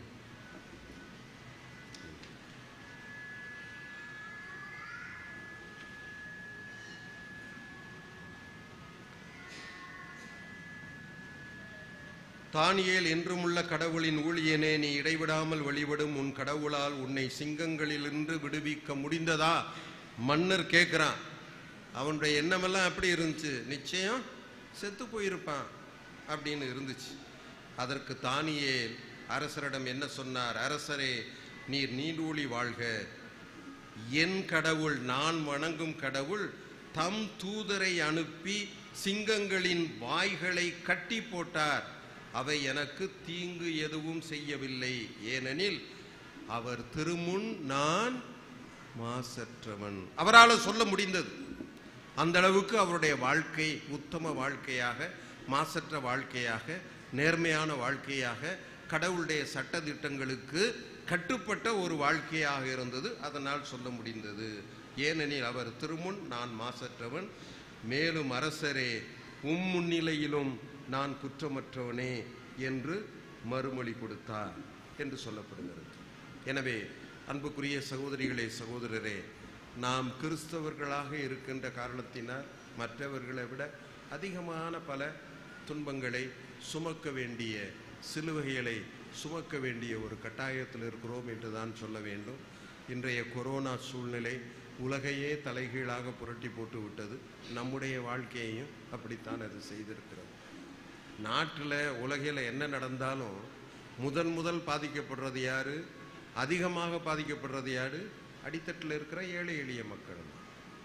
தானியேல் என்றுமுள்ள கடவுளின் ஊழியனே நீ இடைவிடாமல் வழிபடும் உன் கடவுளால் உன்னை சிங்கங்களிலிருந்து விடுவிக்க முடிந்ததா மன்னர் கேட்குறான் அவனுடைய எண்ணமெல்லாம் எப்படி இருந்துச்சு நிச்சயம் செத்து போயிருப்பான் அப்படின்னு இருந்துச்சு அதற்கு தானியேல் அரசரிடம் என்ன சொன்னார் அரசரே நீர் நீடூழி வாழ்க என் கடவுள் நான் வணங்கும் கடவுள் தம் தூதரை அனுப்பி சிங்கங்களின் வாய்களை கட்டி போட்டார் அவை எனக்கு தீங்கு எதுவும் செய்யவில்லை ஏனெனில் அவர் திருமுன் நான் மாசற்றவன் அவரால் சொல்ல முடிந்தது அந்த அளவுக்கு அவருடைய வாழ்க்கை உத்தம வாழ்க்கையாக மாசற்ற வாழ்க்கையாக நேர்மையான வாழ்க்கையாக கடவுளுடைய சட்டதிட்டங்களுக்கு கட்டுப்பட்ட ஒரு வாழ்க்கையாக இருந்தது அதனால் சொல்ல முடிந்தது ஏனெனில் அவர் திருமுன் நான் மாசற்றவன் மேலும் அரசரே உம் முன்னிலையிலும் நான் குற்றமற்றவனே என்று மறுமொழி கொடுத்தார் என்று சொல்லப்படுகிறது எனவே அன்புக்குரிய சகோதரிகளே சகோதரரே நாம் கிறிஸ்தவர்களாக இருக்கின்ற காரணத்தினால் மற்றவர்களை விட அதிகமான பல துன்பங்களை சுமக்க வேண்டிய சிலுவைகளை சுமக்க வேண்டிய ஒரு கட்டாயத்தில் இருக்கிறோம் என்று தான் சொல்ல வேண்டும் இன்றைய கொரோனா சூழ்நிலை உலகையே தலைகீழாக புரட்டி போட்டு விட்டது நம்முடைய வாழ்க்கையையும் அப்படித்தான் அது செய்திருக்கிறது நாட்டில் உலகில் என்ன நடந்தாலும் முதன் முதல் பாதிக்கப்படுறது யாரு அதிகமாக பாதிக்கப்படுறது யாரு அடித்தட்டில் இருக்கிற ஏழை எளிய மக்கள் தான்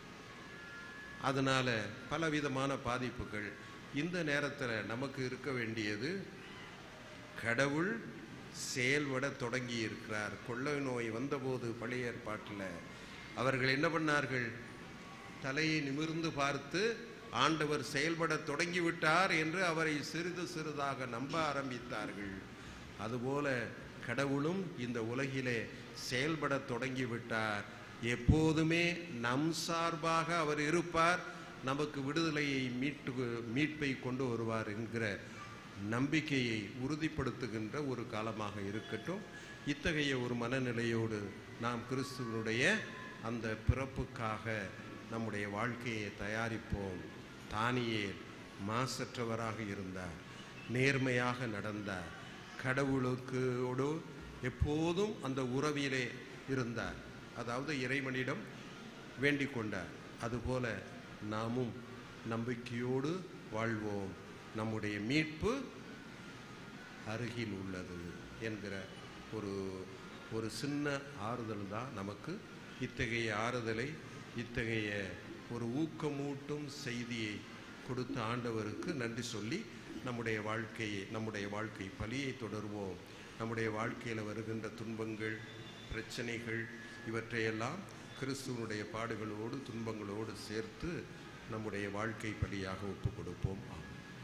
அதனால பலவிதமான பாதிப்புகள் இந்த நேரத்தில் நமக்கு இருக்க வேண்டியது கடவுள் செயல்பட தொடங்கி இருக்கிறார் கொள்ளை நோய் வந்தபோது பழைய ஏற்பாட்டில் அவர்கள் என்ன பண்ணார்கள் தலையை நிமிர்ந்து பார்த்து ஆண்டவர் செயல்பட தொடங்கிவிட்டார் என்று அவரை சிறிது சிறிதாக நம்ப ஆரம்பித்தார்கள் அதுபோல கடவுளும் இந்த உலகிலே செயல்பட தொடங்கிவிட்டார் எப்போதுமே நம் சார்பாக அவர் இருப்பார் நமக்கு விடுதலையை மீட்டு மீட்பை கொண்டு வருவார் என்கிற நம்பிக்கையை உறுதிப்படுத்துகின்ற ஒரு காலமாக இருக்கட்டும் இத்தகைய ஒரு மனநிலையோடு நாம் கிறிஸ்துவனுடைய அந்த பிறப்புக்காக நம்முடைய வாழ்க்கையை தயாரிப்போம் தானியேல் மாசற்றவராக இருந்தார் நேர்மையாக நடந்தார் கடவுளுக்கோடு எப்போதும் அந்த உறவிலே இருந்தார் அதாவது இறைவனிடம் வேண்டிக் கொண்டார் அதுபோல நாமும் நம்பிக்கையோடு வாழ்வோம் நம்முடைய மீட்பு அருகில் உள்ளது என்கிற ஒரு ஒரு சின்ன ஆறுதல் தான் நமக்கு இத்தகைய ஆறுதலை இத்தகைய ஒரு ஊக்கமூட்டும் செய்தியை கொடுத்த ஆண்டவருக்கு நன்றி சொல்லி நம்முடைய வாழ்க்கையை நம்முடைய வாழ்க்கை பலியை தொடர்வோம் நம்முடைய வாழ்க்கையில் வருகின்ற துன்பங்கள் பிரச்சனைகள் இவற்றையெல்லாம் கிறிஸ்துவனுடைய பாடுகளோடு துன்பங்களோடு சேர்த்து நம்முடைய வாழ்க்கை பலியாக ஒப்புக் கொடுப்போம் ஆமென்.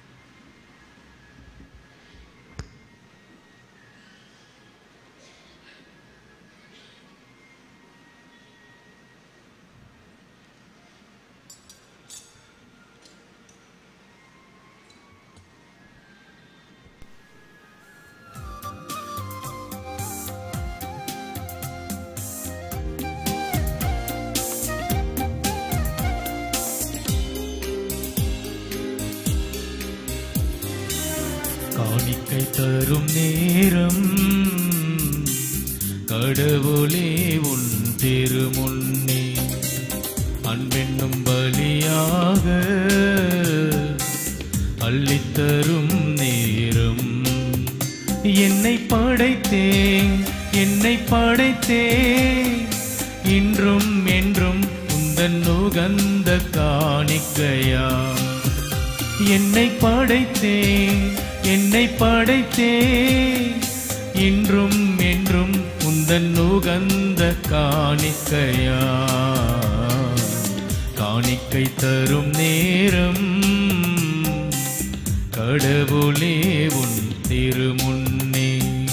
காணிக்கை தரும் நேரம் கடவுளே உன் திருமுன்னே அன்பென்னும் பலியாக அள்ளித்தரும் நேரம் என்னை படைத்தேன் என்னை படைத்தேன் இன்றும் என்றும் உந்தன் உகந்த காணிக்கையா என்னை படைத்தேன் என்னை படைத்தேன் இன்றும் என்றும் உந்தன் உகந்த காணிக்கையா காணிக்கை தரும் நேரம் கடவுளே உன் திருமுன்னே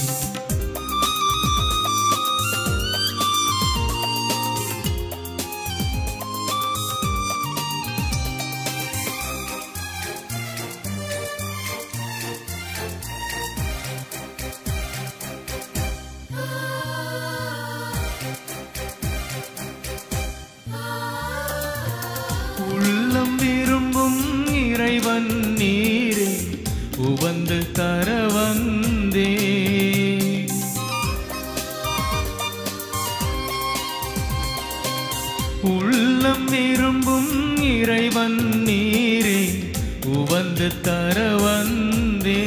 உள்ளம் விரும்பும் இறைவன் நீரே உவந்து தர வந்தே உள்ளம் விரும்பும் இறைவன் நீரே உவந்து தர வந்தே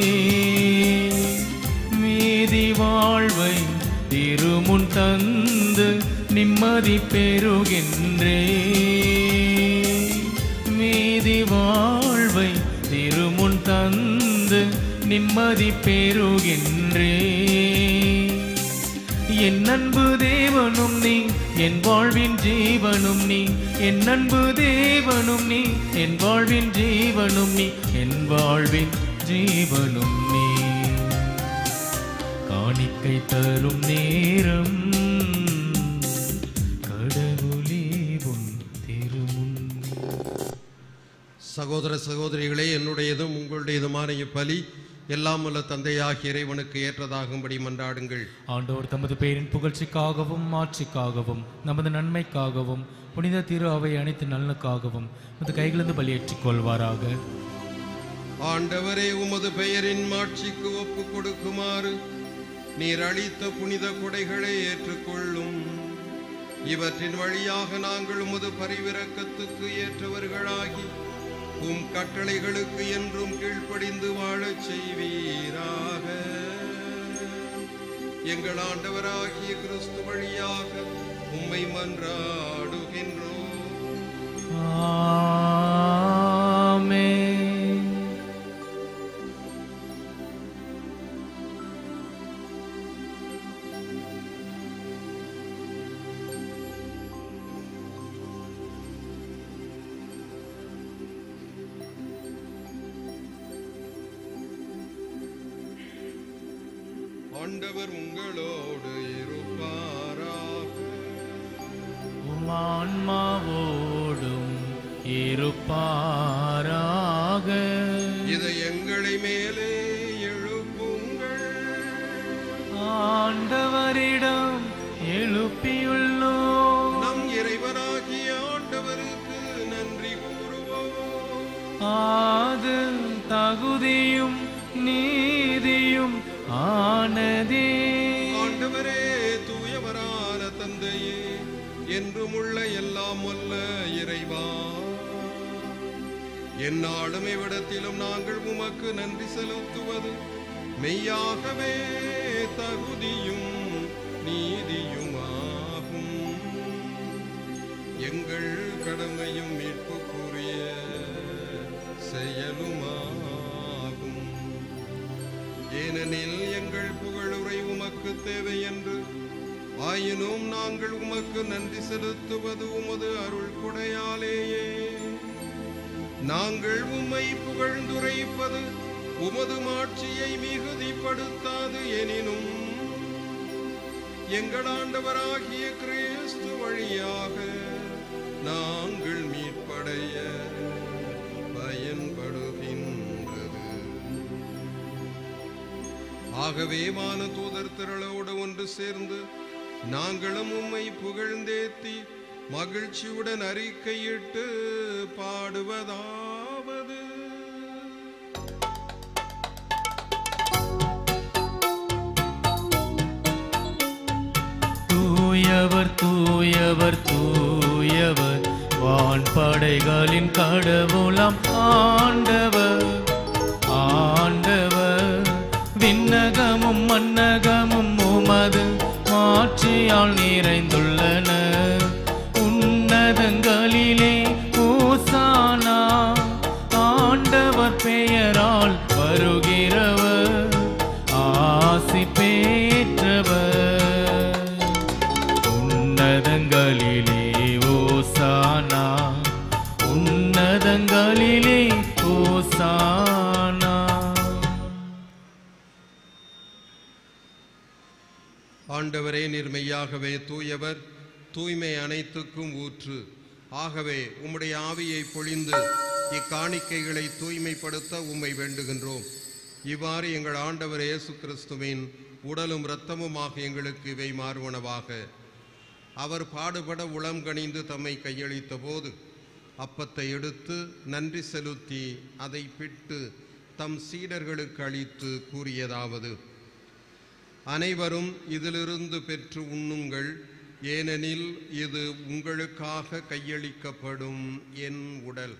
மீதி வாழ்வை திருமுன் தந்து நிம்மதி பெறுகின்றே மீதி வாழ்வை திருமுன் தந்து நிம்மதி பெறுகின்றே என் அன்பு தேவனும் நீ என் வாழ்வின் ஜீவனும் நீ என் அன்பு தேவனும் நீ என் வாழ்வின் ஜீவனும் நீ என் வாழ்வின் ஜீவனும் நீ காணிக்கை தரும் நேரம் கடவுளே உன் திருமுன் சகோதர சகோதரிகளே என்னுடையதும் உங்களுடையதுமான இப்பலி எல்லாம் உள்ள தந்தையாகிய இறைவனுக்கு ஏற்றதாகும்படி மன்றாடுங்கள் ஆண்டவர் தமது பெயரின் புகழ்ச்சிக்காகவும் மாட்சிக்காகவும் நமது நன்மைக்காகவும் புனித திரு அவை அனைத்து நலனுக்காகவும் நமது கைகளிலிருந்து பலியேற்றிக் கொள்வாராக ஆண்டவரே உமது பெயரின் மாட்சிக்கு ஒப்பு கொடுக்குமாறு நீர் அளித்த புனித கொடைகளை ஏற்றுக்கொள்ளும் இவற்றின் வழியாக நாங்கள் உமது பரிவிரக்கத்துக்கு ஏற்றவர்களாகி உம் கட்டளைகளுக்கு என்றும் கீழ்ப்படிந்து வாழச் செய்வீராக எங்கள் ஆண்டவராகிய கிறிஸ்து வழியாக உம்மை மன்றாடுகின்றோம் ஆமென் ஆண்டவர் உங்களோடு இருப்பாராக உமான்மாவோடும் இருப்பாராக இதை எங்களை மேலே எழுப்புங்கள் ஆண்டவரிடம் எழுப்பியுள்ளோம் நம் இறைவனாகிய ஆண்டவருக்கு நன்றி கூறுவோம் ஆது தகுதியும் நீதியும் ஆனதே ஆண்டவரே தூயவரான தந்தையே என்றும் உள்ள எல்லாம் வல்ல இறைவா எந்நாளும் இவ்விடத்திலும் நாங்கள் உமக்கு நன்றி செலுத்துவது மெய்யாகவே தகுதியும் நீதியுமாகும் எங்கள் கடமையும் மீட்புக்குரிய செயலுமாகும் ஏனெனில் எங்கள் புகழுரை உமக்கு தேவை என்று ஆயினும் நாங்கள் உமக்கு நன்றி செலுத்துவது உமது அருள் கொடையாலேயே நாங்கள் உம்மை புகழ்ந்துரைப்பது உமது மாட்சியை மிகுதிப்படுத்தாது எனினும் எங்கள் ஆண்டவராகிய கிறிஸ்து வழியாக நாங்கள் மீட்படைய பயன்படுகின்றது ஆகவே வான தூதர் திரளோடு ஒன்று சேர்ந்து நாங்களும் உம்மை புகழ்ந்தேத்தி மகிழ்ச்சியுடன் அறிக்கையிட்டு பாடுவதாவது தூயவர் தூயவர் தூயவர் வான்படைகளின் கடவுளம் ஆண்டவர் ஆண்டவர் விண்ணகமும் மன்னகமும் உமது மாட்சியால் நிறைந்துள்ளன உன்னதங்களிலே ஓசானா ஆண்டவர் பெயரால் வருகிறவர் ஆசி பெற்றவர் உன்னதங்களிலே ஓசானா உன்னதங்களிலே ஓசானா ஆண்டவரே நிர்மையாகவே தூயவர் தூய்மை அனைத்துக்கும் ஊற்று ஆகவே உம்முடைய ஆவியை பொழிந்து இக்காணிக்கைகளை தூய்மைப்படுத்த உம்மை வேண்டுகின்றோம் இவ்வாறு எங்கள் ஆண்டவர் இயேசு கிறிஸ்துவின் உடலும் இரத்தமுமாக எங்களுக்கு இவை மாறுவனவாக அவர் பாடுபட உளம் கனிந்து தம்மை கையளித்த போது அப்பத்தை எடுத்து நன்றி செலுத்தி அதை பிட்டு தம் சீடர்களுக்கு அளித்து கூறியதாவது அனைவரும் இதிலிருந்து பெற்று உண்ணுங்கள் ஏனெனில் இது உங்களுக்காக கையளிக்கப்படும் என் உடல்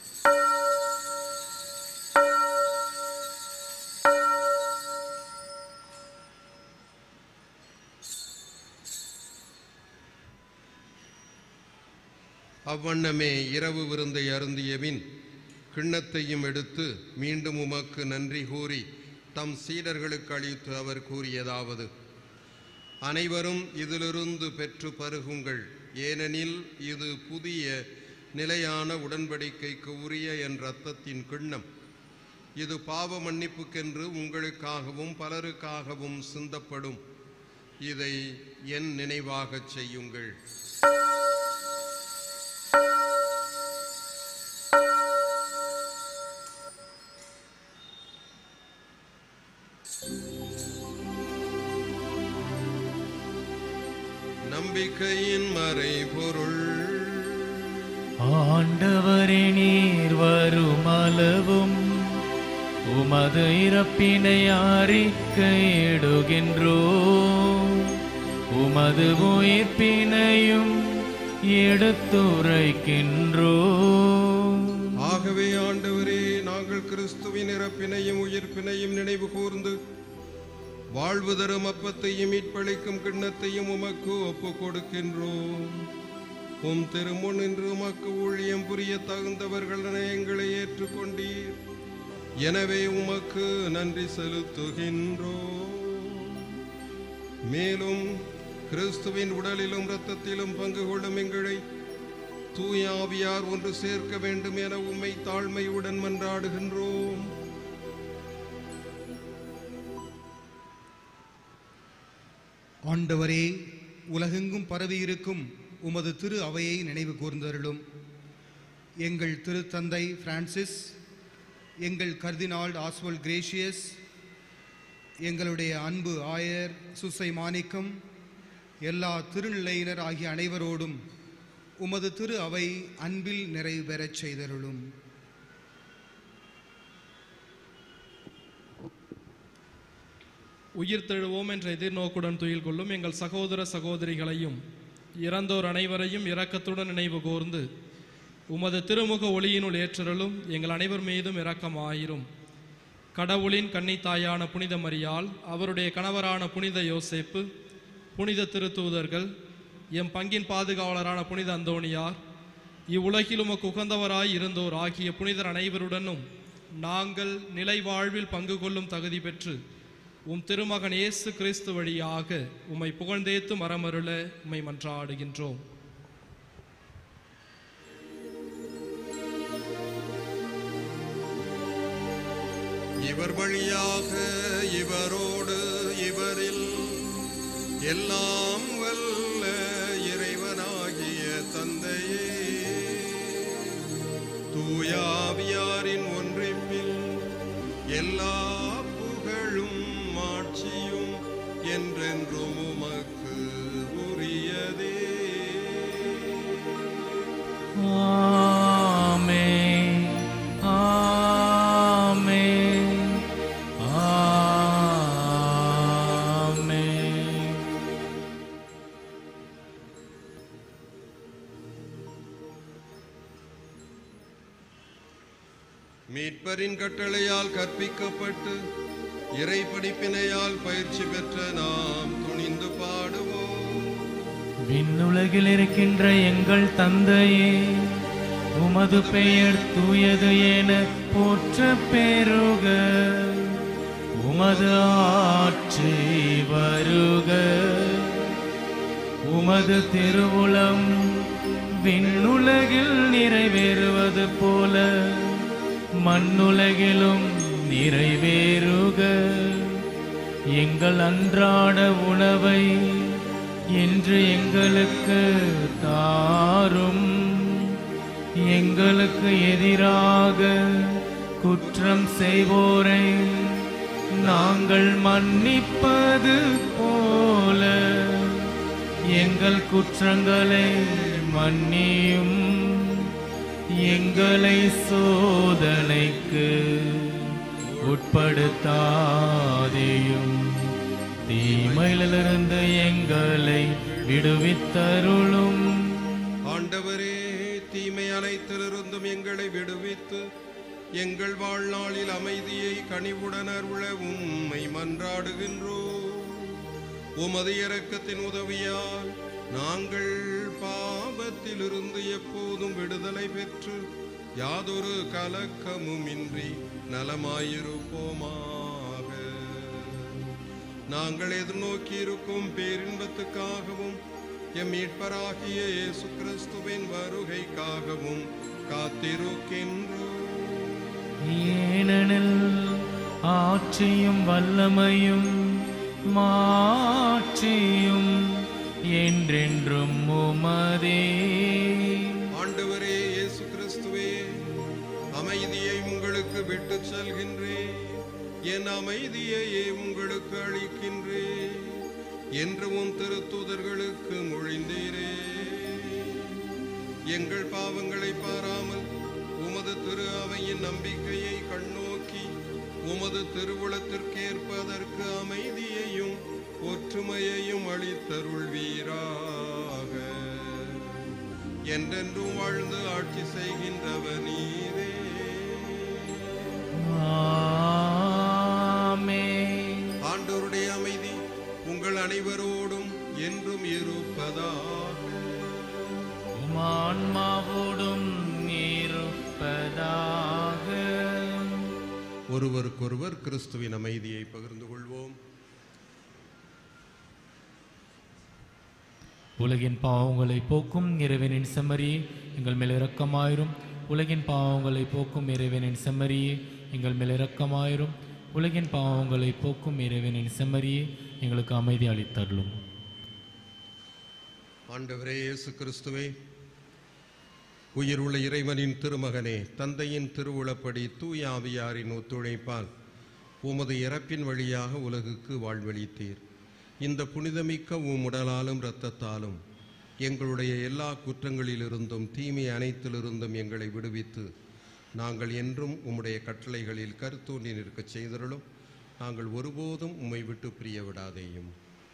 அவ்வண்ணமே இரவு விருந்தை அருந்தியபின் கிண்ணத்தையும் எடுத்து மீண்டும் உமக்கு நன்றி கூறி தம் சீடர்களுக்கு அளித்து அவர் கூறியதாவது அனைவரும் இதிலிருந்து பெற்று பருகுங்கள் ஏனெனில் இது புதிய நிலையான உடன்படிக்கைக்கு உரிய என் இரத்தத்தின் கிண்ணம் இது பாவ மன்னிப்புக்கென்று உங்களுக்காகவும் பலருக்காகவும் சிந்தப்படும் இதை என் நினைவாகச் செய்யுங்கள் நம்பிக்கையின் மறைபொருள் ஆண்டவரே நீர் வரும் அளவும் உமது இறப்பினை அறிக்கையிடுகின்றோ உமது உயிர்ப்பினையும் எடுத்துரைக்கின்றோ ஆகவே ஆண்டவரே நாங்கள் கிறிஸ்துவின் இறப்பினையும் உயிர்ப்பினையும் நினைவு கூர்ந்து வாழ்வு தரும் அப்பத்தையும் மீட்பளிக்கும் கிண்ணத்தையும் உமக்கு ஒப்பு கொடுக்கின்றோம் உம் திருமுன் என்று உமக்கு ஊழியம் புரிய தகுந்தவர்கள் என எங்களை ஏற்றுக்கொண்டீர் எனவே உமக்கு நன்றி செலுத்துகின்றோம் மேலும் கிறிஸ்துவின் உடலிலும் இரத்தத்திலும் பங்கு கொள்ளும் எங்களை தூய ஆவியார் ஒன்று சேர்க்க வேண்டும் என உம்மை தாழ்மையுடன் மன்றாடுகின்றோம் ஆண்டவரே உலகெங்கும் பரவியிருக்கும் உமது திரு அவையை நினைவு கூர்ந்தருளும் எங்கள் திருத்தந்தை பிரான்சிஸ் எங்கள் கர்தினால் ஆஸ்வல் கிரேஷியஸ் எங்களுடைய அன்பு ஆயர் சுசை மாணிக்கம் எல்லா திருநிலையினர் ஆகிய அனைவரோடும் உமது திரு அவை அன்பில் நிறைவு பெறச் செய்தருளும் உயிர்த்தெழுவோம் என்ற எதிர்நோக்குடன் துயில் கொள்ளும் எங்கள் சகோதர சகோதரிகளையும் இறந்தோர் அனைவரையும் இரக்கத்துடன் நினைவு கூர்ந்து உமது திருமுக ஒளியினுள் ஏற்றருளும் எங்கள் அனைவர் மீதும் இரக்கமாயிரும் கடவுளின் கன்னித்தாயான புனித மரியாள் அவருடைய கணவரான புனித யோசேப்பு புனித திருத்தூதர்கள் எம் பங்கின் பாதுகாவலரான புனித அந்தோணியார் இவ்வுலகில் உமக்கு உகந்தவராய் இருந்தோர் ஆகிய புனிதர் அனைவருடனும் நாங்கள் நிலை வாழ்வில் பங்கு கொள்ளும் தகுதி பெற்று உம் திருமகன் இயேசு கிறிஸ்து வழியாக உம்மை புகழ்ந்தேத்து மரமருள உம்மை மன்றாடுகின்றோம் இவர் வழியாக இவரோடு இவரில் எல்லாம் வல்ல இறைவனாகிய தந்தையே தூயாவியாரின் ஒன்றிப்பில் எல்லா புகழும் மாட்சியும் என்றென்றும் உமக்கு உரியதே ஆமென் ஆமென் ஆமென் மீட்பரின் கட்டளையால் கற்பிக்கப்பட்டு இறை படிப்பினையால் பயிற்சி பெற்ற நாம் துணிந்து பாடுவோம் விண்ணுலகில் இருக்கின்ற எங்கள் தந்தையே உமது பெயர் தூயது என போற்ற பெருக உமது ஆட்சி வருக உமது திருவுளம் விண்ணுலகில் நிறைவேறுவது போல மண்ணுலகிலும் நிறைவேறுக எங்கள் அன்றாட உணவை இன்று எங்களுக்கு தாரும் எங்களுக்கு எதிராக குற்றம் செய்வோரை நாங்கள் மன்னிப்பது போல எங்கள் குற்றங்களை மன்னியும் எங்களை சோதனைக்கு உட்படுத்தாதேயும் தீமையிலிருந்து எங்களை விடுவித்தருளும் ஆண்டவரே தீமை அனைத்திலிருந்தும் எங்களை விடுவித்து எங்கள் வாழ்நாளில் அமைதியை கனிவுடன் அருள உம்மை மன்றாடுகின்றோம் உமது இரக்கத்தின் உதவியால் நாங்கள் பாவத்திலிருந்து எப்போதும் விடுதலை பெற்று யாதொரு கலக்கமும் இன்றி நலமாயிருப்போமாக நாங்கள் எதிர்நோக்கி இருக்கும் பேரின்பத்துக்காகவும் எம் மீட்பராகிய இயேசு கிறிஸ்துவின் வருகைக்காகவும் காத்திருக்கின்றோம் ஏனெனில் ஆட்சியும் வல்லமையும் மாட்சியும் என்றென்றும் உமதே ஆண்டவரே இயேசு கிறிஸ்துவே அமைதியை உங்களுக்கு விட்டுச் செல்கின்றேன் என் அமைதியையே உங்களுக்கு அளிக்கின்றேன் என்று உம் திருத்தூதர்களுக்கு மொழிந்தீரே எங்கள் பாவங்களை பாராமல் உமது திரு அவையின் நம்பிக்கையை கண்ணோக்கி உமது திருவுளத்திற்கேற்பதற்கு அமைதியையும் ஒற்றுமையையும் அளித்தருள்வீராக என்றென்றும் வாழ்ந்து ஆட்சி செய்கின்றவர் நீரே ஆமென். ஆண்டவருடைய அமைதி உங்கள் அனைவரோடும் என்றும் இருப்பதாக உம் ஆன்மாவோடும் இருப்பதாக ஒருவருக்கொருவர் கிறிஸ்துவின் அமைதியை பகிர்ந்து கொள்வோம் உலகின் பாவங்களை போக்கும் இறைவனின் செம்மறியே எங்கள் மேல் இரக்கமாயிரும் உலகின் பாவங்களை போக்கும் இறைவனின் செம்மறியே எங்கள் மேல் இரக்கமாயிரும் உலகின் பாவங்களை போக்கும் இறைவனின் செம்மறியே எங்களுக்கு அமைதி அளித்தருளும் ஆண்டவரே இயேசு கிறிஸ்துவே உயிருள்ள இறைவனின் திருமகனே தந்தையின் திருவுளப்படி தூய ஆவியாரின் ஒத்துழைப்பால் உமது இறப்பின் வழியாக உலகுக்கு வாழ்வளித்தீர் இந்த புனிதமிக்க உம் உடலாலும் இரத்தத்தாலும் எங்களுடைய எல்லா குற்றங்களிலிருந்தும் தீமை அனைத்திலிருந்தும் எங்களை விடுவித்து நாங்கள் என்றும் உம்முடைய கட்டளைகளில் கருத்தூன்றி நிற்கச் செய்தருளும் நாங்கள் ஒருபோதும் உம்மை விட்டு பிரிய விடாதேயும்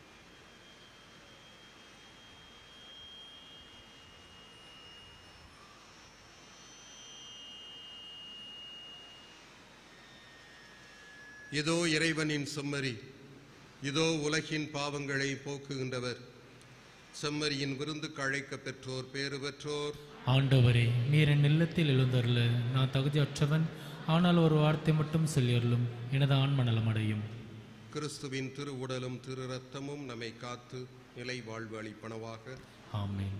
இதோ இறைவனின் செம்மறி இதோ உலகின் பாவங்களை போக்குகின்றவர் செம்மறியின் விருந்துக்கு அழைக்கப் பெற்றோர் பேறு பெற்றோர் ஆண்டவரே நீர் என் இல்லத்தில் எழுந்தருள நான் தகுதியற்றவன் ஆனால் ஒரு வார்த்தை மட்டும் சொல்லியருளும் எனது ஆன்ம நலமடையும் கிறிஸ்துவின் திரு உடலும் திரு ரத்தமும் நம்மை காத்து நிலை வாழ்வு அளிப்பனவாக ஆமென்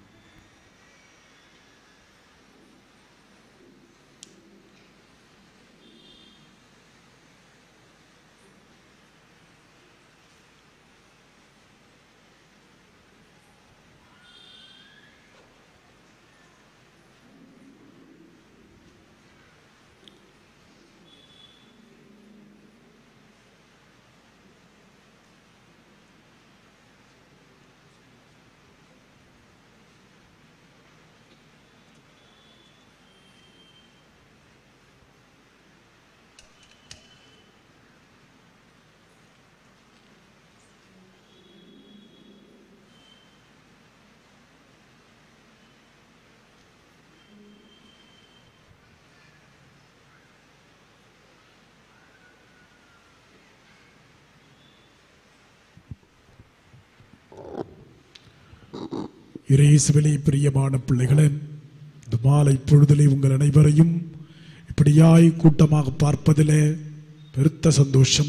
இறைசுவிலே பிரியமான பிள்ளைகளே இந்த மாலை பொழுதிலே உங்கள் அனைவரையும் இப்படியாய் கூட்டமாக பார்ப்பதிலே பெருத்த சந்தோஷம்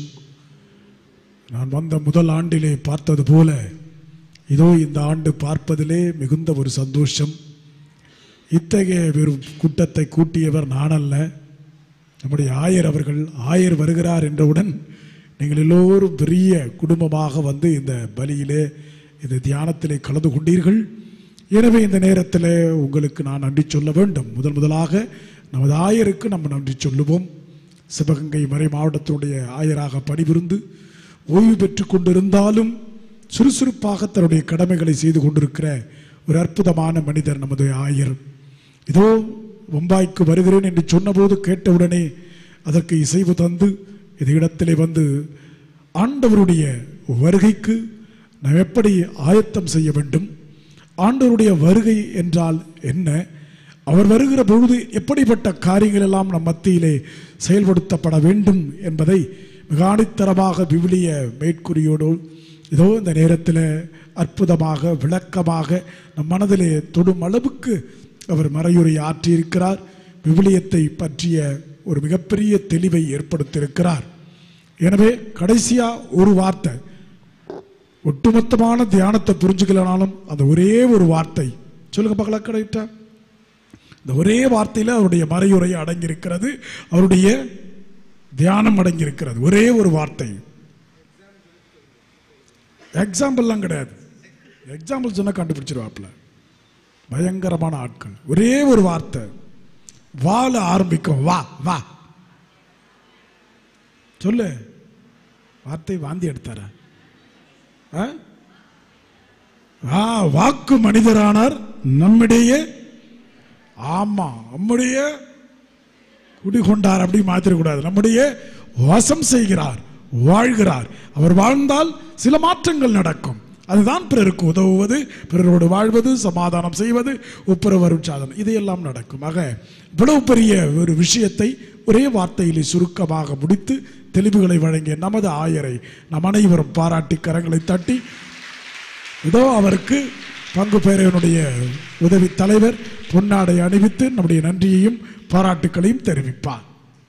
நான் வந்த முதல் ஆண்டிலே பார்த்தது போல இதோ இந்த ஆண்டு பார்ப்பதிலே மிகுந்த ஒரு சந்தோஷம் இத்தகைய வெறும் கூட்டத்தை கூட்டியவர் நான் அல்ல நம்முடைய ஆயர் அவர்கள் ஆயர் வருகிறார் என்றவுடன் நீங்கள் எல்லோரும் பெரிய குடும்பமாக வந்து இந்த பலியிலே இந்த தியானத்திலே கலந்து கொண்டீர்கள் எனவே இந்த நேரத்தில் உங்களுக்கு நான் நன்றி சொல்ல வேண்டும் முதல் முதலாக நமது ஆயருக்கு நம்ம நன்றி சொல்லுவோம் சிவகங்கை மறை மாவட்டத்தினுடைய ஆயராக பணிபுரிந்து ஓய்வு பெற்று கொண்டிருந்தாலும் சுறுசுறுப்பாக தன்னுடைய கடமைகளை செய்து கொண்டிருக்கிற ஒரு அற்புதமான மனிதர் நமது ஆயர் இதோ மும்பாய்க்கு வருகிறேன் என்று சொன்னபோது கேட்டவுடனே அதற்கு இசைவு தந்து இந்த இடத்திலே வந்து ஆண்டவருடைய வருகைக்கு நாம் எப்படி ஆயத்தம் செய்ய வேண்டும் ஆண்டவருடைய வருகை என்றால் என்ன அவர் வருகிற பொழுது எப்படிப்பட்ட காரியங்கள் எல்லாம் நம் மத்தியிலே செயல்படுத்தப்பட வேண்டும் என்பதை மிக ஆணித்தரமாக விவிலிய மேற்கூறியோடு இதோ இந்த நேரத்தில் அற்புதமாக விளக்கமாக நம் மனதிலே தொடும் அளவுக்கு அவர் மறையுரை ஆற்றியிருக்கிறார் விவிலியத்தை பற்றிய ஒரு மிகப்பெரிய தெளிவை ஏற்படுத்தியிருக்கிறார் எனவே கடைசியா ஒரு வார்த்தை ஒட்டுமொத்தமான தியானத்தை புரிஞ்சுக்கலனாலும் அந்த ஒரே ஒரு வார்த்தை சொல்லுங்க பார்க்கலாம் கரெக்டா இந்த ஒரே வார்த்தையில அவருடைய மறையுரை அடங்கியிருக்கிறது அவருடைய தியானம் அடங்கியிருக்கிறது ஒரே ஒரு வார்த்தை எக்ஸாம்பிள்லாம் கிடையாது எக்ஸாம்பிள் சொன்னா கண்டுபிடிச்சிருவாப்ல பயங்கரமான ஆட்கள் ஒரே ஒரு வார்த்தை வாழ ஆரம்பிக்கும் வா வா சொல்லு வார்த்தை வாந்தி எடுத்தார ஆ? ஆ வாக்கு மனிதரானார் நம்மிடையே ஆமா நம்முடைய குடிகொண்டார் அப்படி மாத்திரக்கூடாது நம்முடைய வசம் செய்கிறார் வாழ்கிறார் அவர் வாழ்ந்தால் சில மாற்றங்கள் நடக்கும் அதுதான் பிறருக்கு உதவுவது பிறரோடு வாழ்வது சமாதானம் செய்வது ஒப்புரவரும் சாதனம் இதையெல்லாம் நடக்கும் ஆக இவ்வளவு பெரிய ஒரு விஷயத்தை ஒரே வார்த்தையிலே சுருக்கமாக முடித்து தெளிவுகளை வழங்கிய நமது ஆயரை நம் அனைவரும் பாராட்டி கரங்களை தட்டி இதோ அவருக்கு பங்கு பேரவனுடைய உதவி தலைவர் பொன்னாடை அணிவித்து நம்முடைய நன்றியையும் பாராட்டுக்களையும் தெரிவிப்பார்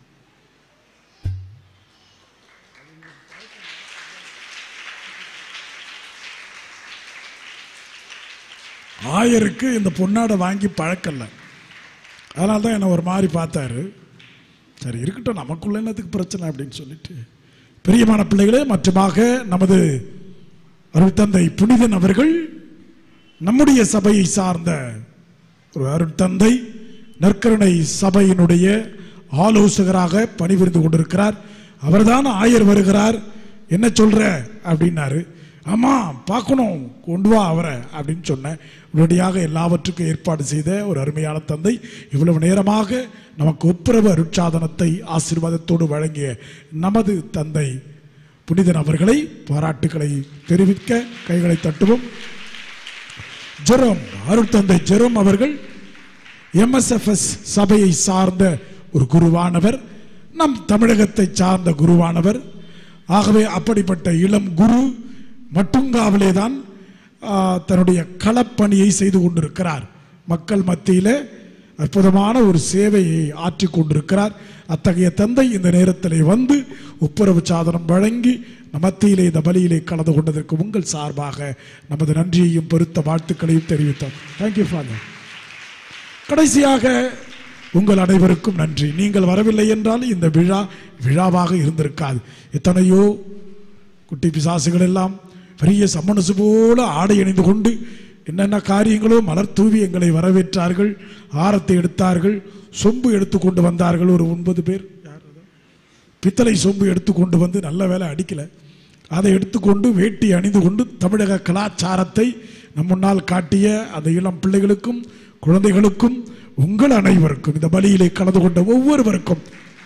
ஆயருக்கு இந்த பொன்னாடை வாங்கி பழக்கல அதனால தான் என்னை ஒரு மாதிரி பார்த்தாரு சரி இருக்கட்டும் நமக்குள்ள என்னத்துக்கு பிரச்சனை அப்படின்னு சொல்லிட்டு பிரியமான பிள்ளைகளே மற்றமாக நமது அருட்தந்தை புனிதன் அவர்கள் நம்முடைய சபையை சார்ந்த ஒரு அருட்தந்தை நற்கருணை சபையினுடைய ஆலோசகராக பணிபுரிந்து கொண்டிருக்கிறார் அவர்தான் ஆயர் வருகிறார் என்ன சொல்ற அப்படின்னாரு ஆமா பார்க்கணும் கொண்டு வா அவரை அப்படின்னு சொன்னேன் உடனடியாக எல்லாவற்றுக்கும் ஏற்பாடு செய்த ஒரு அருமையான தந்தை இவ்வளவு நேரமாக நமக்கு ஒப்புரவு அருட்சாதனத்தை ஆசீர்வாதத்தோடு வழங்கிய நமது தந்தை புனிதன் அவர்களை பாராட்டுக்களை தெரிவிக்க கைகளை தட்டுவோம் ஜெரோம் அருட்தந்தை ஜெரோம் அவர்கள் எம்எஸ்எஃப்எஸ் சபையை சார்ந்த ஒரு குருவானவர் நம் தமிழகத்தை சார்ந்த குருவானவர் ஆகவே அப்படிப்பட்ட இளம் குரு மட்டுங்காவிலே தான் ஆ, தன்னுடைய களப்பணியை செய்து கொண்டிருக்கிறார் மக்கள் மத்தியிலே அற்புதமான ஒரு சேவையை ஆற்றிக் கொண்டிருக்கிறார் அத்தகைய தந்தை இந்த நேரத்திலே வந்து ஒப்புரவு சாதனம் வழங்கி நம் மத்தியிலே இந்த பலியிலே கலந்து கொண்டதற்கு உங்கள் சார்பாக நமது நன்றியையும் பெருத்த வாழ்த்துக்களையும் தெரிவித்தோம் தேங்க்யூ ஃபாதர் கடைசியாக உங்கள் அனைவருக்கும் நன்றி நீங்கள் வரவில்லை என்றால் இந்த விழா விழாவாக இருந்திருக்காது எத்தனையோ குட்டி பிசாசுகள் எல்லாம் பெரிய சம்மனசு போல ஆடை அணிந்து கொண்டு என்னென்ன காரியங்களோ மலர் தூவி எங்களை வரவேற்றார்கள் ஆரத்தை எடுத்தார்கள் சொம்பு எடுத்து கொண்டு வந்தார்கள் ஒரு ஒன்பது பேர் யார் அது? பித்தளை சொம்பு எடுத்து கொண்டு வந்து நல்ல வேலை அடிக்கல அதை எடுத்துக்கொண்டு வேட்டி அணிந்து கொண்டு தமிழக கலாச்சாரத்தை நம் முன்னால் காட்டிய அந்த இளம் பிள்ளைகளுக்கும் குழந்தைகளுக்கும் உங்கள் அனைவருக்கும் இந்த பலியிலே கலந்து கொண்ட ஒவ்வொருவருக்கும்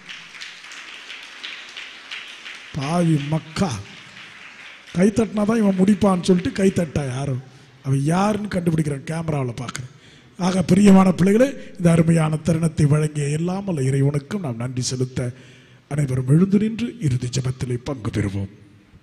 பாவி மக்கா கை தட்டினா தான் இவன் முடிப்பான்னு சொல்லிட்டு கை தட்டா யாரும் அவன் யாருன்னு கண்டுபிடிக்கிறான் கேமராவில் பார்க்குறேன் ஆக பிரியமான பிள்ளைகளே இந்த அருமையான தருணத்தை வழங்கிய எல்லாம் அல்ல இறைவனுக்கும் நாம் நன்றி செலுத்த அனைவரும் எழுந்து நின்று இறுதி ஜெபத்திலே பங்கு பெறுவோம்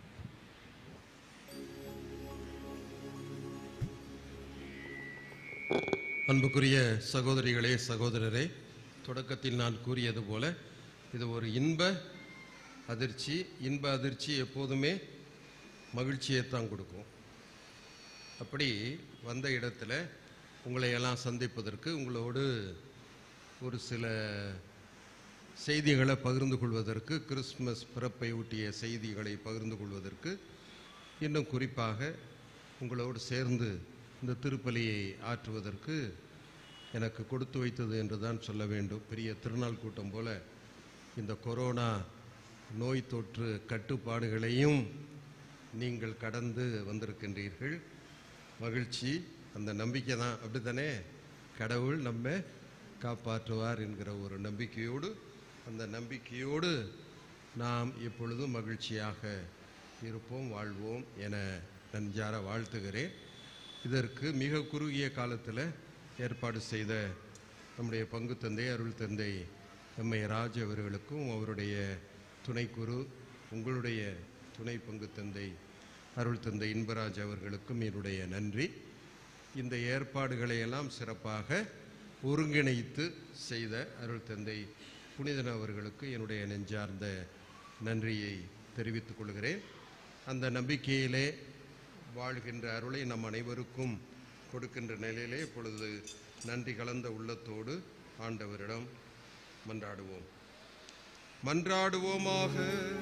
அன்புக்குரிய சகோதரிகளே சகோதரரே தொடக்கத்தில் நான் கூறியது போல இது ஒரு இன்ப அதிர்ச்சி இன்ப அதிர்ச்சி எப்போதுமே மகிழ்ச்சியை தான் கொடுக்கும் அப்படி வந்த இடத்துல உங்களை எல்லாம் சந்திப்பதற்கு உங்களோடு ஒரு சில செய்திகளை பகிர்ந்து கொள்வதற்கு கிறிஸ்மஸ் பிறப்பை ஒட்டிய செய்திகளை பகிர்ந்து கொள்வதற்கு இன்னும் குறிப்பாக உங்களோடு சேர்ந்து இந்த திருப்பலியை ஆற்றுவதற்கு எனக்கு கொடுத்து வைத்தது என்று தான் சொல்ல வேண்டும் பெரிய திருநாள் கூட்டம் போல இந்த கொரோனா நோய் தொற்று கட்டுப்பாடுகளையும் நீங்கள் கடந்து வந்திருக்கின்றீர்கள் மகிழ்ச்சி அந்த நம்பிக்கை தான் அப்படித்தானே கடவுள் நம்ம காப்பாற்றுவார் என்கிற ஒரு நம்பிக்கையோடு அந்த நம்பிக்கையோடு நாம் எப்பொழுதும் மகிழ்ச்சியாக இருப்போம் வாழ்வோம் என நன்றார வாழ்த்துகிறேன் இதற்கு மிக குறுகிய காலத்தில் ஏற்பாடு செய்த நம்முடைய பங்கு தந்தை அருள் தந்தை எம்ஐ ராஜ் அவர்களுக்கும் அவருடைய துணைக்குரு உங்களுடைய துணை பங்கு தந்தை அருள் தந்தை இன்பராஜ் அவர்களுக்கும் என்னுடைய நன்றி இந்த ஏற்பாடுகளை எல்லாம் சிறப்பாக ஒருங்கிணைத்து செய்த அருள் தந்தை புனிதன் அவர்களுக்கு என்னுடைய நெஞ்சார்ந்த நன்றியை தெரிவித்துக் கொள்கிறேன் அந்த நம்பிக்கையிலே வாழ்கின்ற அருளை நம் அனைவருக்கும் கொடுக்கின்ற நிலையிலே இப்பொழுது நன்றி கலந்த உள்ளத்தோடு ஆண்டவரிடம் மன்றாடுவோம் மன்றாடுவோமாக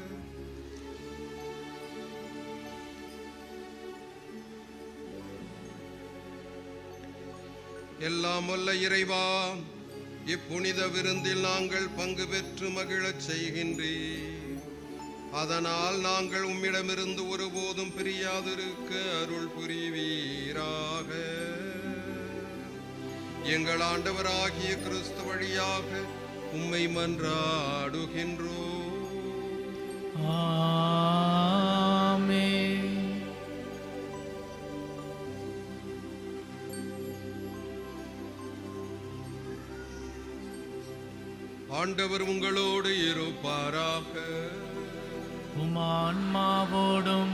எல்லாம் வல்ல இறைவா இப்புனித விருந்தில் நாங்கள் பங்கு பெற்று மகிழச் செய்கின்றீர் அதனால் நாங்கள் உம்மிடமிருந்து ஒருபோதும் பிரியாதிருக்க அருள் புரிவீராக எங்கள் ஆண்டவராகிய கிறிஸ்து வழியாக உம்மை மன்றாடுகின்றோம் ஆமென் ஆண்டவர் உங்களோடு இருப்பாராக உமான்மாவோடும்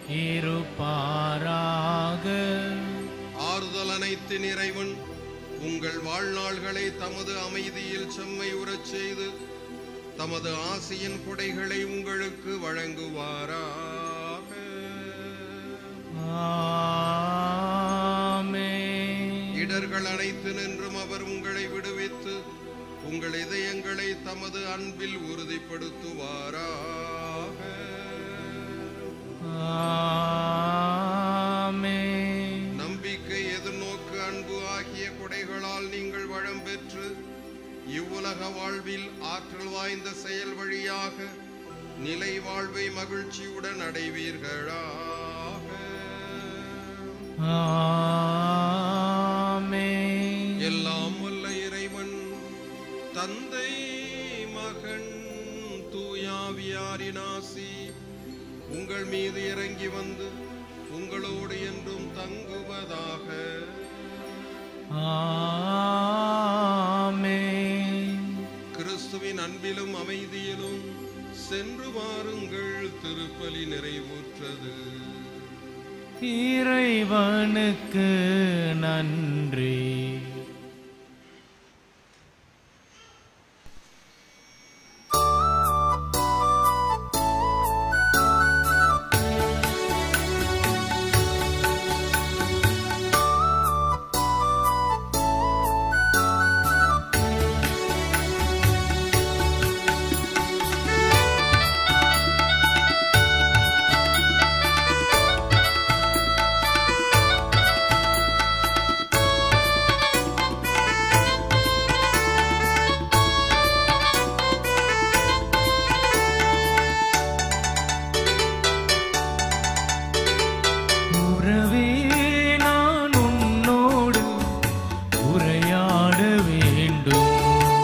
இருப்பாராக ஆறுதல் அனைத்து இறைவன் உங்கள் வாழ்நாள்களை தமது அமைதியில் செம்மை உறச் செய்து தமது ஆசியின் கொடைகளை உங்களுக்கு வழங்குவாராக ஆமென் இடர்கள் அனைத்து நின்றும் அவர் உங்களை விடுவித்து உங்கள் இதயங்களை தமது அன்பில் உறுதிப்படுத்துவாராக ஆமென் நம்பிக்கை எதிர்நோக்கு அன்பு ஆகிய கொடைகளால் நீங்கள் வளம் பெற்று இவ்வுலக வாழ்வில் ஆற்றல் வாய்ந்த செயல் வழியாக நிலை வாழ்வை மகிழ்ச்சியுடன் அடைவீர்களாக ஆமென் எல்லாம் வல்ல இறைவன் தந்தை மகன் தூயாவியாரின் ஆசி உங்கள் மீது இறங்கி வந்து உங்களோடு என்றும் தங்குவதாக ஆமென் கிறிஸ்துவின் அன்பிலும் அமைதியிலும் சென்று வாருங்கள் திருப்பலி நிறைவுற்றது இறைவனுக்கு நன்றி உறவே நான் உன்னோடு உரையாட வேண்டும்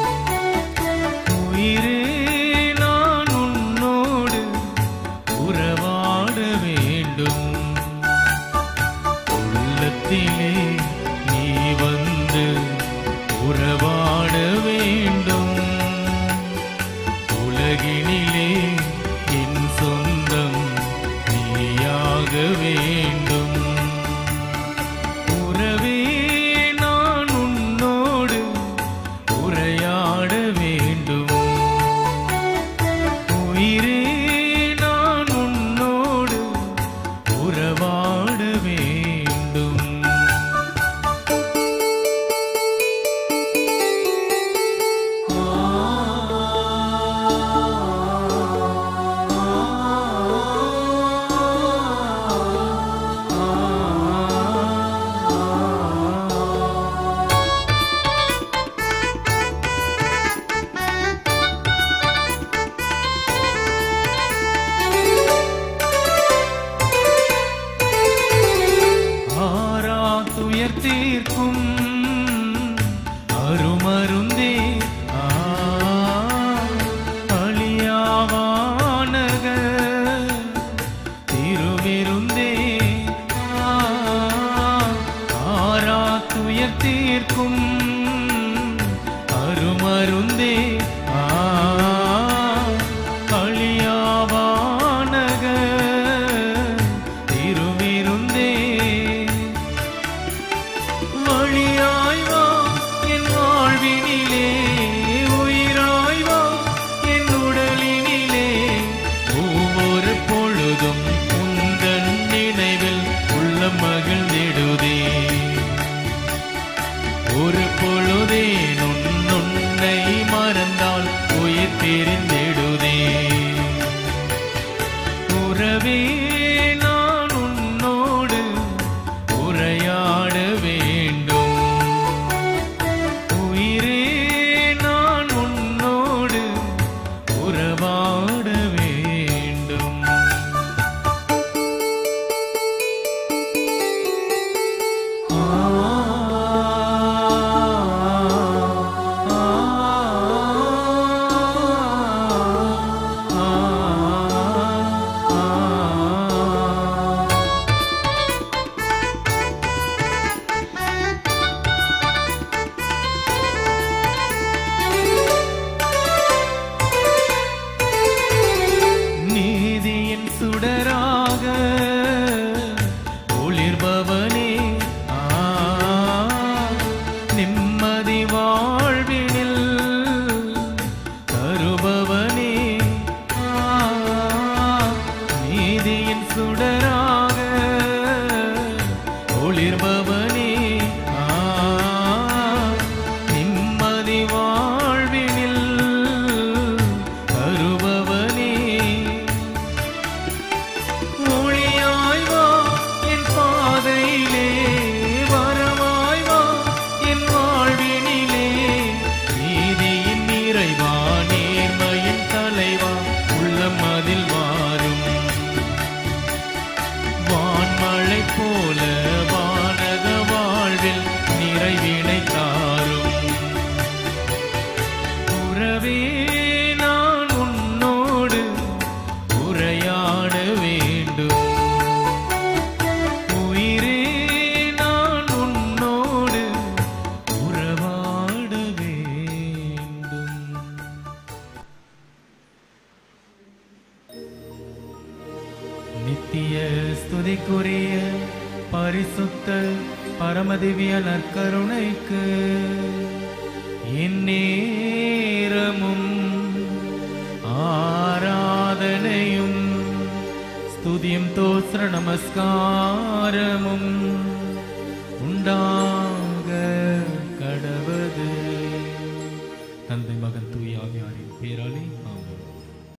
உயிரே நான் உன்னோடு உறவாட வேண்டும் உள்ளத்திலே நீ வந்து உறவாட வேண்டும் உலகினிலே என் சொந்தம் நீயாக வேண்டும் உறவே நான் உன்னோடு உரையாட வேண்டும் உயிரே நான் உன்னோடு உறவாட வேண்டும் ஆரா துயர் தீர்க்கும் அருமருந்தே ஆ, அழியாவானக திருவிருந்தே ஆ, ஆரா துயர் தீர்க்கும் அருமருந்தே ஆ, அழியாவானக திருவிருந்தே வழியாய் வா என் வாழ்வினிலே உயிராய் வா என் உடலினிலே ஒவ்வொரு பொழுதும் உந்தன் நினைவில் உள்ள மகிழ்ந்திடுதே ஒரு பொழுதேனும் உன்னை மறந்தால் உயிர் பிரிந்திடுதே உறவே நான் உன்னோடு உரையாட வேண்டும் உயிரே நான் உன்னோடு உறவாட வேண்டும் ஸ்துதிக்குரிய பரிசுத்த பரமதிவிய நற்கருணைக்கு இந்நேரமும் ஆராதனையும் ஸ்துதியும் தோத்திர நமஸ்காரமும் உண்டாக கடவது தந்தை மகன் தூய் ஆவியாரின் பேராலே